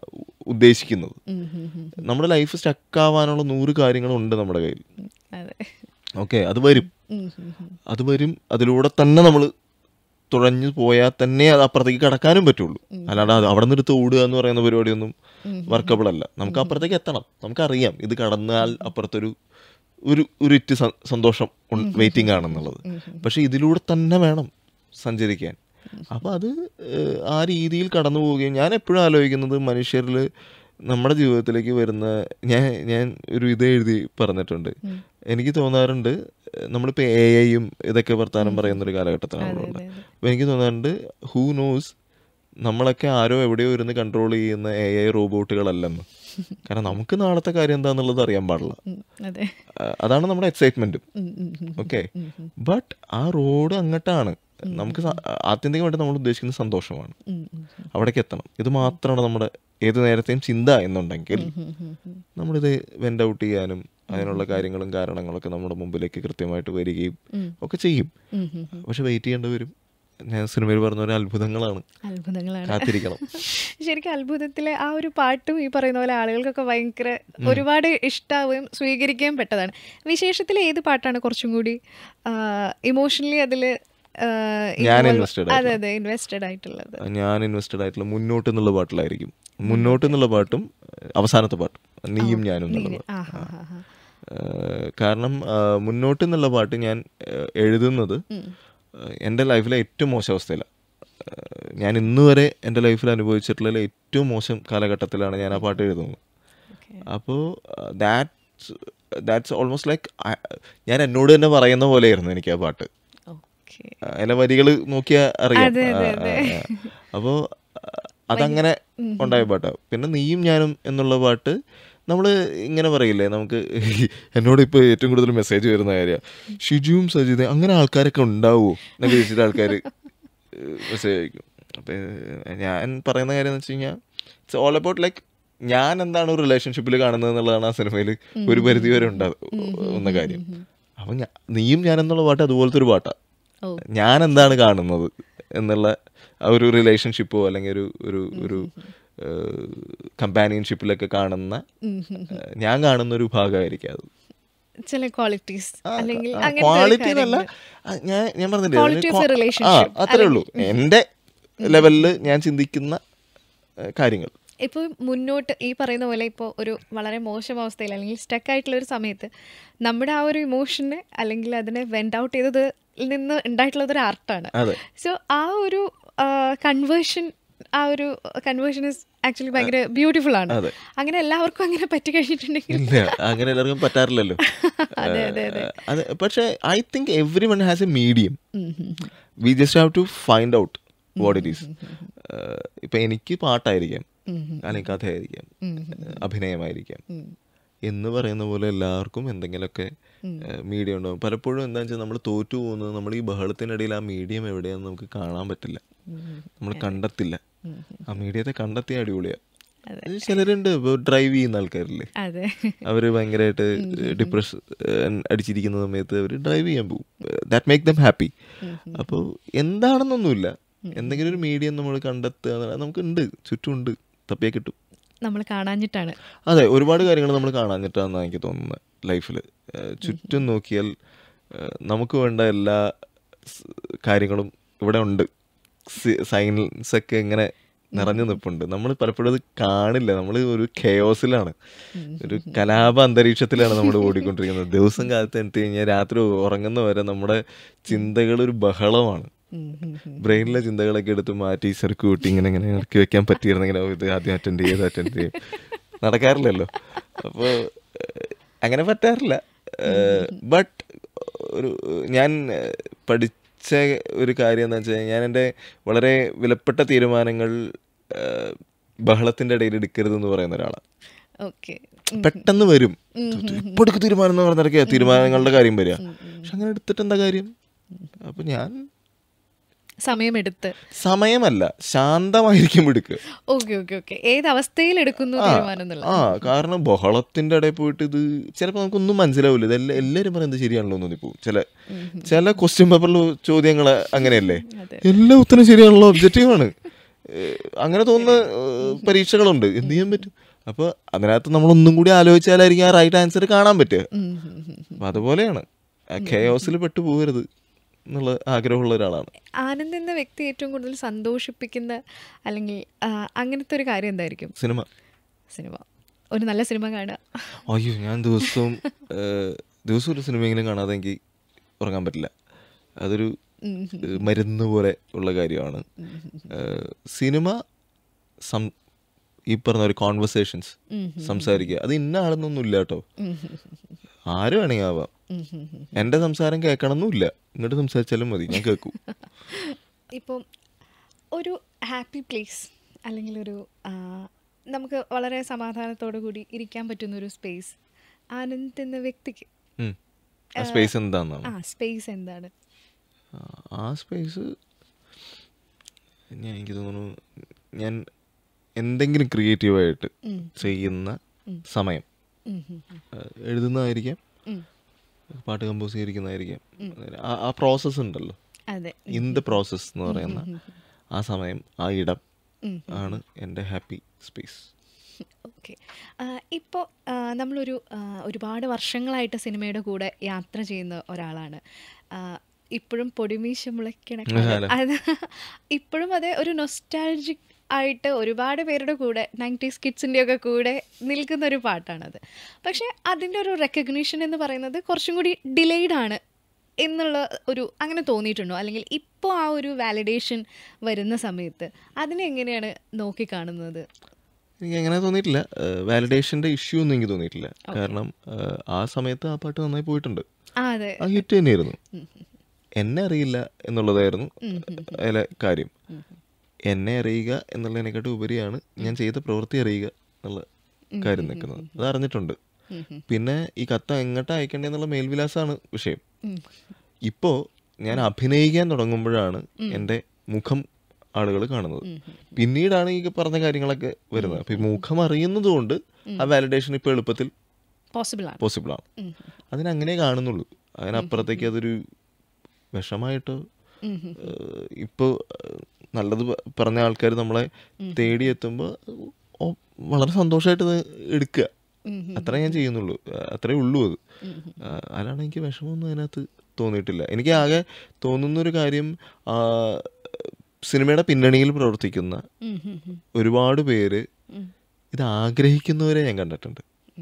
ഉദ്ദേശിക്കുന്നത് ഉം, ഉം, ഉം. നമ്മുടെ ലൈഫ് സ്റ്റക്ക് ആവാനുള്ള നൂറ് കാര്യങ്ങളുണ്ട് നമ്മുടെ കയ്യിൽ അതെ ഓക്കെ അത് വരും ഉം, ഉം, ഉം. അത് വരും അതിലൂടെ തന്നെ നമ്മൾ തുഴഞ്ഞു പോയാൽ തന്നെ അത് അപ്പുറത്തേക്ക് കടക്കാനും പറ്റുള്ളൂ അല്ലാണ്ട് അത് അവിടെ നിന്ന് എടുത്ത് ഓടുക എന്ന് പറയുന്ന പരിപാടിയൊന്നും വർക്കബിൾ അല്ല നമുക്ക് അപ്പുറത്തേക്ക് എത്തണം നമുക്കറിയാം ഇത് കടന്നാൽ അപ്പുറത്തൊരു ഒരു ഒരു ഇറ്റ് സ- സന്തോഷം വെയിറ്റിംഗ് ആണെന്നുള്ളത് പക്ഷെ ഇതിലൂടെ തന്നെ വേണം സഞ്ചരിക്കാൻ അപ്പം അത് ഏഹ്, ആ രീതിയിൽ കടന്നു പോവുകയും ഞാൻ എപ്പോഴും ആലോചിക്കുന്നത് മനുഷ്യരിൽ നമ്മുടെ ജീവിതത്തിലേക്ക് വരുന്ന ഞാൻ ഞാൻ ഒരു ഇത് എഴുതി പറഞ്ഞിട്ടുണ്ട് എനിക്ക് തോന്നാറുണ്ട് ഏഹ്, നമ്മളിപ്പോൾ എ ഐയും ഇതൊക്കെ വർത്താനം പറയുന്ന ഒരു കാലഘട്ടത്തിലാണ് നമ്മളുള്ളത് അപ്പോൾ എനിക്ക് തോന്നാറുണ്ട് ഹൂ നോസ് നമ്മളൊക്കെ ആരോ എവിടെയോ ഇരുന്ന് കൺട്രോൾ ചെയ്യുന്ന എ ഐ റോബോട്ടുകളല്ലെന്ന് കാരണം നമുക്ക് നാളത്തെ കാര്യം എന്താണെന്നുള്ളത് അറിയാൻ പാടില്ല ഉം, അതെ ആ, അതാണ് നമ്മുടെ എക്സൈറ്റ്മെന്റും ഉം, ഉം, ഉം. ഓക്കെ ബട്ട് ആ റോഡ് അങ്ങോട്ടാണ് നമുക്ക് സ- ആത്യന്തികമായിട്ട് നമ്മൾ ഉദ്ദേശിക്കുന്ന സന്തോഷമാണ് ഉം, ഉം, അവിടേക്ക് എത്തണം ഇത് മാത്രമാണ് നമ്മുടെ ഏത് നേരത്തെയും ചിന്ത എന്നുണ്ടെങ്കിൽ ഉം, ഉം, ഉം. നമ്മളിത് വെൻ്റ് ഔട്ട് ചെയ്യാനും അതിനുള്ള കാര്യങ്ങളും കാരണങ്ങളൊക്കെ നമ്മുടെ മുമ്പിലേക്ക് കൃത്യമായിട്ട് വരികയും ഒക്കെ ചെയ്യും ഉം, ഉം, ഉം. പക്ഷെ വെയിറ്റ് ചെയ്യേണ്ടി വരും ഞാൻ സിനിമയിൽ പറഞ്ഞ പോലെ അത്ഭുതങ്ങളാണ് അത്ഭുതങ്ങളാണ് കാത്തിരിക്കണം ശരിക്കും അത്ഭുതത്തിലെ ആ ഒരു പാട്ടും ഈ പറയുന്ന പോലെ ആളുകൾക്കൊക്കെ ഭയങ്കര ഒരുപാട് ഇഷ്ടാവുകയും സ്വീകരിക്കുകയും പെട്ടതാണ് വിശേഷത്തിൽ ഏത് പാട്ടാണ് കുറച്ചും കൂടി ഇമോഷണലി അതിൽ ഞാൻ invested അതെ അതെ ഇൻവെസ്റ്റഡ് ആയിട്ടുള്ളത് ഞാൻ ഇൻവെസ്റ്റഡ് ആയിട്ടുള്ള മുന്നോട്ട് എന്നുള്ള പാട്ടിലായിരിക്കും മുന്നോട്ട് എന്നുള്ള പാട്ടും ഏഹ്, അവസാനത്തെ പാട്ടും നീയും ഞാനും എന്നുള്ള പാട്ട് ആ ഹാ ഹാ ഹാ ഏഹ്, കാരണം ആ, മുന്നോട്ട് എന്നുള്ള പാട്ട് ഞാൻ ഏഹ്, എഴുതുന്നത് ഏഹ്, എൻ്റെ ലൈഫിലെ ഏറ്റവും മോശം അവസ്ഥയിലാണ് ഏഹ്, ഞാൻ ഇന്ന് വരെ എൻ്റെ ലൈഫിൽ അനുഭവിച്ചിട്ടുള്ള ഏറ്റവും മോശം കാലഘട്ടത്തിലാണ് ഞാൻ ആ പാട്ട് എഴുതുന്നത് Okay. അപ്പോൾ ദാറ്റ്സ് ദാറ്റ്സ് ഓൾമോസ്റ്റ് ലൈക്ക് ഞാൻ എന്നോട് തന്നെ പറയുന്ന പോലെയായിരുന്നു എനിക്ക് ആ പാട്ട് ഓക്കെ ആ, അതിലെ വരികൾ നോക്കിയാൽ അറിയാം അതെ, അതെ, അതെ. അപ്പോൾ അതങ്ങനെ ഉണ്ടായ പാട്ടാണ് പിന്നെ നീയും ഞാനും എന്നുള്ള പാട്ട് നമ്മൾ ഇങ്ങനെ പറയില്ലേ നമുക്ക് എന്നോട് ഇപ്പോൾ ഏറ്റവും കൂടുതൽ മെസ്സേജ് വരുന്ന കാര്യമാണ് ഷിജുവും സജിത അങ്ങനെ ആൾക്കാരൊക്കെ ഉണ്ടാവുമോ എന്നൊക്കെ ചോദിച്ചിട്ട് ആൾക്കാർ മെസ്സേജ് അയക്കും അപ്പം ഞാൻ പറയുന്ന കാര്യം എന്ന് വെച്ച് കഴിഞ്ഞാൽ ഇറ്റ്സ് ഓൾ അബൌട്ട് ലൈക്ക് ഞാൻ എന്താണ് ഒരു റിലേഷൻഷിപ്പിൽ കാണുന്നത് എന്നുള്ളതാണ് ആ സിനിമയിൽ ഒരു പരിധി വരെ ഉണ്ടാകുന്ന കാര്യം അപ്പം ഞാ- നീയും ഞാൻ എന്നുള്ള പാട്ട് അതുപോലത്തെ ഒരു പാട്ടാണ് ഓ ഞാൻ എന്താണ് കാണുന്നത് എന്നുള്ള ആ ഒരു റിലേഷൻഷിപ്പോ അല്ലെങ്കിൽ ഒരു ഒരു ഒരു കമ്പാനിയൻഷിപ്പിലൊക്കെ കാണുന്ന ഏഹ്, ഞാൻ കാണുന്ന ഒരു ഭാഗമായിരിക്കും അത് ചില ക്വാളിറ്റീസ് അല്ലെങ്കിൽ അങ്ങനത്തെ ഒരു ക്വാളിറ്റി എന്നല്ല കാര്യങ്ങള്. ആ, ഞാൻ ഞാൻ പറഞ്ഞില്ലേ Quality of a അതിന് ക്വാ- relationship. ആ അത്രേ ഉള്ളൂ എൻ്റെ ലെവലിൽ ഞാൻ ചിന്തിക്കുന്ന ഏഹ്, കാര്യങ്ങൾ ഇപ്പോൾ മുന്നോട്ട് ഈ പറയുന്ന പോലെ ഇപ്പോൾ ഒരു വളരെ മോശം അവസ്ഥയിൽ അല്ലെങ്കിൽ സ്റ്റക്ക് ആയിട്ടുള്ള ഒരു സമയത്ത് നമ്മുടെ ആ ഒരു ഇമോഷനെ അല്ലെങ്കിൽ അതിനെ വെൻഡ് ഔട്ട് ചെയ്തത് നിന്ന് ഉണ്ടായിട്ടുള്ളത് ഒരു ആർട്ടാണ് അതെ സോ ആ ഒരു കൺവേർഷൻ ആ ഒരു കൺവേർഷൻ ഇസ് ആക്ച്വലി ഭയങ്കര ബ്യൂട്ടിഫുൾ ആണ് അതെ. അങ്ങനെ എല്ലാവർക്കും അങ്ങനെ പറ്റി കഴിഞ്ഞിട്ടുണ്ടെങ്കിൽ ഇല്ല അങ്ങനെ എല്ലാവർക്കും പറ്റാറില്ലല്ലോ അതെ അതെ അതെ ഏഹ്, അത് പക്ഷേ I think everyone has a medium ഉം, ഉം, ഉം. We just have to find out what it is ഇപ്പം എനിക്ക് പാട്ടായിരിക്കാം അല്ലെങ്കിൽ കഥയായിരിക്കാം ഏഹ്, അഭിനയമായിരിക്കാം എന്ന് പറയുന്ന പോലെ എല്ലാവർക്കും എന്തെങ്കിലുമൊക്കെ മീഡിയം ഉണ്ടാവും പലപ്പോഴും എന്താണെന്ന് വെച്ചാൽ നമ്മൾ തോറ്റു പോകുന്നത് നമ്മൾ ഈ ബഹളത്തിനിടയിൽ ആ മീഡിയം എവിടെയാണെന്ന് നമുക്ക് കാണാൻ പറ്റില്ല നമ്മൾ കണ്ടെത്തില്ല ആ മീഡിയത്തെ കണ്ടെത്തിയ അടിപൊളിയാ ചിലരുണ്ട് ഡ്രൈവ് ചെയ്യുന്ന ആൾക്കാരില്ലേ അതെ അവർ ഭയങ്കരമായിട്ട് ഡിപ്രഷൻ അടിച്ചിരിക്കുന്ന സമയത്ത് അവർ ഡ്രൈവ് ചെയ്യാൻ പോകും ദാറ്റ് മേക്ക് ദം ഹാപ്പി അപ്പോൾ എന്താണെന്നൊന്നുമില്ല എന്തെങ്കിലും ഒരു മീഡിയം നമ്മൾ കണ്ടെത്തുക എന്നുള്ളത് നമുക്കുണ്ട് ചുറ്റുമുണ്ട് തപ്പിയാൽ കിട്ടും നമ്മൾ കാണാഞ്ഞിട്ടാണ് അതെ ഒരുപാട് കാര്യങ്ങൾ നമ്മൾ കാണാഞ്ഞിട്ടാണെന്നാണ് എനിക്ക് തോന്നുന്നത് ലൈഫിൽ ചുറ്റും നോക്കിയാൽ ഏഹ്, നമുക്ക് വേണ്ട എല്ലാ സ് കാര്യങ്ങളും ഇവിടെ ഉണ്ട് സൈൻസ് ഒക്കെ ഇങ്ങനെ നിറഞ്ഞു നിൽപ്പുണ്ട് നമ്മൾ പലപ്പോഴും അത് കാണില്ല നമ്മൾ ഒരു കെയോസിലാണ് ഒരു കലാപ അന്തരീക്ഷത്തിലാണ് നമ്മൾ ഓടിക്കൊണ്ടിരിക്കുന്നത് ദിവസം കാലത്ത് എടുത്തു കഴിഞ്ഞാൽ രാത്രി ഉറങ്ങുന്ന വരെ നമ്മുടെ ചിന്തകൾ ഒരു ബഹളമാണ് ഉം, ഉം, ഉം. ബ്രെയിനിലെ ചിന്തകളൊക്കെ എടുത്ത് മാറ്റി സർക്യൂട്ട് ഇങ്ങനെ ഇങ്ങനെ ഇറക്കി വെക്കാൻ പറ്റിയിരുന്നെങ്കിൽ ഇത് ആദ്യം അറ്റൻഡ് ചെയ്ത് അറ്റൻഡ് ചെയ്യും നടക്കാറില്ലല്ലോ അപ്പോൾ അങ്ങനെ പറ്റാറില്ല ബട്ട് ഒരു ഞാൻ ഏഹ്, പഠിച്ച ഒരു കാര്യം എന്ന് വെച്ച് കഴിഞ്ഞാൽ ഞാൻ എൻ്റെ വളരെ വിലപ്പെട്ട തീരുമാനങ്ങൾ ഏഹ്, ബഹളത്തിൻ്റെ ഇടയിൽ എടുക്കരുതെന്ന് പറയുന്ന ഒരാളാണ് ഓക്കെ പെട്ടെന്ന് വരും ഇപ്പൊ എടുക്ക് തീരുമാനം എന്ന് പറഞ്ഞിടയ്ക്ക് തീരുമാനങ്ങളുടെ കാര്യം വരിക പക്ഷെ അങ്ങനെ എടുത്തിട്ട് എന്താ കാര്യം അപ്പൊ ഞാൻ സമയമെടുത്ത് സമയമല്ല ശാന്തമായിരിക്കും എടുക്കുക ഓക്കെ ഓക്കെ ഓക്കെ ഏത് അവസ്ഥയിൽ എടുക്കുന്നു ആ, തീരുമാനം എന്നുള്ളത് ആ കാരണം ബഹളത്തിന്റെ ഇടയിൽ പോയിട്ട് ഇത് ചിലപ്പോൾ നമുക്കൊന്നും മനസ്സിലാവില്ല ഇത് എല്ലാ- എല്ലാവരും പറയുന്നത് ശരിയാണല്ലോ എന്ന് തോന്നിപ്പോവും ചില ചില ക്വസ്റ്റ്യൻ പേപ്പറിൽ ചോദ്യങ്ങൾ അങ്ങനെയല്ലേ അതെ. എല്ലാ ഉത്തരം ശരിയാണല്ലോ ഒബ്ജക്റ്റീവ് ആണ് ഏഹ്, അങ്ങനെ തോന്നുന്ന ഏഹ്, പരീക്ഷകളുണ്ട് എന്ത് ചെയ്യാൻ പറ്റും അപ്പോൾ അതിനകത്ത് നമ്മൾ ഒന്നും കൂടി ആലോചിച്ചാലായിരിക്കും ആ റൈറ്റ് ആൻസർ കാണാൻ പറ്റുക ഉം, ഉം, ഉം. അപ്പം അതുപോലെയാണ് ആ കെയോസിൽ പെട്ടു പോകരുത് എന്നുള്ള ആഗ്രഹമുള്ള ഒരാളാണ് ആനന്ദ് എന്ന വ്യക്തി ഏറ്റവും കൂടുതൽ സന്തോഷിപ്പിക്കുന്ന അല്ലെങ്കിൽ ആ, അങ്ങനത്തെ ഒരു കാര്യം എന്തായിരിക്കും സിനിമ സിനിമ ഒരു നല്ല സിനിമ കാണുക അയ്യോ ഞാൻ ദിവസവും ഏഹ്, ദിവസവും ഒരു സിനിമയെങ്കിലും കാണാതെ എനിക്ക് ഉറങ്ങാൻ പറ്റില്ല അതൊരു ഉം, ഏഹ്, മരുന്ന് പോലെ ഉള്ള കാര്യമാണ് ഏഹ്, സിനിമ സം ഈ പറഞ്ഞ ഒരു കോൺവെർസേഷൻസ് ഉം, സംസാരിക്കുക അത് ഇന്ന ആളെന്നൊന്നും ഇല്ല കേട്ടോ ഉം, ആര് വേണമെങ്കിൽ ആവാം ഉം, ഉം, ഉം. എൻ്റെ സംസാരം കേൾക്കണമെന്നില്ല ഇങ്ങോട്ട് സംസാരിച്ചാലും മതി ഞാൻ കേൾക്കും ഇപ്പം ഒരു ഹാപ്പി പ്ലേസ് അല്ലെങ്കിൽ ഒരു ആ, നമുക്ക് വളരെ സമാധാനത്തോടു കൂടി ഇരിക്കാൻ പറ്റുന്ന ഒരു സ്പേസ് ആനന്ദ് എന്ന വ്യക്തിക്ക് ഉം. ആ സ്പേസ് എന്താണെന്നാണ് ആ സ്പേസ് എന്താണ് ആ- ആ സ്പേസ് ഞാൻ എനിക്ക് തോന്നുന്നു ഞാൻ എന്തെങ്കിലും ക്രിയേറ്റീവായിട്ട് ഉം. ചെയ്യുന്ന സമയം ഉം, ഉം, ഉം. ആ, എഴുതുന്നതായിരിക്കാം ഉം. പാട്ട് കമ്പോസ് ചെയ്തിരിക്കുന്നതായിരിക്കാം ആ- ആ പ്രോസസ്സ് ഉണ്ടല്ലോ അതെ ഇൻ ദ പ്രോസസ്സ് എന്ന് പറയുന്ന ആ സമയം ആ ഇടം ഉം. ആണ് എൻ്റെ ഹാപ്പി സ്പേസ് ഓക്കെ ഇപ്പോൾ നമ്മളൊരു ആ, ഒരുപാട് വർഷങ്ങളായിട്ട് സിനിമയുടെ കൂടെ യാത്ര ചെയ്യുന്ന ഒരാളാണ് ആ, ഇപ്പോഴും പൊടിമീശ മുളയ്ക്കണ കാലം. അത് ഇപ്പോഴും അതെ ഒരു നൊസ്റ്റാൾജിക് ആയിട്ട് ഒരുപാട് പേരുടെ കൂടെ നയൻറ്റീസ് കിഡ്സിൻ്റെ ഒക്കെ കൂടെ നിൽക്കുന്ന ഒരു പാട്ടാണത് പക്ഷേ അതിൻ്റെ ഒരു റെക്കഗ്നീഷൻ എന്ന് പറയുന്നത് കുറച്ചും കൂടി ഡിലേയ്ഡ് ആണ് എന്നുള്ള ഒരു അങ്ങനെ തോന്നിയിട്ടുണ്ടോ അല്ലെങ്കിൽ ഇപ്പോൾ ആ ഒരു വാലിഡേഷൻ വരുന്ന സമയത്ത് അതിനെ എങ്ങനെയാണ് നോക്കിക്കാണുന്നത് എനിക്ക് അങ്ങനെ തോന്നിയിട്ടില്ല വാലിഡേഷൻ്റെ ഇഷ്യൂ ഒന്നും എനിക്ക് തോന്നിയിട്ടില്ല കാരണം ആ, ആ സമയത്ത് ആ പാട്ട് നന്നായി പോയിട്ടുണ്ട് ആ അതെ ആ ഹിറ്റ് തന്നെയായിരുന്നു എന്നെ അറിയില്ല എന്നുള്ളതായിരുന്നു അതിലെ കാര്യം എന്നെ അറിയുക എന്നുള്ളതിനെക്കാട്ടും ഉപരിയാണ് ഞാൻ ചെയ്ത പ്രവൃത്തി അറിയുക എന്നുള്ള കാര്യം നിൽക്കുന്നത് അത് അറിഞ്ഞിട്ടുണ്ട് പിന്നെ ഈ കത്ത് എങ്ങോട്ട് അയക്കേണ്ടതെന്നുള്ള മേൽവിലാസമാണ് വിഷയം ഇപ്പോൾ ഞാൻ അഭിനയിക്കാൻ തുടങ്ങുമ്പോഴാണ് എൻ്റെ മുഖം ആളുകൾ കാണുന്നത് പിന്നീടാണ് ഈ പറഞ്ഞ കാര്യങ്ങളൊക്കെ വരുന്നത് അപ്പോൾ ഈ മുഖം അറിയുന്നത് കൊണ്ട് ആ വാലിഡേഷൻ ഇപ്പോൾ എളുപ്പത്തിൽ പോസിബിൾ ആണ് പോസിബിൾ ആണ് അതിനങ്ങനെ കാണുന്നുള്ളൂ അതിനപ്പുറത്തേക്ക് അതൊരു വിഷമായിട്ടോ ഏഹ്, ഇപ്പോൾ ഏഹ്, നല്ലത് പ- പറഞ്ഞ ആൾക്കാർ നമ്മളെ തേടി എത്തുമ്പോൾ വളരെ സന്തോഷമായിട്ട് ഇത് എടുക്കുക അത്രേ ഞാൻ ചെയ്യുന്നുള്ളൂ ഏഹ്, അത്രേ ഉള്ളൂ അത് ഏഹ്, അതിലാണ് എനിക്ക് വിഷമമൊന്നും അതിനകത്ത് തോന്നിയിട്ടില്ല എനിക്ക് ആകെ തോന്നുന്നൊരു കാര്യം ആ, സിനിമയുടെ പിന്നണിയിൽ പ്രവർത്തിക്കുന്ന ഒരുപാട് പേര് ഇത് ആഗ്രഹിക്കുന്നവരെ ഞാൻ കണ്ടിട്ടുണ്ട്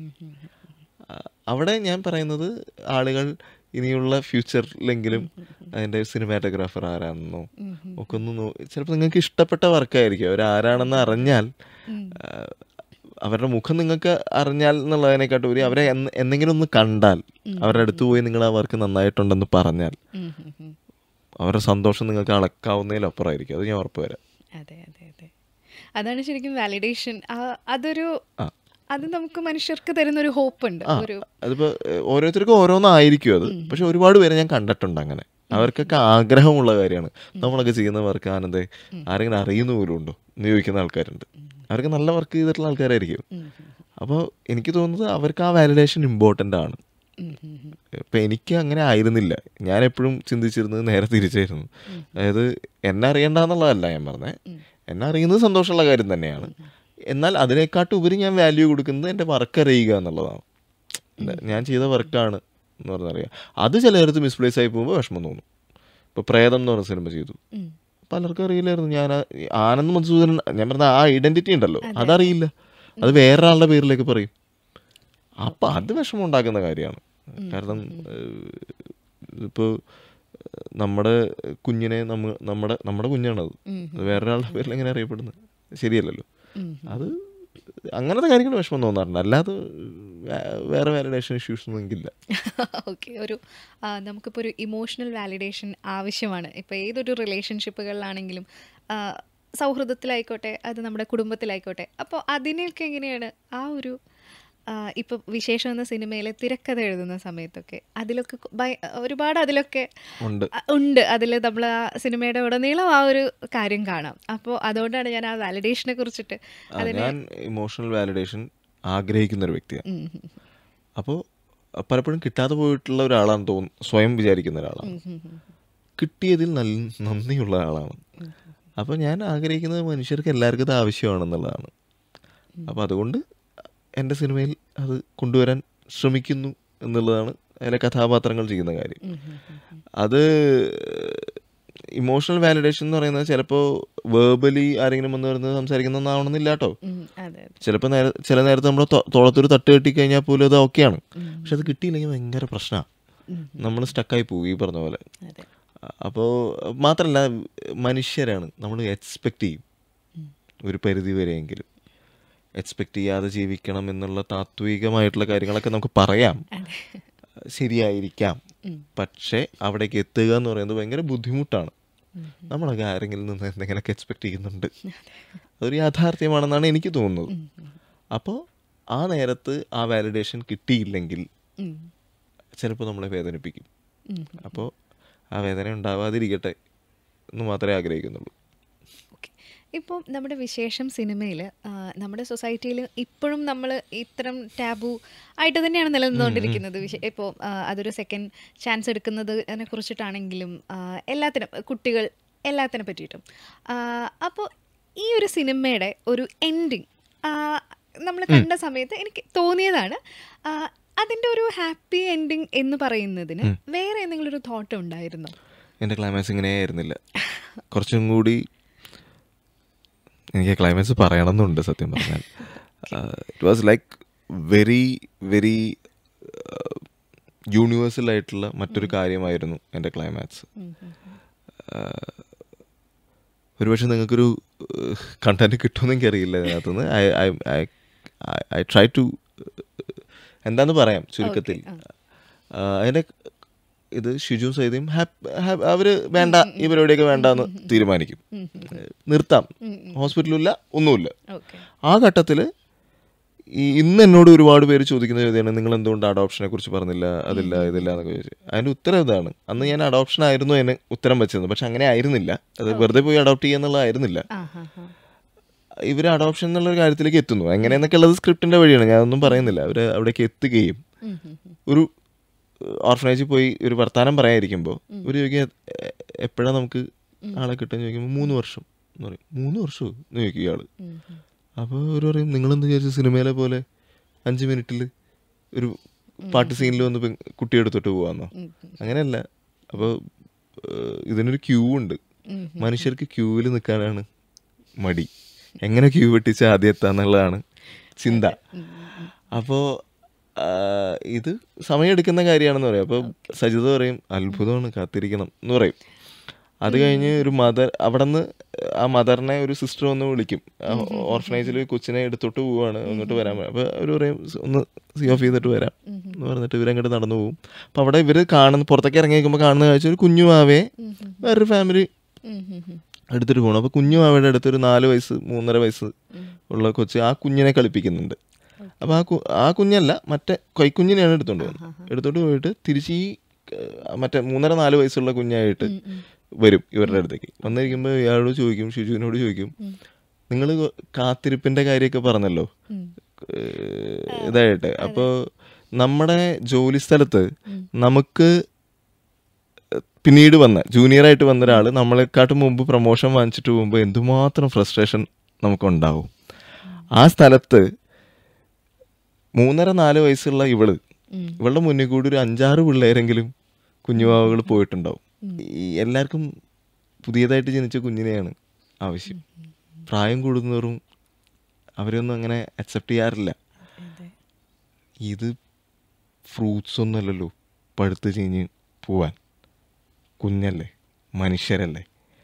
ആ, അവിടെ ഞാൻ പറയുന്നത് ആളുകൾ ഇനിയുള്ള ഫ്യൂച്ചറിലെങ്കിലും അതിൻ്റെ സിനിമാറ്റോഗ്രാഫർ ആരാണെന്നോ ഒക്കെ ഒന്ന് നോ ചിലപ്പോൾ നിങ്ങൾക്ക് ഇഷ്ടപ്പെട്ട വർക്കായിരിക്കും അവർ ആരാണെന്ന് അറിഞ്ഞാൽ ആ, അവരുടെ മുഖം നിങ്ങൾക്ക് അറിഞ്ഞാൽ എന്നുള്ളതിനെക്കാട്ടും ഉപരി അവരെ എന്ന് എന്തെങ്കിലും ഒന്ന് കണ്ടാൽ അവരുടെ അടുത്ത് പോയി നിങ്ങൾ ആ വർക്ക് നന്നായിട്ടുണ്ടെന്ന് പറഞ്ഞാൽ അവരുടെ സന്തോഷം നിങ്ങൾക്ക് അളക്കാവുന്നതിലപ്പുറമായിരിക്കും അത് ഞാൻ ഉറപ്പ് വരാം അതെ അതെ അതെ അതാണ് ശരിക്കും വാലിഡേഷൻ അതൊരു ആ. അത് നമുക്ക് മനുഷ്യർക്ക് തരുന്ന ഒരു ഹോപ്പ് ഉണ്ട് ആ ഒരു അതിപ്പോ ഏഹ്, ഓരോരുത്തർക്കും ഓരോന്നായിരിക്കും അത് പക്ഷെ ഒരുപാട് പേരെ ഞാൻ കണ്ടിട്ടുണ്ട് അങ്ങനെ അവർക്കൊക്കെ ആഗ്രഹമുള്ള കാര്യമാണ് നമ്മളൊക്കെ ചെയ്യുന്ന വർക്ക് ആനന്ദേ ആരെങ്കിലും അറിയുന്ന പോലും ഉണ്ടോ എന്ന് ചോദിക്കുന്ന ആൾക്കാരുണ്ട് അവർക്ക് നല്ല വർക്ക് ചെയ്തിട്ടുള്ള ആൾക്കാരായിരിക്കും അപ്പോൾ എനിക്ക് തോന്നുന്നത് അവർക്ക് ആ വാലിഡേഷൻ ഇമ്പോർട്ടൻ്റ് ആണ് ഇപ്പം എനിക്ക് അങ്ങനെ ആയിരുന്നില്ല ഞാൻ എപ്പോഴും ചിന്തിച്ചിരുന്നത് നേരെ തിരിച്ചായിരുന്നു അതായത് എന്നെ അറിയണ്ടെന്നുള്ളതല്ല ഞാൻ പറഞ്ഞത് എന്നെ അറിയുന്നത് സന്തോഷമുള്ള കാര്യം തന്നെയാണ് എന്നാൽ അതിനെക്കാട്ടും ഉപരി ഞാൻ വാല്യൂ കൊടുക്കുന്നത് എൻ്റെ വർക്ക് അറിയുക എന്നുള്ളതാണ് എന്താ, ഞാൻ ചെയ്ത വർക്കാണ് എന്ന് പറഞ്ഞറിയാം അത് ചിലയിടത്ത് മിസ്പ്ലേസ് ആയി പോകുമ്പോൾ വിഷമം തോന്നും ഇപ്പോൾ പ്രേതം എന്ന് പറഞ്ഞ സിനിമ ചെയ്തു പലർക്കും അറിയില്ലായിരുന്നു ഞാൻ ആ- ഈ ആനന്ദ് മധുസൂദനൻ ഞാൻ പറഞ്ഞ ആ ഐഡന്റിറ്റി ഉണ്ടല്ലോ അതറിയില്ല അത് വേറൊരാളുടെ പേരിലേക്ക് പറയും അപ്പം അത് വിഷമം ഉണ്ടാക്കുന്ന കാര്യമാണ് കാരണം ഇപ്പോൾ നമ്മുടെ കുഞ്ഞിനെ നമ്മ നമ്മുടെ നമ്മുടെ കുഞ്ഞാണത് അത് വേറൊരാളുടെ പേരിൽ എങ്ങനെ അറിയപ്പെടുന്നത് ശരിയല്ലല്ലോ അത് അങ്ങനത്തെ കാര്യങ്ങൾ വിഷമം തോന്നാറുണ്ട് അല്ലാതെ വേ- വേറെ വാലിഡേഷൻ ഇഷ്യൂസ് ഒന്നും എനിക്കില്ല ഓക്കെ ഒരു ആ, നമുക്കിപ്പോൾ ഒരു ഇമോഷണൽ വാലിഡേഷൻ ആവശ്യമാണ് ഇപ്പോൾ ഏതൊരു റിലേഷൻഷിപ്പുകളിലാണെങ്കിലും ആ, സൗഹൃദത്തിലായിക്കോട്ടെ അത് നമ്മുടെ കുടുംബത്തിലായിക്കോട്ടെ അപ്പോൾ അതിനെയൊക്കെ എങ്ങനെയാണ് ആ ഒരു ഇപ്പം വിശേഷം എന്ന സിനിമയിലെ തിരക്കഥ എഴുതുന്ന സമയത്തൊക്കെ അതിലൊക്കെ കു- ഭയ- ഒരുപാട് അതിലൊക്കെ ഉണ്ട് അ- ഉണ്ട് അതിൽ നമ്മൾ ആ സിനിമയുടെ ഉടനീളം ആ ഒരു കാര്യം കാണാം അപ്പോൾ അതുകൊണ്ടാണ് ഞാൻ ആ വാലിഡേഷനെ കുറിച്ചിട്ട് ആ, ഞാൻ ഇമോഷണൽ വാലിഡേഷൻ ആഗ്രഹിക്കുന്ന ഒരു വ്യക്തിയാണ് ഉം, ഉം, അപ്പോൾ പലപ്പോഴും കിട്ടാതെ പോയിട്ടുള്ള ഒരാളാണ് തോന്നുന്നു സ്വയം വിചാരിക്കുന്ന ഒരാളാണ് ഉം, ഉം, ഉം. കിട്ടിയതിൽ നല്ല നന്ദിയുള്ള ആളാണ് അപ്പോൾ ഞാൻ ആഗ്രഹിക്കുന്നത് മനുഷ്യർക്ക് എല്ലാവർക്കും ഇത് ആവശ്യമാണെന്നുള്ളതാണ് അപ്പോൾ അതുകൊണ്ട് എൻ്റെ സിനിമയിൽ അത് കൊണ്ടുവരാൻ ശ്രമിക്കുന്നു എന്നുള്ളതാണ് അതിലെ കഥാപാത്രങ്ങൾ ചെയ്യുന്ന കാര്യം അത് ഇമോഷണൽ വാലിഡേഷൻ എന്ന് പറയുന്നത് ചിലപ്പോൾ വേർബലി ആരെങ്കിലും വന്ന് വരുന്നത് സംസാരിക്കുന്നതാവണമെന്നില്ല കേട്ടോ ഉം, അതെ അതെ ചിലപ്പോൾ നേരെ ചില നേരത്തെ നമ്മൾ തോളത്തൊരു തട്ട് കെട്ടി കഴിഞ്ഞാൽ പോലും അത് ഓക്കെയാണ് പക്ഷെ അത് കിട്ടിയില്ലെങ്കിൽ ഭയങ്കര പ്രശ്നമാണ് ഉം, നമ്മൾ സ്റ്റക്കായി പോകും ഈ പറഞ്ഞ പോലെ അതെ അപ്പോൾ മാത്രമല്ല മനുഷ്യരാണ് നമ്മൾ എക്സ്പെക്റ്റ് ചെയ്യും ഒരു പരിധി വരെയെങ്കിലും എക്സ്പെക്റ്റ് ചെയ്യാതെ ജീവിക്കണം എന്നുള്ള താത്വികമായിട്ടുള്ള കാര്യങ്ങളൊക്കെ നമുക്ക് പറയാം അതെ ശരിയായിരിക്കാം ഉം. പക്ഷേ അവിടേക്ക് എത്തുക എന്ന് പറയുന്നത് ഭയങ്കര ബുദ്ധിമുട്ടാണ് നമ്മളൊക്കെ ആരെങ്കിലും നിന്ന് എന്തെങ്കിലുമൊക്കെ എക്സ്പെക്റ്റ് ചെയ്യുന്നുണ്ട് അതൊരു യാഥാർത്ഥ്യമാണെന്നാണ് എനിക്ക് തോന്നുന്നത് അപ്പോൾ ആ നേരത്ത് ആ വാലിഡേഷൻ കിട്ടിയില്ലെങ്കിൽ ഉം, ചിലപ്പോൾ നമ്മളെ വേദനിപ്പിക്കും ഉം. അപ്പോൾ ആ വേദന ഉണ്ടാവാതിരിക്കട്ടെ എന്ന് മാത്രമേ ആഗ്രഹിക്കുന്നുള്ളൂ ഓക്കെ ഇപ്പോൾ നമ്മുടെ വിശേഷം സിനിമയിൽ നമ്മുടെ സൊസൈറ്റിയിൽ ഇപ്പോഴും നമ്മൾ ഇത്തരം ടാബു ആയിട്ട് തന്നെയാണ് നിലനിന്നുകൊണ്ടിരിക്കുന്നത് വിശ ഇപ്പോൾ അതൊരു സെക്കൻഡ് ചാൻസ് എടുക്കുന്നതിനെ കുറിച്ചിട്ടാണെങ്കിലും ആ, എല്ലാത്തിനും കുട്ടികൾ എല്ലാത്തിനെ പറ്റിയിട്ടും അപ്പോൾ ഈ ഒരു സിനിമയുടെ ഒരു എൻഡിങ് നമ്മൾ കണ്ട സമയത്ത് എനിക്ക് തോന്നിയതാണ് ആ, അതിൻ്റെ ഒരു ഹാപ്പി എൻഡിങ് എന്ന് പറയുന്നതിന് വേറെ എന്തെങ്കിലും ഒരു തോട്ട് ഉണ്ടായിരുന്നോ എൻ്റെ ക്ലൈമാക്സ് ഇങ്ങനെ ആയിരുന്നില്ല കുറച്ചും കൂടി എനിക്ക് ക്ലൈമാക്സ് പറയണമെന്നുണ്ട് സത്യം പറഞ്ഞാൽ it was like very very universal ആയിട്ടുള്ള മറ്റൊരു കാര്യമായിരുന്നു എൻ്റെ ക്ലൈമാക്സ് ഒരുപക്ഷെ നിങ്ങൾക്കൊരു കണ്ടന്റ് കിട്ടുമെന്ന് എനിക്കറിയില്ല ഇതിനകത്തുനിന്ന് I I I try to എന്താന്ന് പറയാം ചുരുക്കത്തിൽ ആ, അതിന്റെ ഇത് ഷിജു സൈദയും അവര് വേണ്ട ഈ പരിപാടിയൊക്കെ വേണ്ട എന്ന് തീരുമാനിക്കും നിർത്താം ഹോസ്പിറ്റലില്ല ഒന്നുമില്ല ഓക്കെ ആ ഘട്ടത്തിൽ ഈ ഇന്ന് എന്നോട് ഒരുപാട് പേര് ചോദിക്കുന്ന ചോദ്യമാണ് നിങ്ങൾ എന്തുകൊണ്ട് അഡോപ്ഷനെ കുറിച്ച് പറഞ്ഞില്ല അതില്ല ഇതില്ല എന്നൊക്കെ ചോദിച്ചു അതിന്റെ ഉത്തരം ഇതാണ് അന്ന് ഞാൻ അഡോപ്ഷൻ ആയിരുന്നു എന്നെ ഉത്തരം വെച്ചിരുന്നത് പക്ഷെ അങ്ങനെ ആയിരുന്നില്ല അത് വെറുതെ പോയി അഡോപ്റ്റ് ചെയ്യുന്നുള്ളതായിരുന്നില്ല ആ ഹാ ഹാ ഇവർ അഡോപ്ഷൻ എന്നുള്ള ഒരു കാര്യത്തിലേക്ക് എത്തുന്നു എങ്ങനെയെന്നൊക്കെ ഉള്ളത് സ്ക്രിപ്റ്റിന്റെ വഴിയാണ് ഞാനൊന്നും പറയുന്നില്ല അവർ അവിടേക്ക് എത്തുകയും ഉം, ഉം, ഉം. ഒരു ഓർഫനേജിൽ പോയി ഒരു വർത്താനം പറയാതിരിക്കുമ്പോൾ ഒരു ചോദിക്കുക എപ്പോഴാണ് നമുക്ക് ആളെ കിട്ടാൻ ചോദിക്കുമ്പോൾ മൂന്ന് വർഷം എന്ന് പറയും മൂന്ന് വർഷമോ എന്ന് ചോദിക്കും ഇയാള് ഉം, ഉം. അപ്പോൾ ഒരു പറയും നിങ്ങളെന്ത് വിചാരിച്ചു സിനിമയിലെ പോലെ അഞ്ച് മിനിറ്റിൽ ഒരു പാട്ട് സീനിൽ വന്ന് പെൺ- കുട്ടി എടുത്തിട്ട് പോവാന്നോ ഉം, അങ്ങനെയല്ല അപ്പോൾ ഇതിനൊരു ക്യൂ ഉണ്ട് ഉം, മനുഷ്യർക്ക് ക്യൂവിൽ നിൽക്കാനാണ് മടി എങ്ങനെ ക്യൂ വെട്ടിച്ച് ആദ്യം എത്താന്നുള്ളതാണ് ചിന്ത അപ്പോൾ ഇത് സമയമെടുക്കുന്ന കാര്യമാണെന്ന് പറയും അപ്പോൾ സജിത പറയും അത്ഭുതമാണ് കാത്തിരിക്കണം എന്ന് പറയും അത് കഴിഞ്ഞ് ഒരു മദർ അവിടെ നിന്ന് ആ മദറിനെ ഒരു സിസ്റ്റർ ഒന്ന് വിളിക്കും ഓർഫനേജിൽ കൊച്ചിനെ എടുത്തോട്ട് പോവാണ് അങ്ങോട്ട് വരാൻ പറയും. അപ്പോൾ അവർ പറയും ഒന്ന് സി ഓഫ് ചെയ്തിട്ട് വരാം എന്ന് പറഞ്ഞിട്ട് ഇവരങ്ങോട്ട് നടന്നു പോകും അപ്പോൾ അവിടെ ഇവർ കാണുന്ന പുറത്തേക്ക് ഇറങ്ങി നിൽക്കുമ്പോൾ കാണുന്ന കാഴ്ച ഒരു കുഞ്ഞു മാവയെ വേറൊരു ഫാമിലി ഉം, ഉം, ഉം. എടുത്തിട്ട് പോകണം അപ്പോൾ കുഞ്ഞു മാവയുടെ അടുത്ത് ഒരു നാല് വയസ്സ് മൂന്നര വയസ്സ് ഉള്ള കൊച്ച് ആ കുഞ്ഞിനെ കളിപ്പിക്കുന്നുണ്ട് അപ്പോൾ ആ കു ആ കുഞ്ഞല്ല മറ്റേ കൈക്കുഞ്ഞിനെയാണ് എടുത്തോണ്ട് പോകുന്നത് എടുത്തോണ്ട് പോയിട്ട് തിരിച്ച് ഈ ഏഹ്, മറ്റേ മൂന്നര നാല് വയസ്സുള്ള കുഞ്ഞായിട്ട് വരും ഇവരുടെ അടുത്തേക്ക് വന്നിരിക്കുമ്പോൾ ഇയാളോട് ചോദിക്കും ഷിജുവിനോട് ചോദിക്കും നിങ്ങൾ കാത്തിരിപ്പിന്റെ കാര്യമൊക്കെ പറഞ്ഞല്ലോ ഏഹ്, ഇതായിട്ട് അപ്പോൾ നമ്മുടെ ജോലി സ്ഥലത്ത് നമുക്ക് പിന്നീട് വന്ന ജൂനിയർ ആയിട്ട് വന്ന ഒരാൾ നമ്മളെക്കാട്ടും മുമ്പ് പ്രൊമോഷൻ വാങ്ങിച്ചിട്ട് പോകുമ്പോൾ എന്തുമാത്രം ഫ്രസ്ട്രേഷൻ നമുക്കുണ്ടാവും ആ സ്ഥലത്ത് മൂന്നര നാല് വയസ്സുള്ള ഇവള് ഇവളുടെ മുന്നിൽ കൂടി ഒരു അഞ്ചാറ് പിള്ളേരെങ്കിലും കുഞ്ഞുവാവകൾ പോയിട്ടുണ്ടാവും ഈ എല്ലാവർക്കും പുതിയതായിട്ട് ജനിച്ച കുഞ്ഞിനെയാണ് ആവശ്യം പ്രായം കൂടുന്നവരും അവരൊന്നും അങ്ങനെ അക്സെപ്റ്റ് ചെയ്യാറില്ല അതെ. ഇത് ഫ്രൂട്ട്സ് ഒന്നുമല്ലല്ലോ പഴുത്ത് ചീഞ്ഞ് പോവാൻ കുഞ്ഞല്ലേ മനുഷ്യരല്ലേ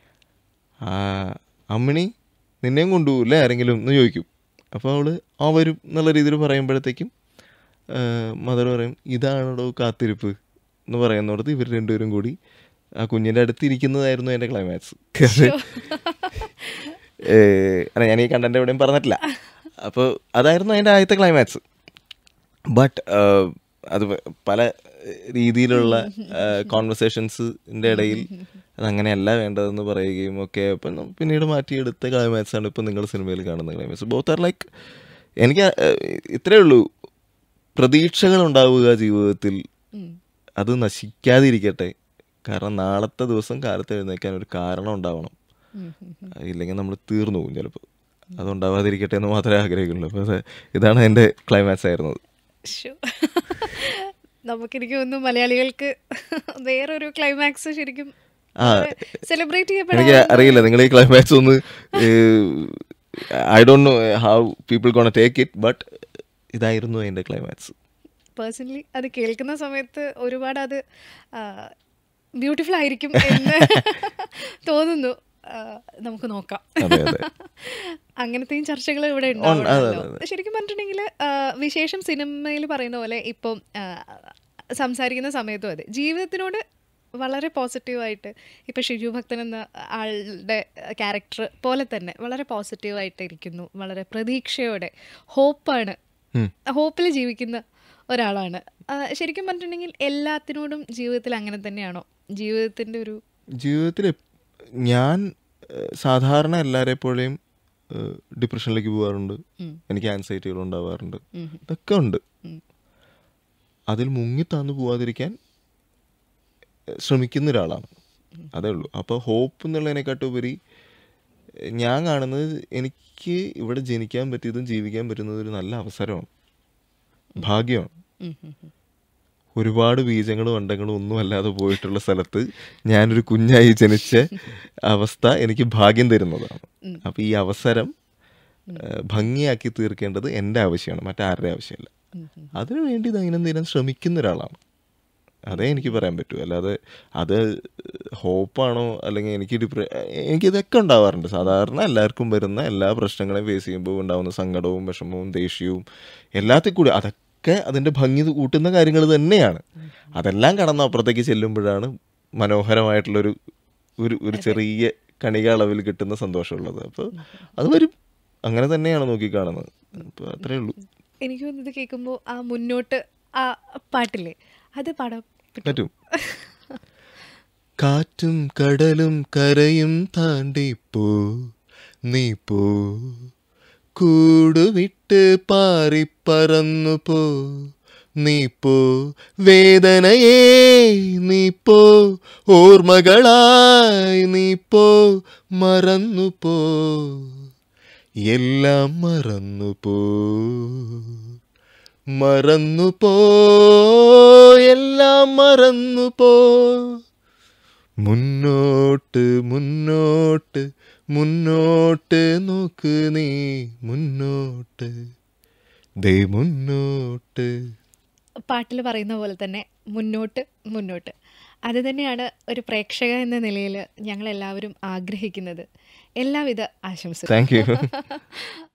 ആ അമ്മിണി നിന്നെയും കൊണ്ടുപോകില്ലേ ആരെങ്കിലും എന്ന് ചോദിക്കും അപ്പോൾ അവള് ആ വരും എന്നുള്ള രീതിയിൽ പറയുമ്പോഴത്തേക്കും മദർ പറയും ഇതാണോ കാത്തിരിപ്പ് എന്ന് പറയുന്നിടത്ത് ഇവർ രണ്ടുപേരും കൂടി ആ കുഞ്ഞിൻ്റെ അടുത്ത് ഇരിക്കുന്നതായിരുന്നു എൻ്റെ ക്ലൈമാക്സ് അല്ല ഞാൻ ഈ കണ്ടന്റ് എവിടെയും പറഞ്ഞിട്ടില്ല അപ്പോൾ അതായിരുന്നു അതിൻ്റെ ആദ്യത്തെ ക്ലൈമാക്സ് ബട്ട് അത് വ- പല രീതിയിലുള്ള കോൺവെർസേഷൻസിൻ്റെ ഇടയിൽ അതങ്ങനെയല്ല വേണ്ടതെന്ന് പറയുകയും ഒക്കെ അപ്പം ന- പിന്നീട് മാറ്റിയെടുത്ത ക്ലൈമാക്സ് ആണ് ഇപ്പം നിങ്ങൾ സിനിമയിൽ കാണുന്ന ക്ലൈമാക്സ് ബോത്ത് ആർ ലൈക്ക് എനിക്ക് ആ, ഇത്രയേ ഉള്ളൂ പ്രതീക്ഷകൾ ഉണ്ടാവുക ജീവിതത്തിൽ ഉം. അത് നശിക്കാതിരിക്കട്ടെ കാരണം നാളത്തെ ദിവസം കാലത്ത് എഴുന്നേക്കാൻ ഒരു കാരണം ഉണ്ടാവണം ഇല്ലെങ്കിൽ നമ്മൾ തീർന്നു പോകും ചിലപ്പോൾ അതുണ്ടാവാതിരിക്കട്ടെ എന്ന് മാത്രമേ ആഗ്രഹിക്കുള്ളൂ അപ്പോൾ അത് ഇതാണ് എൻ്റെ ക്ലൈമാക്സ് ആയിരുന്നത് ശ്ശോ. നമുക്കെനിക്ക് തോന്നുന്നു മലയാളികൾക്ക് വേറൊരു ക്ലൈമാക്സ് ശരിക്കും ആ സെലിബ്രേറ്റ് എനിക്ക് ചെയ്യപ്പെടാൻ അറിയില്ല നിങ്ങൾ ഈ ക്ലൈമാക്സ് ഒന്ന് I don't know how people gonna take it but ഇതായിരുന്നു അതിൻ്റെ ക്ലൈമാക്സ് പേഴ്സണലി അത് കേൾക്കുന്ന സമയത്ത് ഒരുപാട് അത് ബ്യൂട്ടിഫുൾ ആയിരിക്കും എന്ന് തോന്നുന്നു ആ, നമുക്ക് നോക്കാം അതെ അതെ അങ്ങനത്തെയും ചർച്ചകൾ ഇവിടെ ഉണ്ട്, അതെ, ഉണ്ടാവുമല്ലോ അതെ, ശരിക്കും പറഞ്ഞിട്ടുണ്ടെങ്കിൽ വിശേഷം സിനിമയിൽ പറയുന്ന പോലെ ഇപ്പം ആ, സംസാരിക്കുന്ന സമയത്തും അതെ ജീവിതത്തിനോട് വളരെ പോസിറ്റീവായിട്ട് ഇപ്പം ഷിജു ഭക്തൻ എന്ന ആളുടെ ക്യാരക്ടർ പോലെ തന്നെ വളരെ പോസിറ്റീവായിട്ട് ഇരിക്കുന്നു വളരെ പ്രതീക്ഷയോടെ ഹോപ്പാണ് ഉം. ഹോപ്പിൽ ജീവിക്കുന്ന ഒരാളാണ് ആ, ശരിക്കും പറഞ്ഞിട്ടുണ്ടെങ്കിൽ എല്ലാത്തിനോടും ജീവിതത്തിൽ അങ്ങനെ തന്നെയാണോ ജീവിതത്തിൻ്റെ ഒരു ജീവിതത്തിൽ ഞാൻ ഏഹ്, സാധാരണ എല്ലാവരെ പോലെയും ഡിപ്രഷനിലേക്ക് പോകാറുണ്ട് ഉം. എനിക്ക് ആൻസൈറ്റികൾ ഉണ്ടാവാറുണ്ട് ഉം. ഇതൊക്കെ ഉണ്ട് ഉം. അതിൽ മുങ്ങിത്താന്ന് പോവാതിരിക്കാൻ ഏഹ്, ശ്രമിക്കുന്ന ഒരാളാണ് അതേ ഉള്ളൂ അപ്പോൾ ഹോപ്പ് എന്നുള്ളതിനെക്കാട്ടുപരി ഏഹ്, ഞാൻ കാണുന്നത് എനിക്ക് ഇവിടെ ജനിക്കാൻ പറ്റിയതും ജീവിക്കാൻ പറ്റുന്നതും ഒരു നല്ല അവസരമാണ് ഭാഗ്യമാണ് ഉം, ഉം, ഉം. ഒരുപാട് ബീജങ്ങളും അണ്ടങ്ങളും ഒന്നും അല്ലാതെ പോയിട്ടുള്ള സ്ഥലത്ത് ഞാനൊരു കുഞ്ഞായി ജനിച്ച അവസ്ഥ എനിക്ക് ഭാഗ്യം തരുന്നതാണ് അപ്പോൾ ഈ അവസരം ഏഹ്, ഭംഗിയാക്കി തീർക്കേണ്ടത് എൻ്റെ ആവശ്യമാണ് മറ്റാരുടെ ആവശ്യമല്ല ഉം, ഉം. അതിനു വേണ്ടി ദൈനംദിനം ശ്രമിക്കുന്ന ഒരാളാണ് അതേ എനിക്ക് പറയാൻ പറ്റൂ അല്ലാതെ അത് ഹോപ്പാണോ അല്ലെങ്കിൽ എനിക്ക് ഡിപ്ര എനിക്കിതൊക്കെ ഉണ്ടാവാറുണ്ട് സാധാരണ എല്ലാവർക്കും വരുന്ന എല്ലാ പ്രശ്നങ്ങളെയും ഫേസ് ചെയ്യുമ്പോൾ ഉണ്ടാകുന്ന സങ്കടവും വിഷമവും ദേഷ്യവും എല്ലാത്തിൽ കൂടി അതൊക്കെ അതിൻ്റെ ഭംഗി കൂട്ടുന്ന കാര്യങ്ങൾ തന്നെയാണ് അതെല്ലാം കടന്ന് അപ്പുറത്തേക്ക് ചെല്ലുമ്പോഴാണ് മനോഹരമായിട്ടുള്ളൊരു ഒരു ഒരു ചെറിയ കണിക അളവിൽ കിട്ടുന്ന സന്തോഷമുള്ളത് അപ്പോൾ അത് വരും അങ്ങനെ തന്നെയാണ് നോക്കിക്കാണുന്നത് അപ്പോൾ അത്രേ ഉള്ളൂ എനിക്ക് തോന്നുന്നു ഇത് കേൾക്കുമ്പോൾ ആ മുന്നോട്ട് ആ പാട്ടില്ലേ അത് പാടാൻ പറ്റും പറ്റും കാറ്റും കടലും കരയും താണ്ടി പോ നീ പോ കൂടുവിട്ട് പാറിപ്പറന്നു പോ നീ പോ വേദനയേ നീ പോ ഓർമ്മകളായി നീ പോ മറന്നു പോ എല്ലാം മറന്നു പോ മറന്നു പോ എല്ലാം മറന്നു പോ മുന്നോട്ട് മുന്നോട്ട് മുന്നോട്ട് നോക്ക് നീ മുന്നോട്ട് ദേ മുന്നോട്ട് പാട്ടിൽ പറയുന്ന പോലെ തന്നെ മുന്നോട്ട് മുന്നോട്ട് അത് തന്നെയാണ് ഒരു പ്രേക്ഷക എന്ന നിലയിൽ ഞങ്ങളെല്ലാവരും ആഗ്രഹിക്കുന്നത് എല്ലാവിധ ആശംസകളും താങ്ക് യു